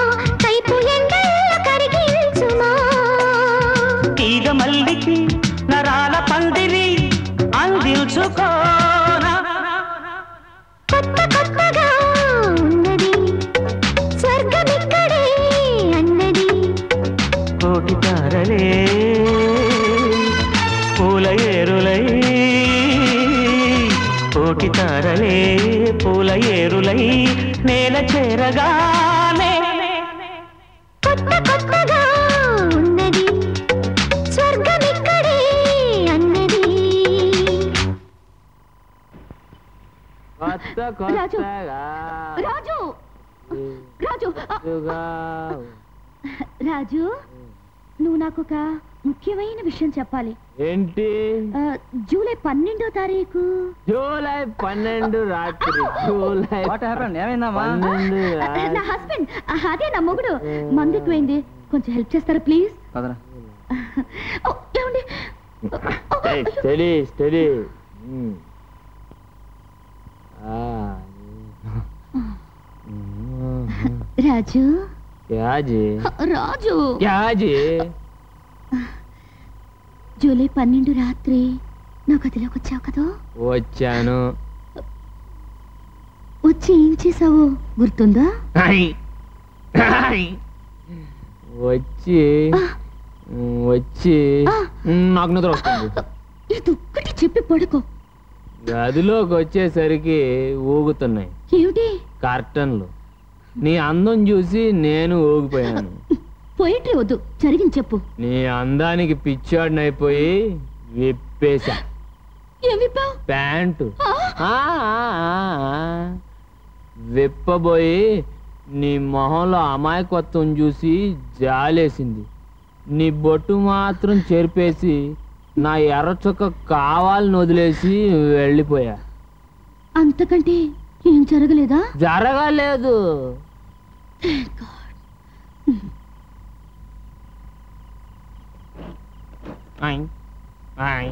కైపు ఎండల్ల కరిగించుమా తీగ మల్లికి కోటి తారలే పూల ఏరులై కోటి తారలే పూల ఏరులై నేల చేరగానే కొత్త కొత్తగా ఉన్నది స్వర్గమిక్కడే అన్నది రాజు రాజు రాజు రాజు నువ్వు నాకు ఒక ముఖ్యమైన విషయం చెప్పాలి ఏంటి ఆ, జూలై పన్నెండో తారీఖు జూలై పన్నెండు రాత్రి జూలై పన్నెండు రాత్రి. నా హస్బెండ్ అదే నా మొగుడు మందు ఎక్కువైంది కొంచెం హెల్ప్ చేస్తారా ప్లీజ్ ఏమండి ఏయ్, స్టడీ స్టడీ ఉమ్. ఆ. రాజు क्या जी రాజు क्या जी జూలై పన్నెండు రాత్రి నా గదిలోకి వచ్చావు కదా వచ్చాను వచ్చి ఏం చేసావు గుర్తుందా వచ్చి వచ్చి ఉమ్, నాకు నిద్ర వస్తుంది ఇది ఒక్కటి చెప్పి పడుకో గదిలోకి వచ్చేసరికి ఊగుతున్నాయి ఏమిటి కర్టన్లు నీ అందం చూసి నేను ఊగిపోయాను పోయిట్రీ వద్దు జరిగింది చెప్పు నీ అందానికి పిచ్చాడినైపోయి విప్పేశా ఏం విప్పావు ప్యాంటు ఆ, ఆ, ఆ, ఆ. విప్పబోయి నీ మొహంలో అమాయకత్వం చూసి జాలేసింది నీ బొట్టు మాత్రం చెరిపేసి నా ఎర్రచొక్క కావాలని వదిలేసి వెళ్ళిపోయా అంతకంటే ఏం జరగలేదా జరగలేదు ఆయ్, ఆయ్.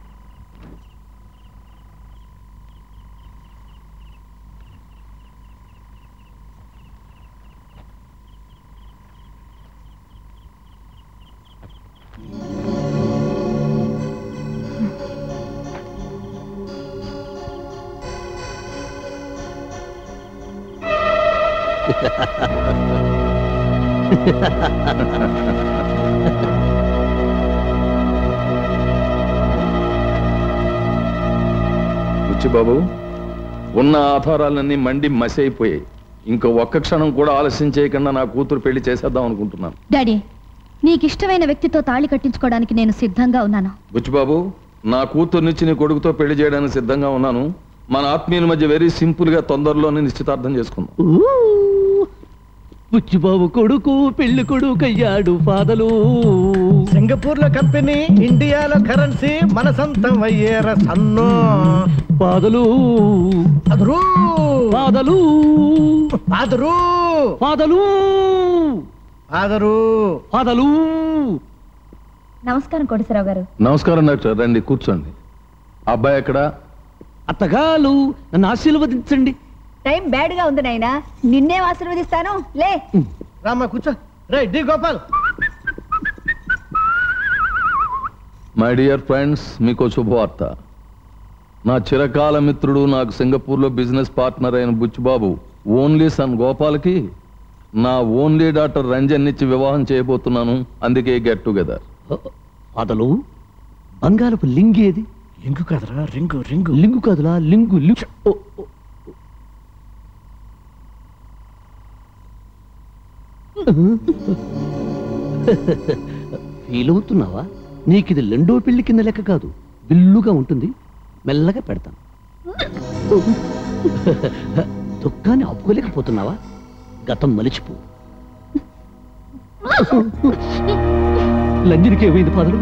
బాబు ఉన్న ఆధారాలన్నీ మండి మసి అయిపోయాయి ఇంకో ఒక్క క్షణం కూడా ఆలస్యం చేయకుండా నా కూతురు పెళ్లి చేసేద్దాం అనుకుంటున్నాను డాడీ నీకు ఇష్టమైన వ్యక్తితో తాళి కట్టించుకోవడానికి నేను సిద్ధంగా ఉన్నాను బుచ్చిబాబు నా కూతుర్నిచ్చి నీ కొడుకుతో పెళ్లి చేయడానికి సిద్ధంగా ఉన్నాను మన ఆత్మీయుల మధ్య వెరీ సింపుల్ గా తొందరలోనే నిశ్చితార్థం చేసుకుందాం బుచ్చిబాబు కొడుకు పెళ్లి కొడుకు అయ్యాడు ఫాదలు సింగపూర్ లో కంపెనీ ఇండియాలో కరెన్సీ మన సొంతం అయ్యేర సన్ను పాదలు అదురు పాదలు పాదరు పాదలు పాదరు పాదలు నమస్కారం కోటేశ్వరరావు గారు నమస్కారం డాక్టర్ రండి కూర్చోండి అబ్బాయి ఎక్కడ అత్తగాలు నన్ను ఆశీర్వదించండి టైం బ్యాడ్ గా ఉంది నాయనా నిన్నేం ఆశీర్వదిస్తాను లే రామ్మా కూర్చో రే D Gopal my dear friends మీకు శుభవార్త నా చిరకాల మిత్రుడు నాకు సింగపూర్లో బిజినెస్ పార్ట్నర్ అయిన బుచ్చిబాబు ఓన్లీ సన్ గోపాల్కి నా ఓన్లీ డాక్టర్ రంజన్ ఇచ్చి వివాహం చేయబోతున్నాను అందుకే గెట్ టుగెదర్ పాదలు బంగారపు లింగి ఏది లింగు కాదురా రింగు రింగు లింగు కాదులా లింగు లింగు ఓ, ఓ. ఫీల్ అవుతున్నావా నీకు ఇది రెండో పెళ్లి కింద లెక్క కాదు బిల్లుగా ఉంటుంది మెల్లగా పెడతాను దుఃఖాన్ని ఆపుకోలేకపోతున్నావా గతం మలిచిపో లంజనికి ఏమైంది ఫాదరు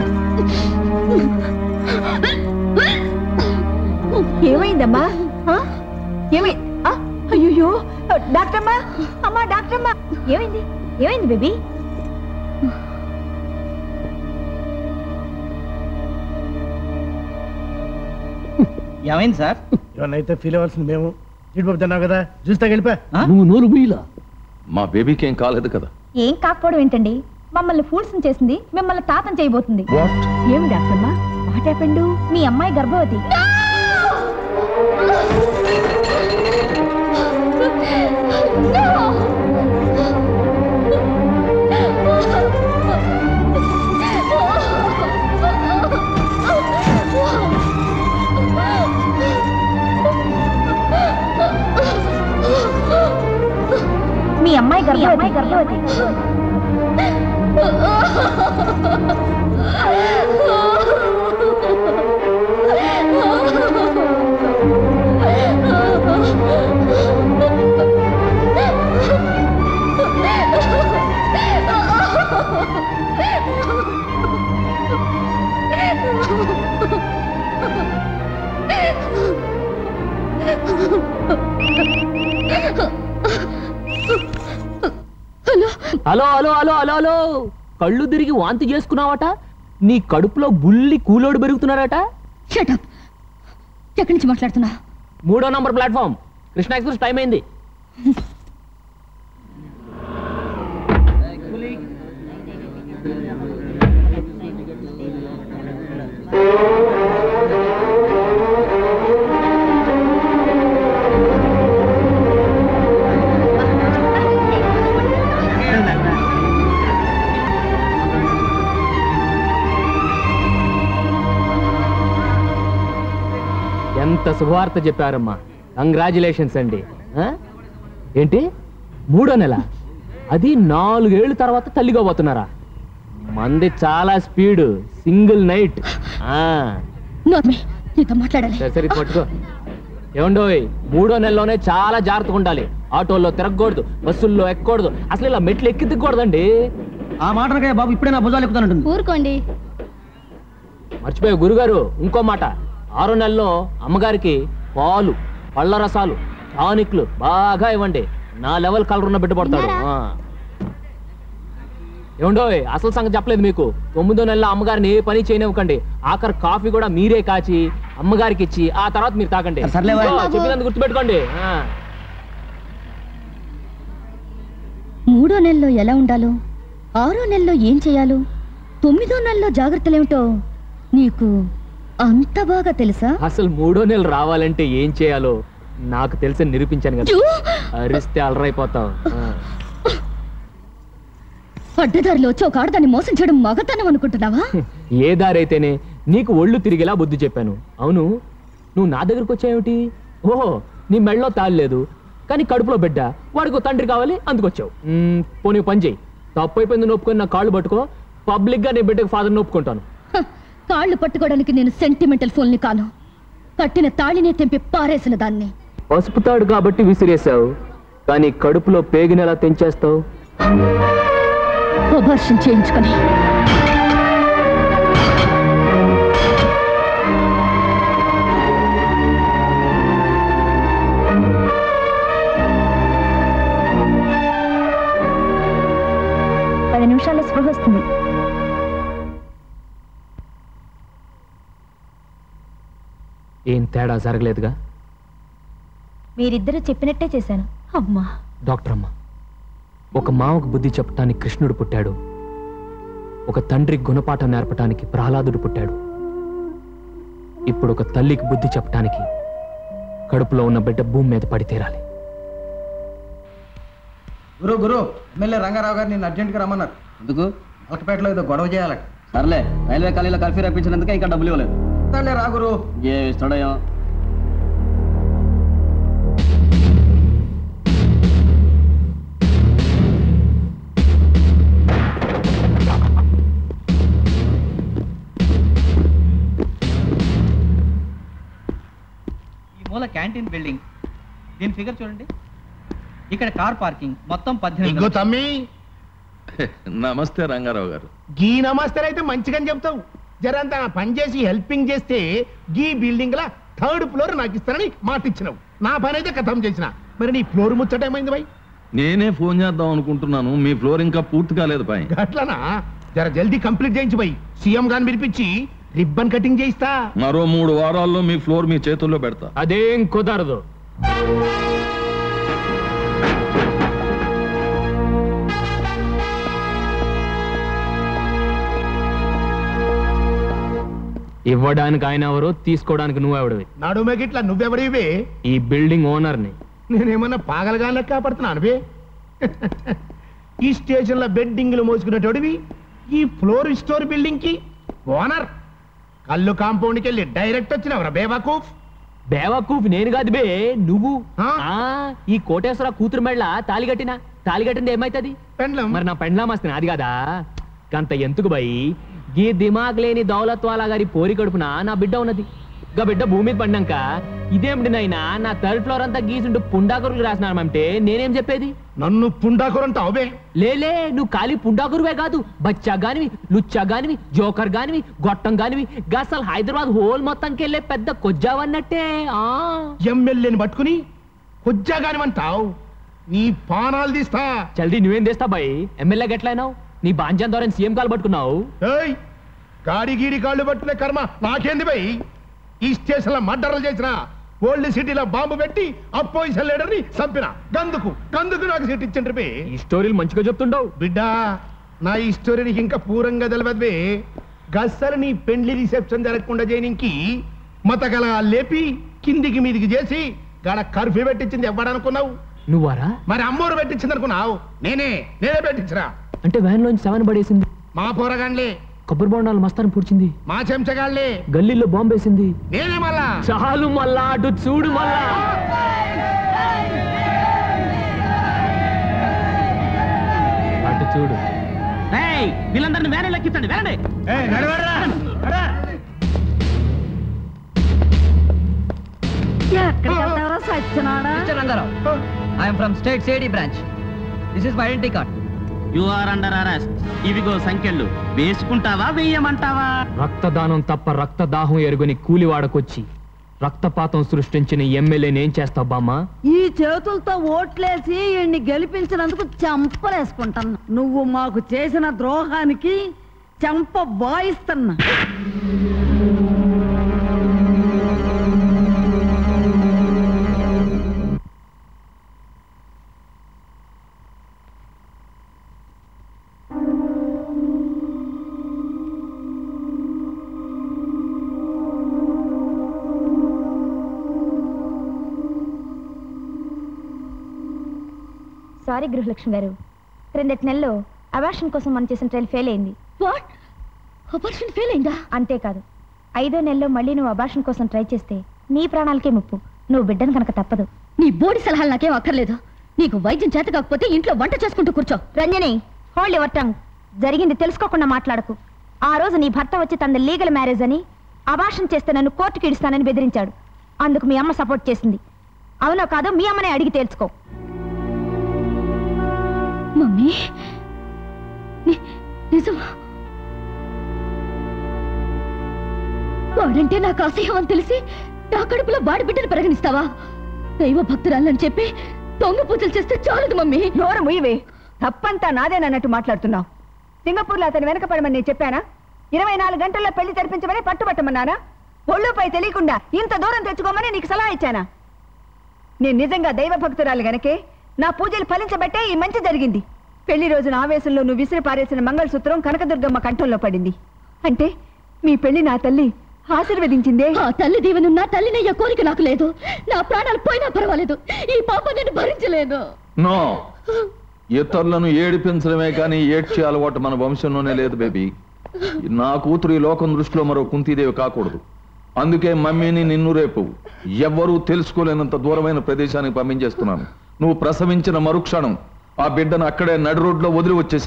ఏమైందమ్మా ఆ? ఏమై ఆ? అయ్యయ్యో డాక్టర్ అమ్మా అమ్మా డాక్టర్ అమ్మా ఏమైంది ఏమైంది బేబీ ఏమైంది సార్ ఏమన్నైతే ఫీల్ అవ్వాల్సింది మేము జీడిపప్పు తిన్నావు కదా జ్యూస్ తగిలిపా నువ్వు నోరు బుయ్యిలా మా బేబీకి ఏం కాలేదు కదా ఏం కాకపోవడం ఏంటండి మమ్మల్ని ఫూల్స్ చేసింది మిమ్మల్ని తాతం చేయబోతుంది వాట్ ఏం డాక్టర్ అమ్మా వాట్ హ్యాపెండ్ మీ అమ్మాయి గర్భవతి ఈ అమ్మాయి గర్భవతి hello hello hello hello hello కళ్ళు తిరిగి వాంతి చేసుకున్నావట నీ కడుపులో బుల్లి కూలోడు పెరుగుతున్నారట షటప్ ఎక్కడి నుంచి మాట్లాడుతున్నా మూడో number platform Krishna express time అయింది ఎంత శుభవార్త చెప్పారమ్మా కంగ్రాచులేషన్స్ అండి ఆ? ఏంటి మూడో నెల అది నాలుగేళ్ల తర్వాత తల్లిగా పోతున్నారా మంది చాలా స్పీడ్ సింగిల్ నైట్ నోర్మి నీతో మాట్లాడాలి సరే సరే ఇది పట్టుకో ఏమండోయ్ మూడో నెలలోనే చాలా జాగ్రత్తగా ఉండాలి ఆటోల్లో తిరగకూడదు బస్సుల్లో ఎక్కకూడదు అసలు ఇలా మెట్లు ఎక్కి దిక్కకూడదండి ఆ మాటనకే బాబు ఇప్పుడే నా భుజాలు ఎక్కుతానంటుంది ఊరుకోండి మర్చిపోయా గురుగారు ఇంకో మాట ఆరో నెలలో అమ్మగారికి పాలు పళ్ళ రసాలు టానిక్లు బాగా ఇవ్వండి నా లెవెల్ కలర్ ఉన్న బిడ్డ పడతాడు ఆ. ఏమండోయ్ అసలు సంగతి చెప్పలేదు మీకు తొమ్మిదో నెలలో అమ్మగారిని ఏ పని చేయనివ్వకండి ఆఖరి కాఫీ కూడా మీరే కాచి అమ్మగారికి ఇచ్చి ఆ తర్వాత మీరు తాకండి సర్లే బాయ్. ఆ, చెప్పినందుకు గుర్తుపెట్టుకోండి ఆ. మూడో నెలలో ఎలా ఉండాలో ఆరో నెలలో ఏం చేయాలో తొమ్మిదో నెలలో జాగ్రత్తలేమిటో నీకు అంత బాగా తెలుసా అసలు మూడో నెల రావాలంటే ఏం చేయాలో నాకు తెలిసి నిరూపించాను కదా చూ! అరిస్తే అలరైపోతావు ఆ. అడ్డదారిలో వచ్చి ఒక ఆడదాన్ని మోసం చేయడం మగతనం అనుకుంటున్నావా ఏ దారైతేనే నీకు ఒళ్ళు తిరిగేలా బుద్ధి చెప్పాను అవును నువ్వు నా దగ్గరకు వచ్చావేమిటి ఓహో నీ మెళ్ళలో తాళలేదు కానీ కడుపులో బిడ్డ వాడికి ఓ తండ్రి కావాలి అందుకొచ్చావు మ్మ్, పోనీ ఓ పని చేయి తప్పు అయిపోయింది నొప్పుకొని నా కాళ్ళు పట్టుకో పబ్లిక్ గా నీ బిడ్డకి ఫాదర్ నొప్పుకుంటాను హ, కాళ్ళు పట్టుకోవడానికి నేను సెంటిమెంటల్ ఫోన్ని కాను కట్టిన తాళినే తెంపి పారేసిన దాన్ని పసుపు తాడు కాబట్టి విసిరేసావు కానీ కడుపులో పేగిని ఎలా తెంచేస్తావు అభర్షం చేయించుకొని పది నిమిషాల్లో స్పృహ వస్తుంది ఏం తేడా జరగలేదుగా మీరిద్దరూ చెప్పినట్టే చేశాను అమ్మా డాక్టర్ అమ్మ ఒక మామకు బుద్ధి చెప్పటానికి కృష్ణుడు పుట్టాడు ఒక తండ్రి గుణపాఠం నేర్పటానికి ప్రహ్లాదుడు పుట్టాడు ఇప్పుడు ఒక తల్లికి బుద్ధి చెప్పటానికి కడుపులో ఉన్న బిడ్డ భూమి మీద పడి తీరాలి గురు గురు ఎమ్మెల్యే రంగారావు గారు నిన్ను అర్జెంట్గా రమ్మన్నారు ఎందుకు మలకపేటలో ఏదో గొడవ చేయాలట సర్లే రైల్వే ఖాళీలో కర్ఫ్యూ రప్పించినందుకే ఇంకా డబ్బులు ఇవ్వలేదు ఇస్తాడులే రా గురు ఏ ఇస్తాడో ఈ మూల క్యాంటీన్ బిల్డింగ్ దీని ఫిగర్ చూడండి ఇక్కడ కార్ పార్కింగ్ మొత్తం పద్దెనిమిది ఇగో తమ్మి నమస్తే రంగారావు గారు గీ నమస్తే అయితే మంచిగాని చెప్తావు జరంతా పని చేసి హెల్పింగ్ చేస్తే గీ బిల్డింగ్ లా థర్డ్ ఫ్లోర్ నాకు ఇస్తానని మాట ఇచ్చినావు నా పని అయితే కథం చేసిన మరి నీ ఫ్లోర్ ముచ్చట ఏమైంది బై నేనే ఫోన్ చేద్దాం అనుకుంటున్నాను మీ ఫ్లోర్ ఇంకా పూర్తి కాలేదు పై అట్లనా జర జల్దీ కంప్లీట్ చేయించు బై సీఎం గాని పిలిపించి రిబ్బన్ కటింగ్ చేయిస్తా మరో మూడు వారాల్లో మీ ఫ్లోర్ మీ చేతుల్లో పెడతా అదేం కుదరదు ఇవ్వడానికి ఆయన ఎవరు తీసుకోవడానికి నువ్వెవడివి నడుమే గిట్లా నువ్వెవడివే ఈ బిల్డింగ్ ఓనర్ని నేనేమన్నా పాగలగానే కాపాడుతున్నాను బే ఈ స్టేషన్ లో బెడ్డింగ్లు మోసుకునేటోడివి ఈ ఫ్లోర్ స్టోర్ బిల్డింగ్ కి ఓనర్ కళ్ళు కాంపౌండ్కి వెళ్ళి డైరెక్ట్ వచ్చినవరా బేబాకూఫ్ బేవకూఫ్ నేను కాదు బే నువ్వు ఆ ఈ కోటేశ్వర కూతురు మెళ్ళ తాలి కట్టిన తాలి కట్టింది ఏమైతుంది మరి నా పెండ్లాం వస్తుంది అది కదా గంత ఎందుకు బై గీ దిమాగ్ లేని దౌలత్ వాలా గారి పోరి కడుపున నా బిడ్డ ఉన్నది గా బిడ్డ భూమి మీద పడినాక ఇదేమిటి నాయనా నా థర్డ్ ఫ్లోర్ అంతా గీసుంటూ పుండాకురుకు రాసినామంటే నేనేం చెప్పేది నన్ను పుండాకురంట అవే లేలే నువ్వు ఖాళీ పుండాకురువే కాదు బచ్చా గానివి లుచ్చా గానివి జోకర్ గానివి గొట్టం గానివి గసలు హైదరాబాద్ హోల్ మొత్తంకి వెళ్ళే పెద్ద కొజ్జావన్నట్టే ఆ ఎమ్మెల్యేని పట్టుకుని కొజ్జాగానివంటావు నీ పానాలు తీస్తా చల్దీ నువ్వేం చేస్తా బాయ్ ఎమ్మెల్యే గెట్లయినావు నీ బాంజాన్ ద్వారా సీఎం కాలు పట్టుకున్నావు ఏయ్ గాడి గీడి కాళ్ళు పట్టుకునే కర్మ నాకేంది బై ఈ స్టేషన్ లో మర్డర్లు చేసిన ఓల్డ్ సిటీలో బాంబు పెట్టి అపోజిషన్ లీడర్ ని చంపిన గందుకు గందుకు నాకు సీట్ ఇచ్చిండ్రు బే ఈ స్టోరీలు మంచిగా చెప్తుండవు బిడ్డా నా ఈ స్టోరీ నీకు ఇంకా పూరంగా తెలియదు బే గస్సలు నీ పెండ్లి రిసెప్షన్ జరగకుండా చేయనికి మతగల లేపి కిందికి మీదికి చేసి గాడ కర్ఫ్యూ పెట్టించింది ఎవడనుకున్నావు నువ్వారా మరి అమ్మోరు పెట్టించింది అనుకున్నావు నేనే నేనే పెట్టించినా అంటే వ్యాన్ లోంచి సెవెన్ పడేసింది మా పోరగాండ్లే కొబ్బరి బొండాలు మస్తాన్ని పుడిచింది మా చెంచగాళ్లే గల్లీలో బాంబు వేసింది నేనే మళ్ళా చాలు మళ్ళా అటు చూడు మళ్ళా అటు చూడు వీళ్ళందరినీ వేరే లెక్కించండి వేరే ఎక్కడికి వెళ్తావరా సత్యనాడా mister Rangarao I'm from state CID branch this is my identity card you are under arrest ఇవిగో సంఖ్యలు వేసుకుంటావా వెయ్యమంటావా రక్తదానం తప్ప రక్తదాహం ఎరుగుని కూలివాడకొచ్చి రక్తపాతం సృష్టించిన ఎమ్మెల్యేని ఏం చేస్తావు బామ్మా ఈ చేతులతో ఓట్లేసి ఈయన్ని గెలిపించినందుకు చెంపలేసుకుంటాను నువ్వు మాకు చేసిన ద్రోహానికి చెంప వాయిస్తున్నా సారీ గృహలక్ష్మి గారు క్రిందటి నెలలో అబార్షన్ కోసం మనం చేసిన ట్రైల్ ఫెయిల్ అయింది వాట్ అబార్షన్ ఫెయిల్ అయిందా అంతేకాదు ఐదో నెలలో మళ్ళీ నువ్వు అబార్షన్ కోసం ట్రై చేస్తే నీ ప్రాణాలకే ముప్పు నువ్వు బిడ్డను కనుక తప్పదు నీ బోడి సలహాలు నాకేం అక్కర్లేదు నీకు వైద్యం చేత కాకపోతే ఇంట్లో వంట చేసుకుంటూ కూర్చో రంజని హోల్డ్ ఎవర్ టంగ్ జరిగింది తెలుసుకోకుండా మాట్లాడకు ఆ రోజు నీ భర్త వచ్చి తన లీగల్ మ్యారేజ్ అని అబార్షన్ చేస్తే నన్ను కోర్టుకి ఇడుస్తానని బెదిరించాడు అందుకు మీ అమ్మ సపోర్ట్ చేసింది అవునో కాదో మీ అమ్మనే అడిగి తేల్చుకో మమ్మీ ని- నిజమా వాడంటే నాకు అసహ్యం అని తెలిసి నా కడుపులో వాడి బిడ్డను పరిగణిస్తావా దైవ భక్తురాలని చెప్పి దొంగ పూజలు చేస్తే చాలదు మమ్మీ నోరు ముయ్యవే తప్పంతా నాదేనన్నట్టు మాట్లాడుతున్నావు సింగపూర్లో అతను వెనక పడమని నేను చెప్పానా ఇరవై నాలుగు గంటల్లో పెళ్లి జరిపించమని పట్టుబట్టమన్నానా ఒళ్ళుపై తెలియకుండా ఇంత దూరం తెచ్చుకోమని నీకు సలహా ఇచ్చానా నేను నిజంగా దైవ భక్తురాలు గనకే నా పూజలు ఫలించబట్టే ఈ మంచి జరిగింది పెళ్లి రోజున ఆవేశంలో నువ్వు విసిరి పారేసిన మంగళసూత్రం కనకదుర్గమ్మ కంఠంలో పడింది అంటే మీ పెళ్లి నా తల్లి ఆశీర్వదించిందే ఆ తల్లి దీవెనున్నా తల్లినయ్య కోరిక నాకు లేదు నా ప్రాణాలు పోయినా పర్వాలేదు ఈ పాప నేను భరించలేను నో ఇతరులను ఏడిపించడమే కానీ ఏడ్చే అలవాటు మన వంశంలోనే లేదు బేబీ నా కూతురు ఈ లోకం దృష్టిలో మరో కుంతీదేవి కాకూడదు అందుకే మమ్మీని నిన్ను రేపు ఎవ్వరూ తెలుసుకోలేనంత దూరమైన ప్రదేశానికి పంపించేస్తున్నాను నువ్వు ప్రసవించిన మరుక్షణం ఆ బిడ్డను అక్కడే నడి రోడ్లో వదిలి వచ్చేసి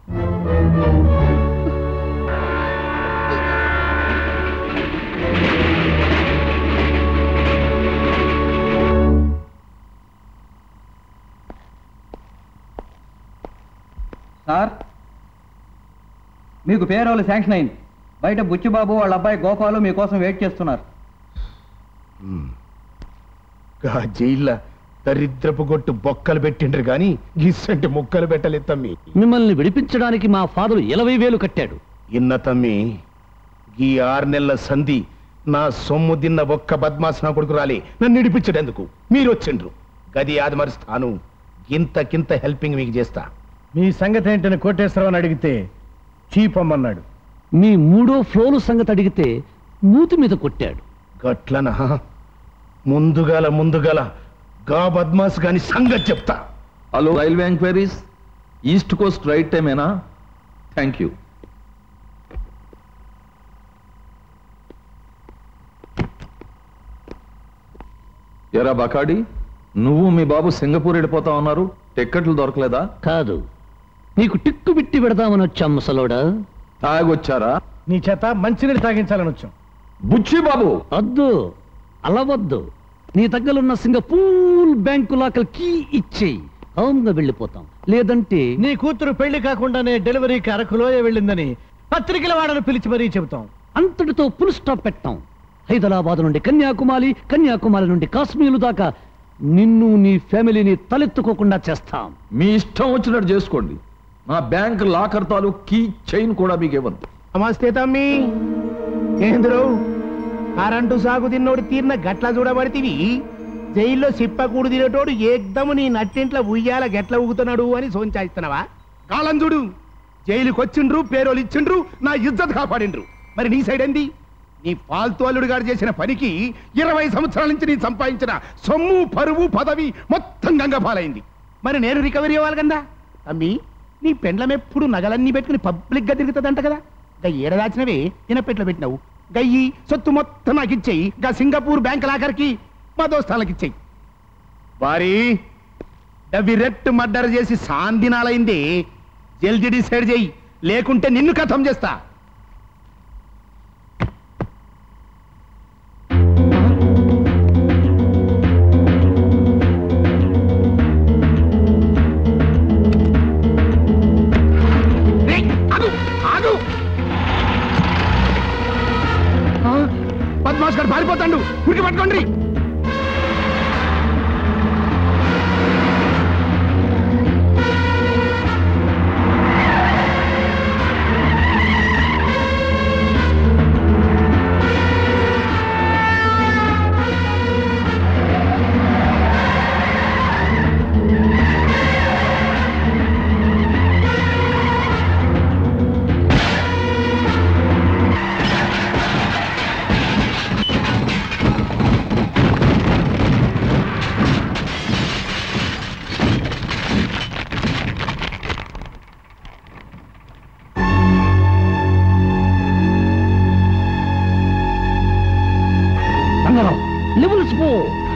సార్ మీకు పేరోలు శాంక్షన్ అయింది బయట బుచ్చిబాబు వాళ్ళ అబ్బాయి గోపాలు మీకోసం వెయిట్ చేస్తున్నారు గా జైల్లో దరిద్రపు గొట్టు బొక్కలు పెట్టిండ్రు గాని గిస్సంటి ముక్కలు పెట్టలేదు తమ్మి మిమ్మల్ని విడిపించడానికి మా ఫాదర్ ఇరవై వేలు కట్టాడు ఇన్న తమ్మి ఈ ఆరు నెలల సంధి నా సొమ్ము తిన్న ఒక్క బద్మాస్ నా కొడుకు రాలి నన్ను ఇడిపించడెందుకు మీరు వచ్చిండ్రు గది ఆదమరుస్తాను గింతకింత హెల్పింగ్ మీకు చేస్తా మీ సంగతి ఏంటని కోటేశ్వరరావు అడిగితే చీప్ అమ్మన్నాడు మీ మూడో ఫ్లోరు సంగతి అడిగితే మూతి మీద కొట్టాడు గట్లనా ముందుగాల ముందుగాల గా బద్మాస్ గాని సంగతి చెప్తా hello railway enquiries east coast right టైమేనా థ్యాంక్ యూ ఎరా బకాడి నువ్వు మీ బాబు సింగపూర్ వెళ్ళిపోతా ఉన్నారు టిక్కెట్లు దొరకలేదా కాదు నీకు టిక్కు బిట్టి పెడదామని వచ్చాం ముసలోడా తాగొచ్చారా నీ చేత మంచినీళ్ళు తాగించాలని వచ్చాం బుచ్చి బాబు వద్దు అలా వద్దు నీ దగ్గరున్న సింగపూర్ బ్యాంకు లాకల్ కీ ఇచ్చేయి హోమ్గా వెళ్ళిపోతాం లేదంటే నీ కూతురు పెళ్లి కాకుండానే డెలివరీకి అరకులోయ వెళ్ళిందని పత్రికల వాడను పిలిచి మరీ చెబుతాం అంతటితో ఫుల్ స్టాప్ పెట్టాం హైదరాబాద్ నుండి కన్యాకుమారి కన్యాకుమారి నుండి కాశ్మీరు దాకా నిన్ను నీ ఫ్యామిలీని తలెత్తుకోకుండా చేస్తాం మీ ఇష్టం వచ్చినట్టు చేసుకోండి నా బ్యాంక్ లాకర్ తాలూ కీ చైన్ కూడా మీకు ఇవ్వను నమస్తే తమ్మి ఏంద్రు కరెంటు సాగు తిన్నోడు తీరిన గట్ల చూడబడితివి జైల్లో సిప్పకూడు తినేటోడు ఏకదము నీ నట్టింట్ల ఉయ్యాల గెట్ల ఊగుతున్నాడు అని సోంచాయిస్తున్నావా కాలం చూడు జైలుకి వచ్చిండ్రు పేరోలు ఇచ్చిండ్రు నా ఇజ్జత్ కాపాడిండ్రు మరి నీ సైడ్ ఏంది నీ పాల్తు అల్లుడు గారు చేసిన పనికి ఇరవై సంవత్సరాల నుంచి నీ సంపాదించిన సొమ్ము పరువు పదవి మొత్తం గంగపాలైంది మరి నేను రికవరీ అవ్వాలి కదా తమ్మి నీ పెండ్లం ఎప్పుడు నగలన్నీ పెట్టుకుని పబ్లిక్ గా తిరుగుతుందంట కదా గా ఏడదాచినవే ఇనపెట్లో పెట్టినావు గయ్యి సొత్తు మొత్తం నాకు ఇచ్చేయి గా సింగపూర్ బ్యాంక్ లాకర్కి మా దోస్తాలకి ఇచ్చేయి వారి డబ్బి రెట్ మర్డర్ చేసి సాందినాలైంది జల్దీ డిసైడ్ చేయి లేకుంటే నిన్ను కథం చేస్తా రేయ్, ఆగు, ఆగు. ఆ, పద్మాస్ గారు పారిపోతాడు ఉరికి పట్టుకోండి రంగారావు లెవెల్స్ పో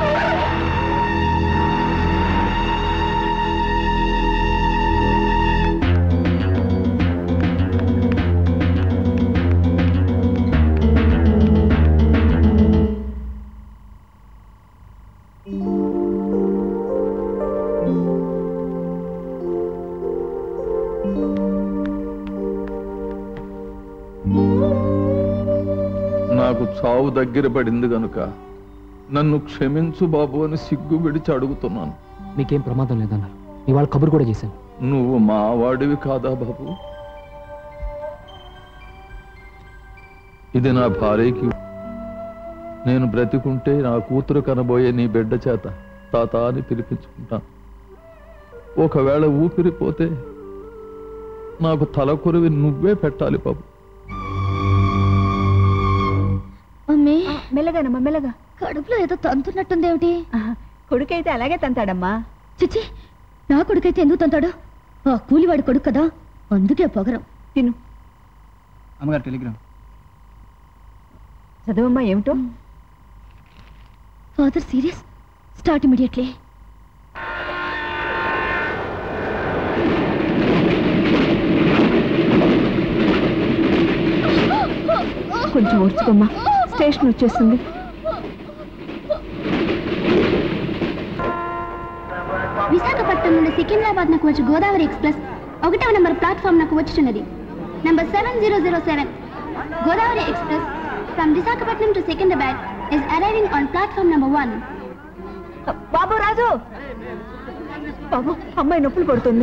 నాకు చావు దగ్గర పడింది గనుక నన్ను క్షమించు బాబు అని సిగ్గు విడిచి అడుగుతున్నాను మీకేం ప్రమాదం లేదన్నారు ఇవాళ కబురు కూడా చేశాను నువ్వు మా వాడివి కాదా బాబు ఇది నా భార్యకి నేను బ్రతికుంటే నా కూతురు కనబోయే నీ బిడ్డ చేత తాత అని పిలిపించుకుంటాను ఒకవేళ ఊపిరిపోతే నాకు తల కొరివి నువ్వే పెట్టాలి బాబు మమ్మీ మెల్లగానమ్మా మెల్లగా కడుపులో ఏదో తంతున్నట్టుందేమిటి కొడుకైతే అలాగే తంతాడమ్మా చిచ్చి నా కొడుకైతే ఎందుకు తంతాడు ఆ కూలివాడి కొడుకు కదా అందుకే పొగరం తిను అమ్మగారు టెలిగ్రామ్ చదువమ్మా ఏమిటో ఫాదర్ సీరియస్ స్టార్ట్ ఇమీడియట్లీ కొంచెం ఓర్చుకోమ్మా స్టేషన్ వచ్చేస్తుంది విశాఖపట్నం నుండి సికింద్రాబాద్ నాకు వచ్చి గోదావరి ఎక్స్ప్రెస్ ఒకటవ నంబర్ ప్లాట్ఫామ్ నాకు వచ్చుచున్నది number seven zero zero seven Godavari express from Visakhapatnam to Secunderabad is arriving on platform number one బాబు రాజు బాబు అమ్మాయి నొప్పులు పడుతుంది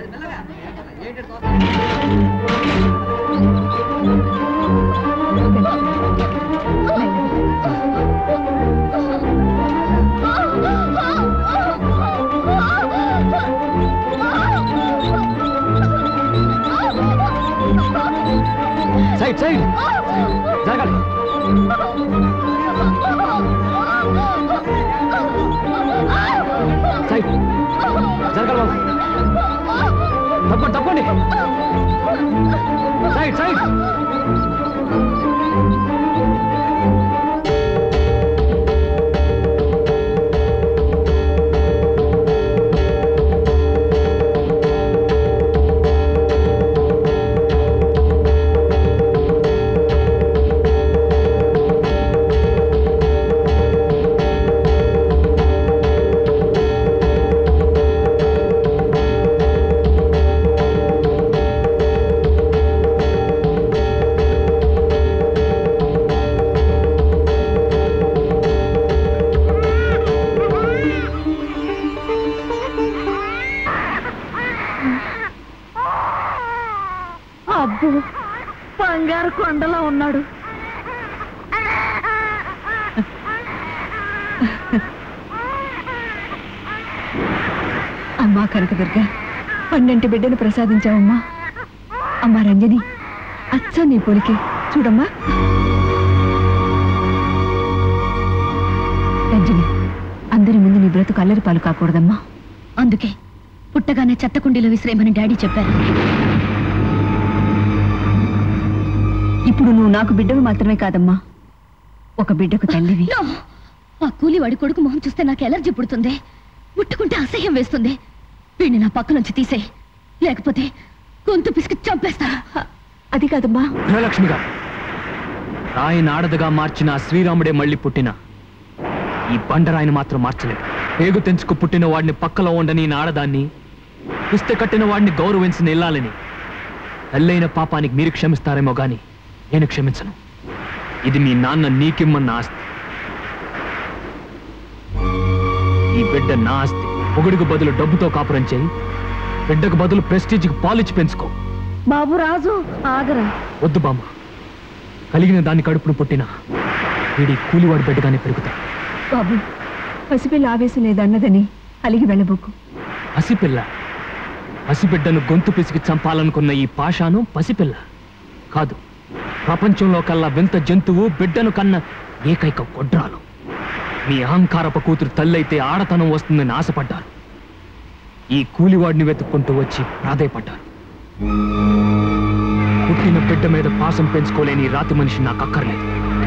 సైడ్ సైడ్ జరగాలి సైడ్ జరగాలి బాబు తప్పండి తప్పండి సైడ్ సైడ్ అబ్బో బంగారు కొండలా ఉన్నాడు అమ్మా కనకదుర్గ పన్నెంటి బిడ్డను ప్రసాదించావమ్మా అమ్మా రంజని అచ్చ నీ పోలికి చూడమ్మా రంజని అందరి ముందు నీ బ్రతుకు అల్లరి పాలు కాకూడదమ్మా అందుకే పుట్టగానే చెత్త కుండీలో విసిరేయమని డాడీ చెప్పారు ఇప్పుడు నువ్వు నాకు బిడ్డవు మాత్రమే కాదమ్మా ఒక బిడ్డకు తల్లివి నో! ఆ కూలివాడి కొడుకు మొహం చూస్తే నాకు ఎలర్జీ పుడుతుంది ముట్టుకుంటే అసహ్యం వేస్తుంది వీడిని నా పక్క నుంచి తీసేయ్ లేకపోతే గొంతు పిసికి చంపేస్తా అది కాదమ్మా గృహలక్ష్మిగా రాయిని ఆడదగా మార్చిన ఆ శ్రీరాముడే మళ్ళీ పుట్టిన ఈ బండరాయిని మాత్రం మార్చలేదు పేగు తెంచుకు పుట్టిన వాడిని పక్కలో ఉండని ఈ ఆడదాన్ని పుస్తక కట్టిన వాడిని గౌరవించిన ఇల్లాలని తల్లైన పాపానికి మీరు క్షమిస్తారేమో గాని నేను క్షమించను ఇది మీ నాన్న నీకిమ్మన్న ఆస్తి ఈ బిడ్డ నా ఆస్తి పొగుడుకు బదులు డబ్బుతో కాపురం చేయి బిడ్డకు బదులు ప్రెస్టీజ్కి పాలిచ్చి పెంచుకో బాబు రాజు ఆగరా వద్దు బామ్మ కలిగిన దాన్ని కడుపును పుట్టిన వీడి కూలివాడి బిడ్డగానే పెరుగుతాయి బాబు పసిపిల్ల ఆవేశం లేదన్నదని అలిగి వెళ్ళబోకు పసిపిల్ల పసిబిడ్డను గొంతు పిసికి చంపాలనుకున్న ఈ పాషాను పసిపిల్ల కాదు ప్రపంచంలో కల్లా వింత జంతువు బిడ్డను కన్న ఏకైక గొడ్రాలు మీ అహంకారపు కూతురు తల్లైతే ఆడతనం వస్తుందని ఆశపడ్డారు ఈ కూలివాడిని వెతుక్కుంటూ వచ్చి ప్రాధేయపడ్డారు పుట్టిన బిడ్డ మీద పాసం పెంచుకోలేని ఈ రాతి మనిషి నాకు అక్కర్లేదు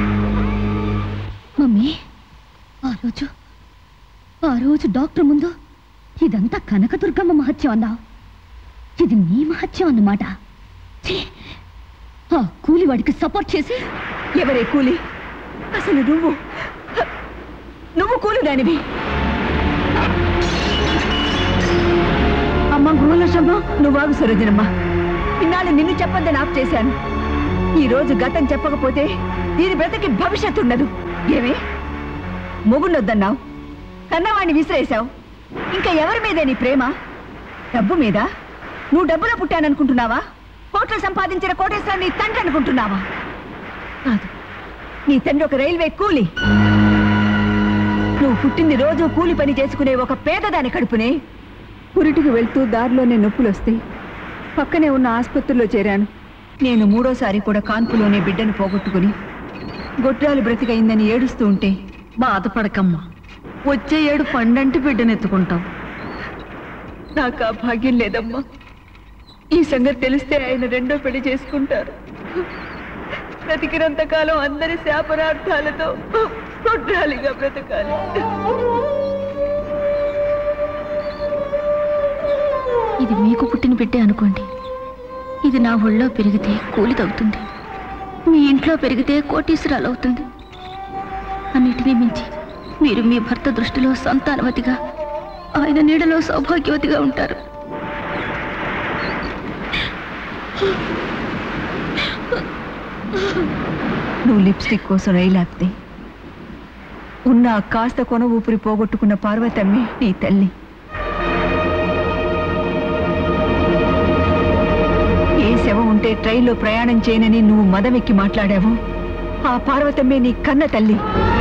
మమ్మీ ఆ రోజు ఆ రోజు డాక్టర్ ముందు ఇదంతా కనకదుర్గమ్మ మహత్యం అన్నావు ఇది నీ మహత్యం అన్నమాట ఛీ! ఆ కూలివాడికి సపోర్ట్ చేసి ఎవరే కూలి అసలు నువ్వు నువ్వు కూలిదానివి అమ్మ గృహలక్ష్మ నువ్వు ఆగు సరోజనమ్మ ఇన్నాళ్ళు నిన్ను చెప్పొద్దని ఆఫ్ చేశాను ఈ రోజు గతం చెప్పకపోతే దీని బ్రతకి భవిష్యత్తు ఉండదు ఏమి మొగుండొద్దన్నావు కన్నవాణ్ణి విసిరేశావు ఇంకా ఎవరి మీదే నీ ప్రేమ డబ్బు మీద నువ్వు డబ్బులో పుట్టాననుకుంటున్నావా కోట్లు సంపాదించిన కోటేశ్వర నీ తండ్రి అనుకుంటున్నావా కాదు నీ తండ్రి ఒక రైల్వే కూలి నువ్వు పుట్టింది రోజు కూలి పని చేసుకునే ఒక పేదదాని కడుపునే పురిటికి వెళ్తూ దారిలోనే నొప్పులు వస్తాయి పక్కనే ఉన్న ఆసుపత్రిలో చేరాను నేను మూడోసారి కూడా కాన్పులోనే బిడ్డను పోగొట్టుకుని గొడ్రాలు బ్రతికయిందని ఏడుస్తూ ఉంటే బాధపడకమ్మా వచ్చే ఏడు పండంటి బిడ్డను ఎత్తుకుంటాం నాకు ఆ భాగ్యం లేదమ్మా ఈ సంగతి తెలిస్తే ఆయన రెండో పెళ్లి చేసుకుంటారు బ్రతికినంత కాలం అందరి శాపనార్థాలతో గొడ్రాలిగా బ్రతకాలి ఇది మీకు పుట్టిన బిడ్డే అనుకోండి ఇది నా ఒళ్ళో పెరిగితే కూలి తగ్గుతుంది మీ ఇంట్లో పెరిగితే కోటీశ్వరాలు అవుతుంది అన్నిటినీ మించి మీరు మీ భర్త దృష్టిలో సంతానవతిగా ఆయన నీడలో సౌభాగ్యవతిగా ఉంటారు నువ్వు లిప్స్టిక్ కోసం రైలాక్తే ఉన్న ఆ కాస్త కొన ఊపిరి పోగొట్టుకున్న పార్వతమ్మే నీ తల్లి ఏ శవం ఉంటే ట్రైన్లో ప్రయాణం చేయనని నువ్వు మదమెక్కి మాట్లాడావు ఆ పార్వతమ్మే నీ కన్న తల్లి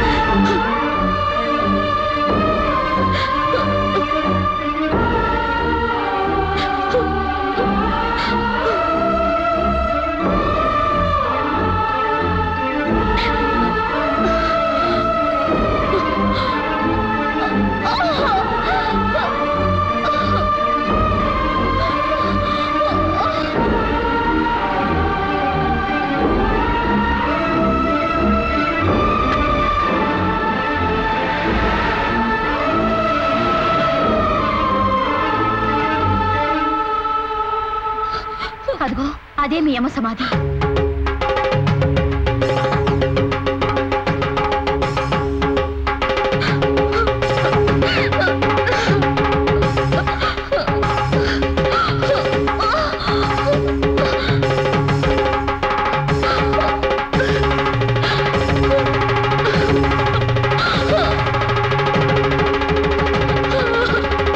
అదిగో అదే మీ యమ సమాధి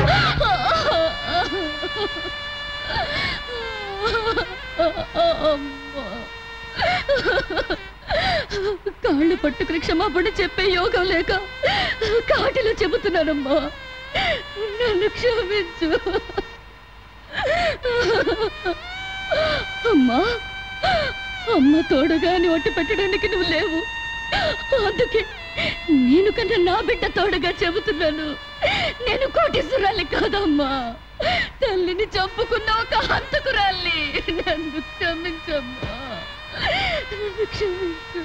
Oh, కాళ్ళు పట్టుకుని క్షమాపణ చెప్పే యోగం లేక కాటిలో చెబుతున్నానమ్మా నన్ను క్షమించు అమ్మా అమ్మ తోడుగా అని ఒట్టి పెట్టడానికి నువ్వు లేవు అందుకే నేను కన్నా నా బిడ్డ తోడుగా చెబుతున్నాను నేను కోటీశ్వరాలి కాదమ్మా తల్లిని చంపుకున్న ఒక హంతకురాలి నన్ను క్షమించమ్మా నన్ను క్షమించు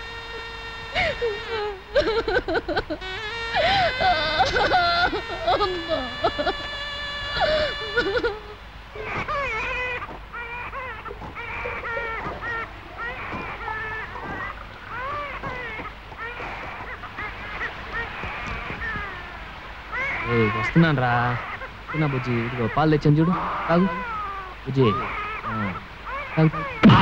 అమ్మా ఏయ్, వస్తున్నాను రా తిన్నా బుజ్జి ఇదిగో పాలు తెచ్చాను చూడు తాగు బుజ్జి ఆ, తాగు.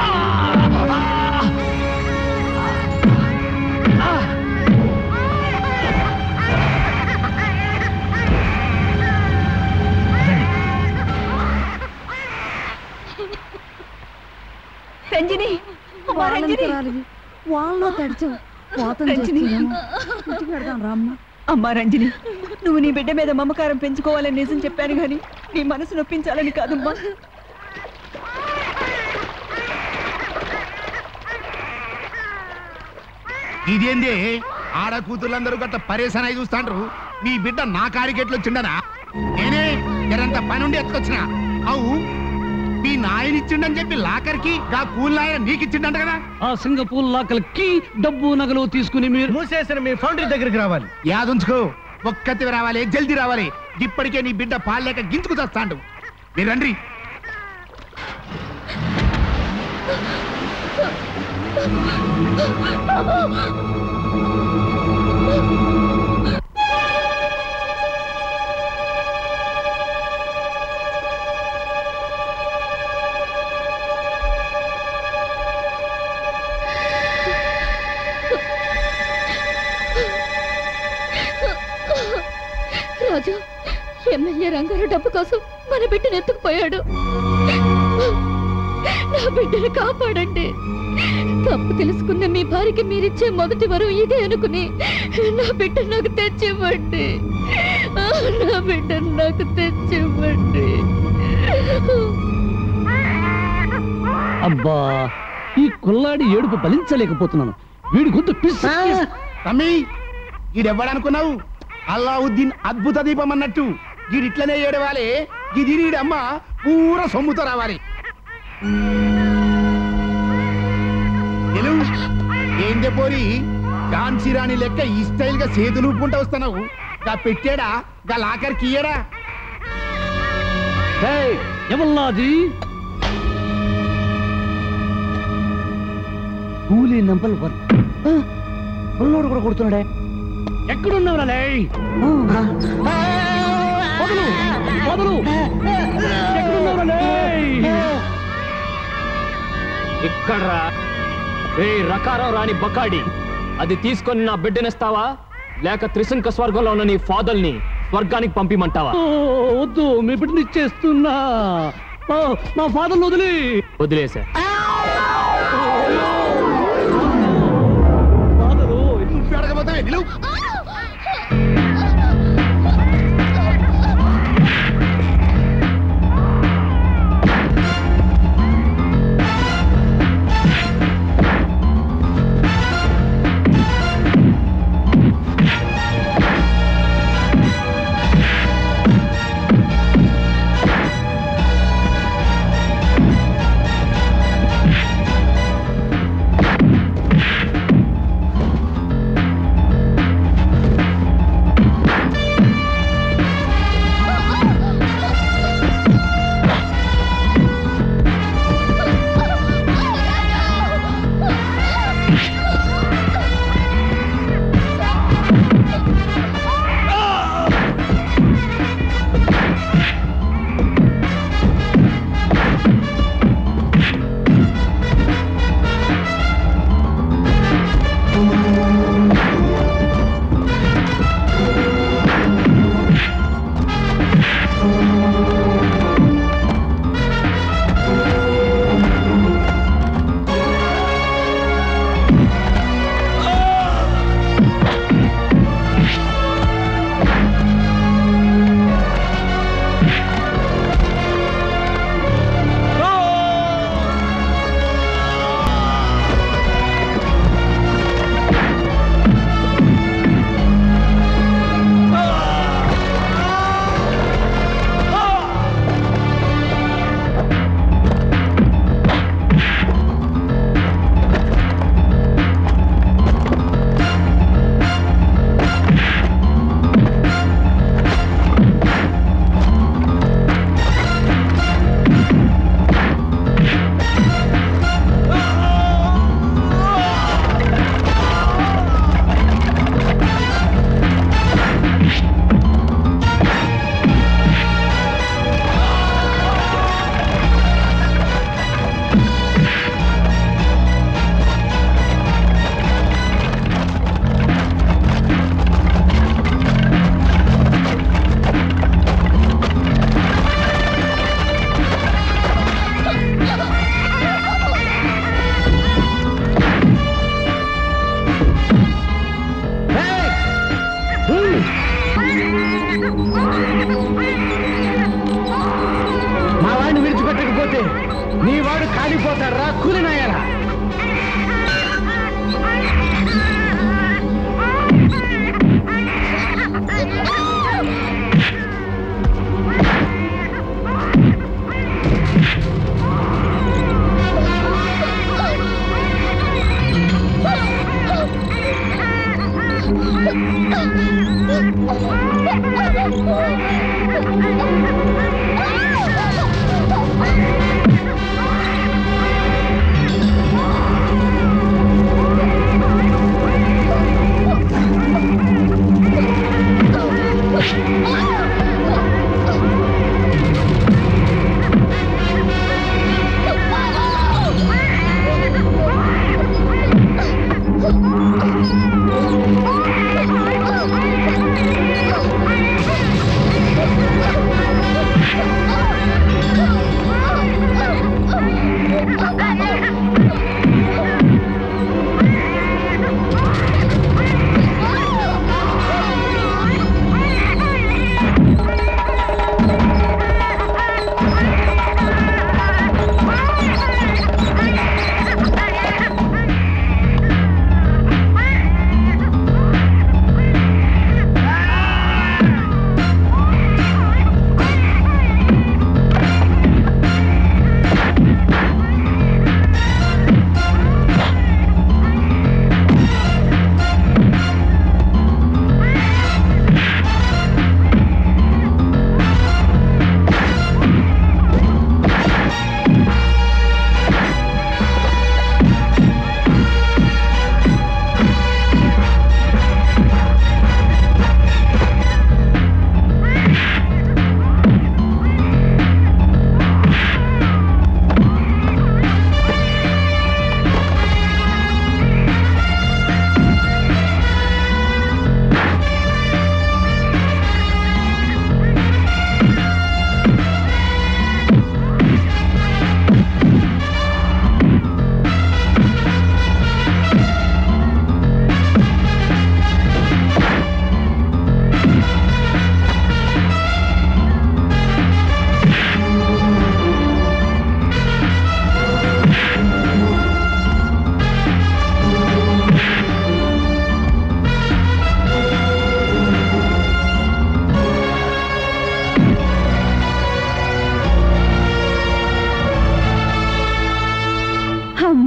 రంజిని అమ్మా, రంజిని వాళ్ళలో తడిచాం మోతం రంజిని. అమ్మా రంజిని నువ్వు నీ బిడ్డ మీద మమకారం పెంచుకోవాలని నిజం చెప్పాను గాని నీ మనసు నొప్పించాలని కాదమ్మా ఇదేంది ఆడ కూతుర్లందరూ గట్ట పరేశాన్ అయి చూస్తాండ్రు నీ బిడ్డ నా కారికెట్లు వచ్చిండనా నేనే జరంత పనుండి ఎత్తుకొచ్చిన అవు మీ నాయన ఇచ్చిండని చెప్పి లాకర్కి గా కూల్ నాయన నీకు ఇచ్చిండంట కదా ఆ సింగపూర్ లాకలకి డబ్బు నగలు తీసుకుని మీరు మూసేసిన మీ ఫౌండరీ దగ్గరికి రావాలి యాదుంచుకో ఒక్కతి రావాలి జల్దీ రావాలి ఇప్పటికే నీ బిడ్డ పాలేక గించుకు చస్తాండు మీరు రండి రాజు ఎమ్మెల్యే రంగారు డబ్బు కోసం మన బిడ్డను ఎత్తుకుపోయాడు నా బిడ్డను కాపాడండి తప్పు తెలుసుకున్న మీ భార్యకి మీరిచ్చే మొదటి వరం ఇదే అనుకుని నా బిడ్డ నాకు తెచ్చివ్వండి నా బిడ్డ నాకు తెచ్చివ్వండి అబ్బా ఈ కుల్లాడి ఏడుపు ఫలించలేకపోతున్నాను వీడి గొంతు పిస్ తమ్మి ఈడెవ్వడనుకున్నావు అల్లావుద్దీన్ అద్భుత దీపం అన్నట్టు ఈడిట్లనే ఏడవాలి ఇది నీడమ్మ పూర సొమ్ముతో రావాలి నిలువు. ఏందే పోరి ఝాన్సీ రాణి లెక్క ఈ స్టైల్ గా చేతులు ఊపుకుంటూ వస్తున్నావు గా పెట్టాడా గా లాకర్ కీయడా ఎవల్లాది కూలీ నంబర్ వన్ పుల్లోడు కూడా కొడుతున్నాడే ఎక్కడున్నావురా లే వదలు వదలు ఎక్కడున్నావురా లే ఇక్కడ్రా రే రకారం రాని బకాడి అది తీసుకొని నా బిడ్డనిస్తావా లేక త్రిశంక స్వర్గంలో ఉన్న నీ ఫాదర్ని స్వర్గానికి పంపిమంటావా ఓ, వద్దు మీ బిడ్డని ఇచ్చేస్తున్నా ఓ, నా ఫాదర్ వదిలి వదిలేసా అడగబోతావే నిలువు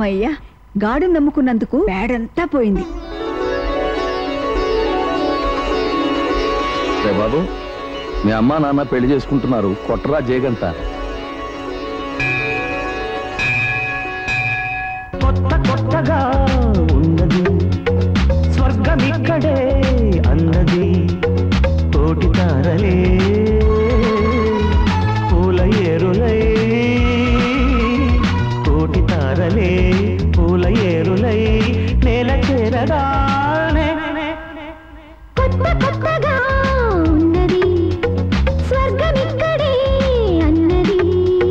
అమ్మయ్యా గాడు నమ్ముకున్నందుకు పేడంతా పోయింది రే బాబు మీ అమ్మా నాన్న పెళ్లి చేసుకుంటున్నారు కొట్టరా జేగంత కొత్త కొత్తగా ఉన్నది స్వర్గం ఇక్కడే అన్నది కోటి తారలే పూల ఏరులై కోటి తారలే పూల ఏరులై నేల చేరగానే కొత్త కొత్తగా ఉన్నది స్వర్గమిక్కడే అన్నది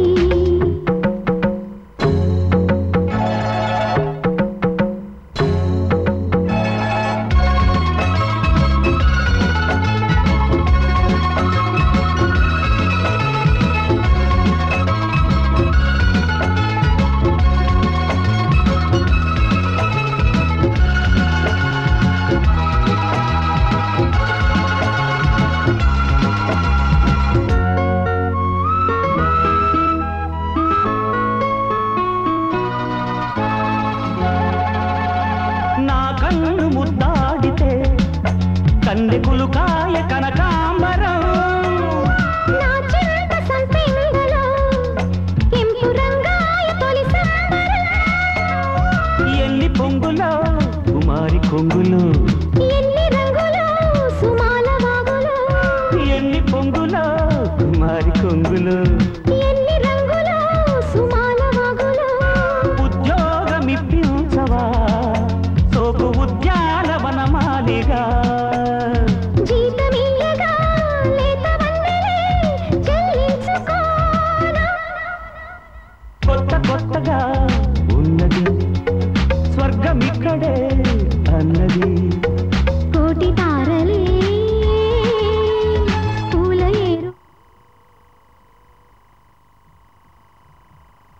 నా కన్ను ముద్దాడితే కన్నెకులు కాయ కనకాంబరం నా చింత సంపెంగలో కెంపు రంగాయ తొలి సంబరం ఎన్ని పొంగులో కుమారి కొంగులు ఎన్ని రంగులో సుమాల వాగులో ఎన్ని పొంగులో కుమారి కొంగులు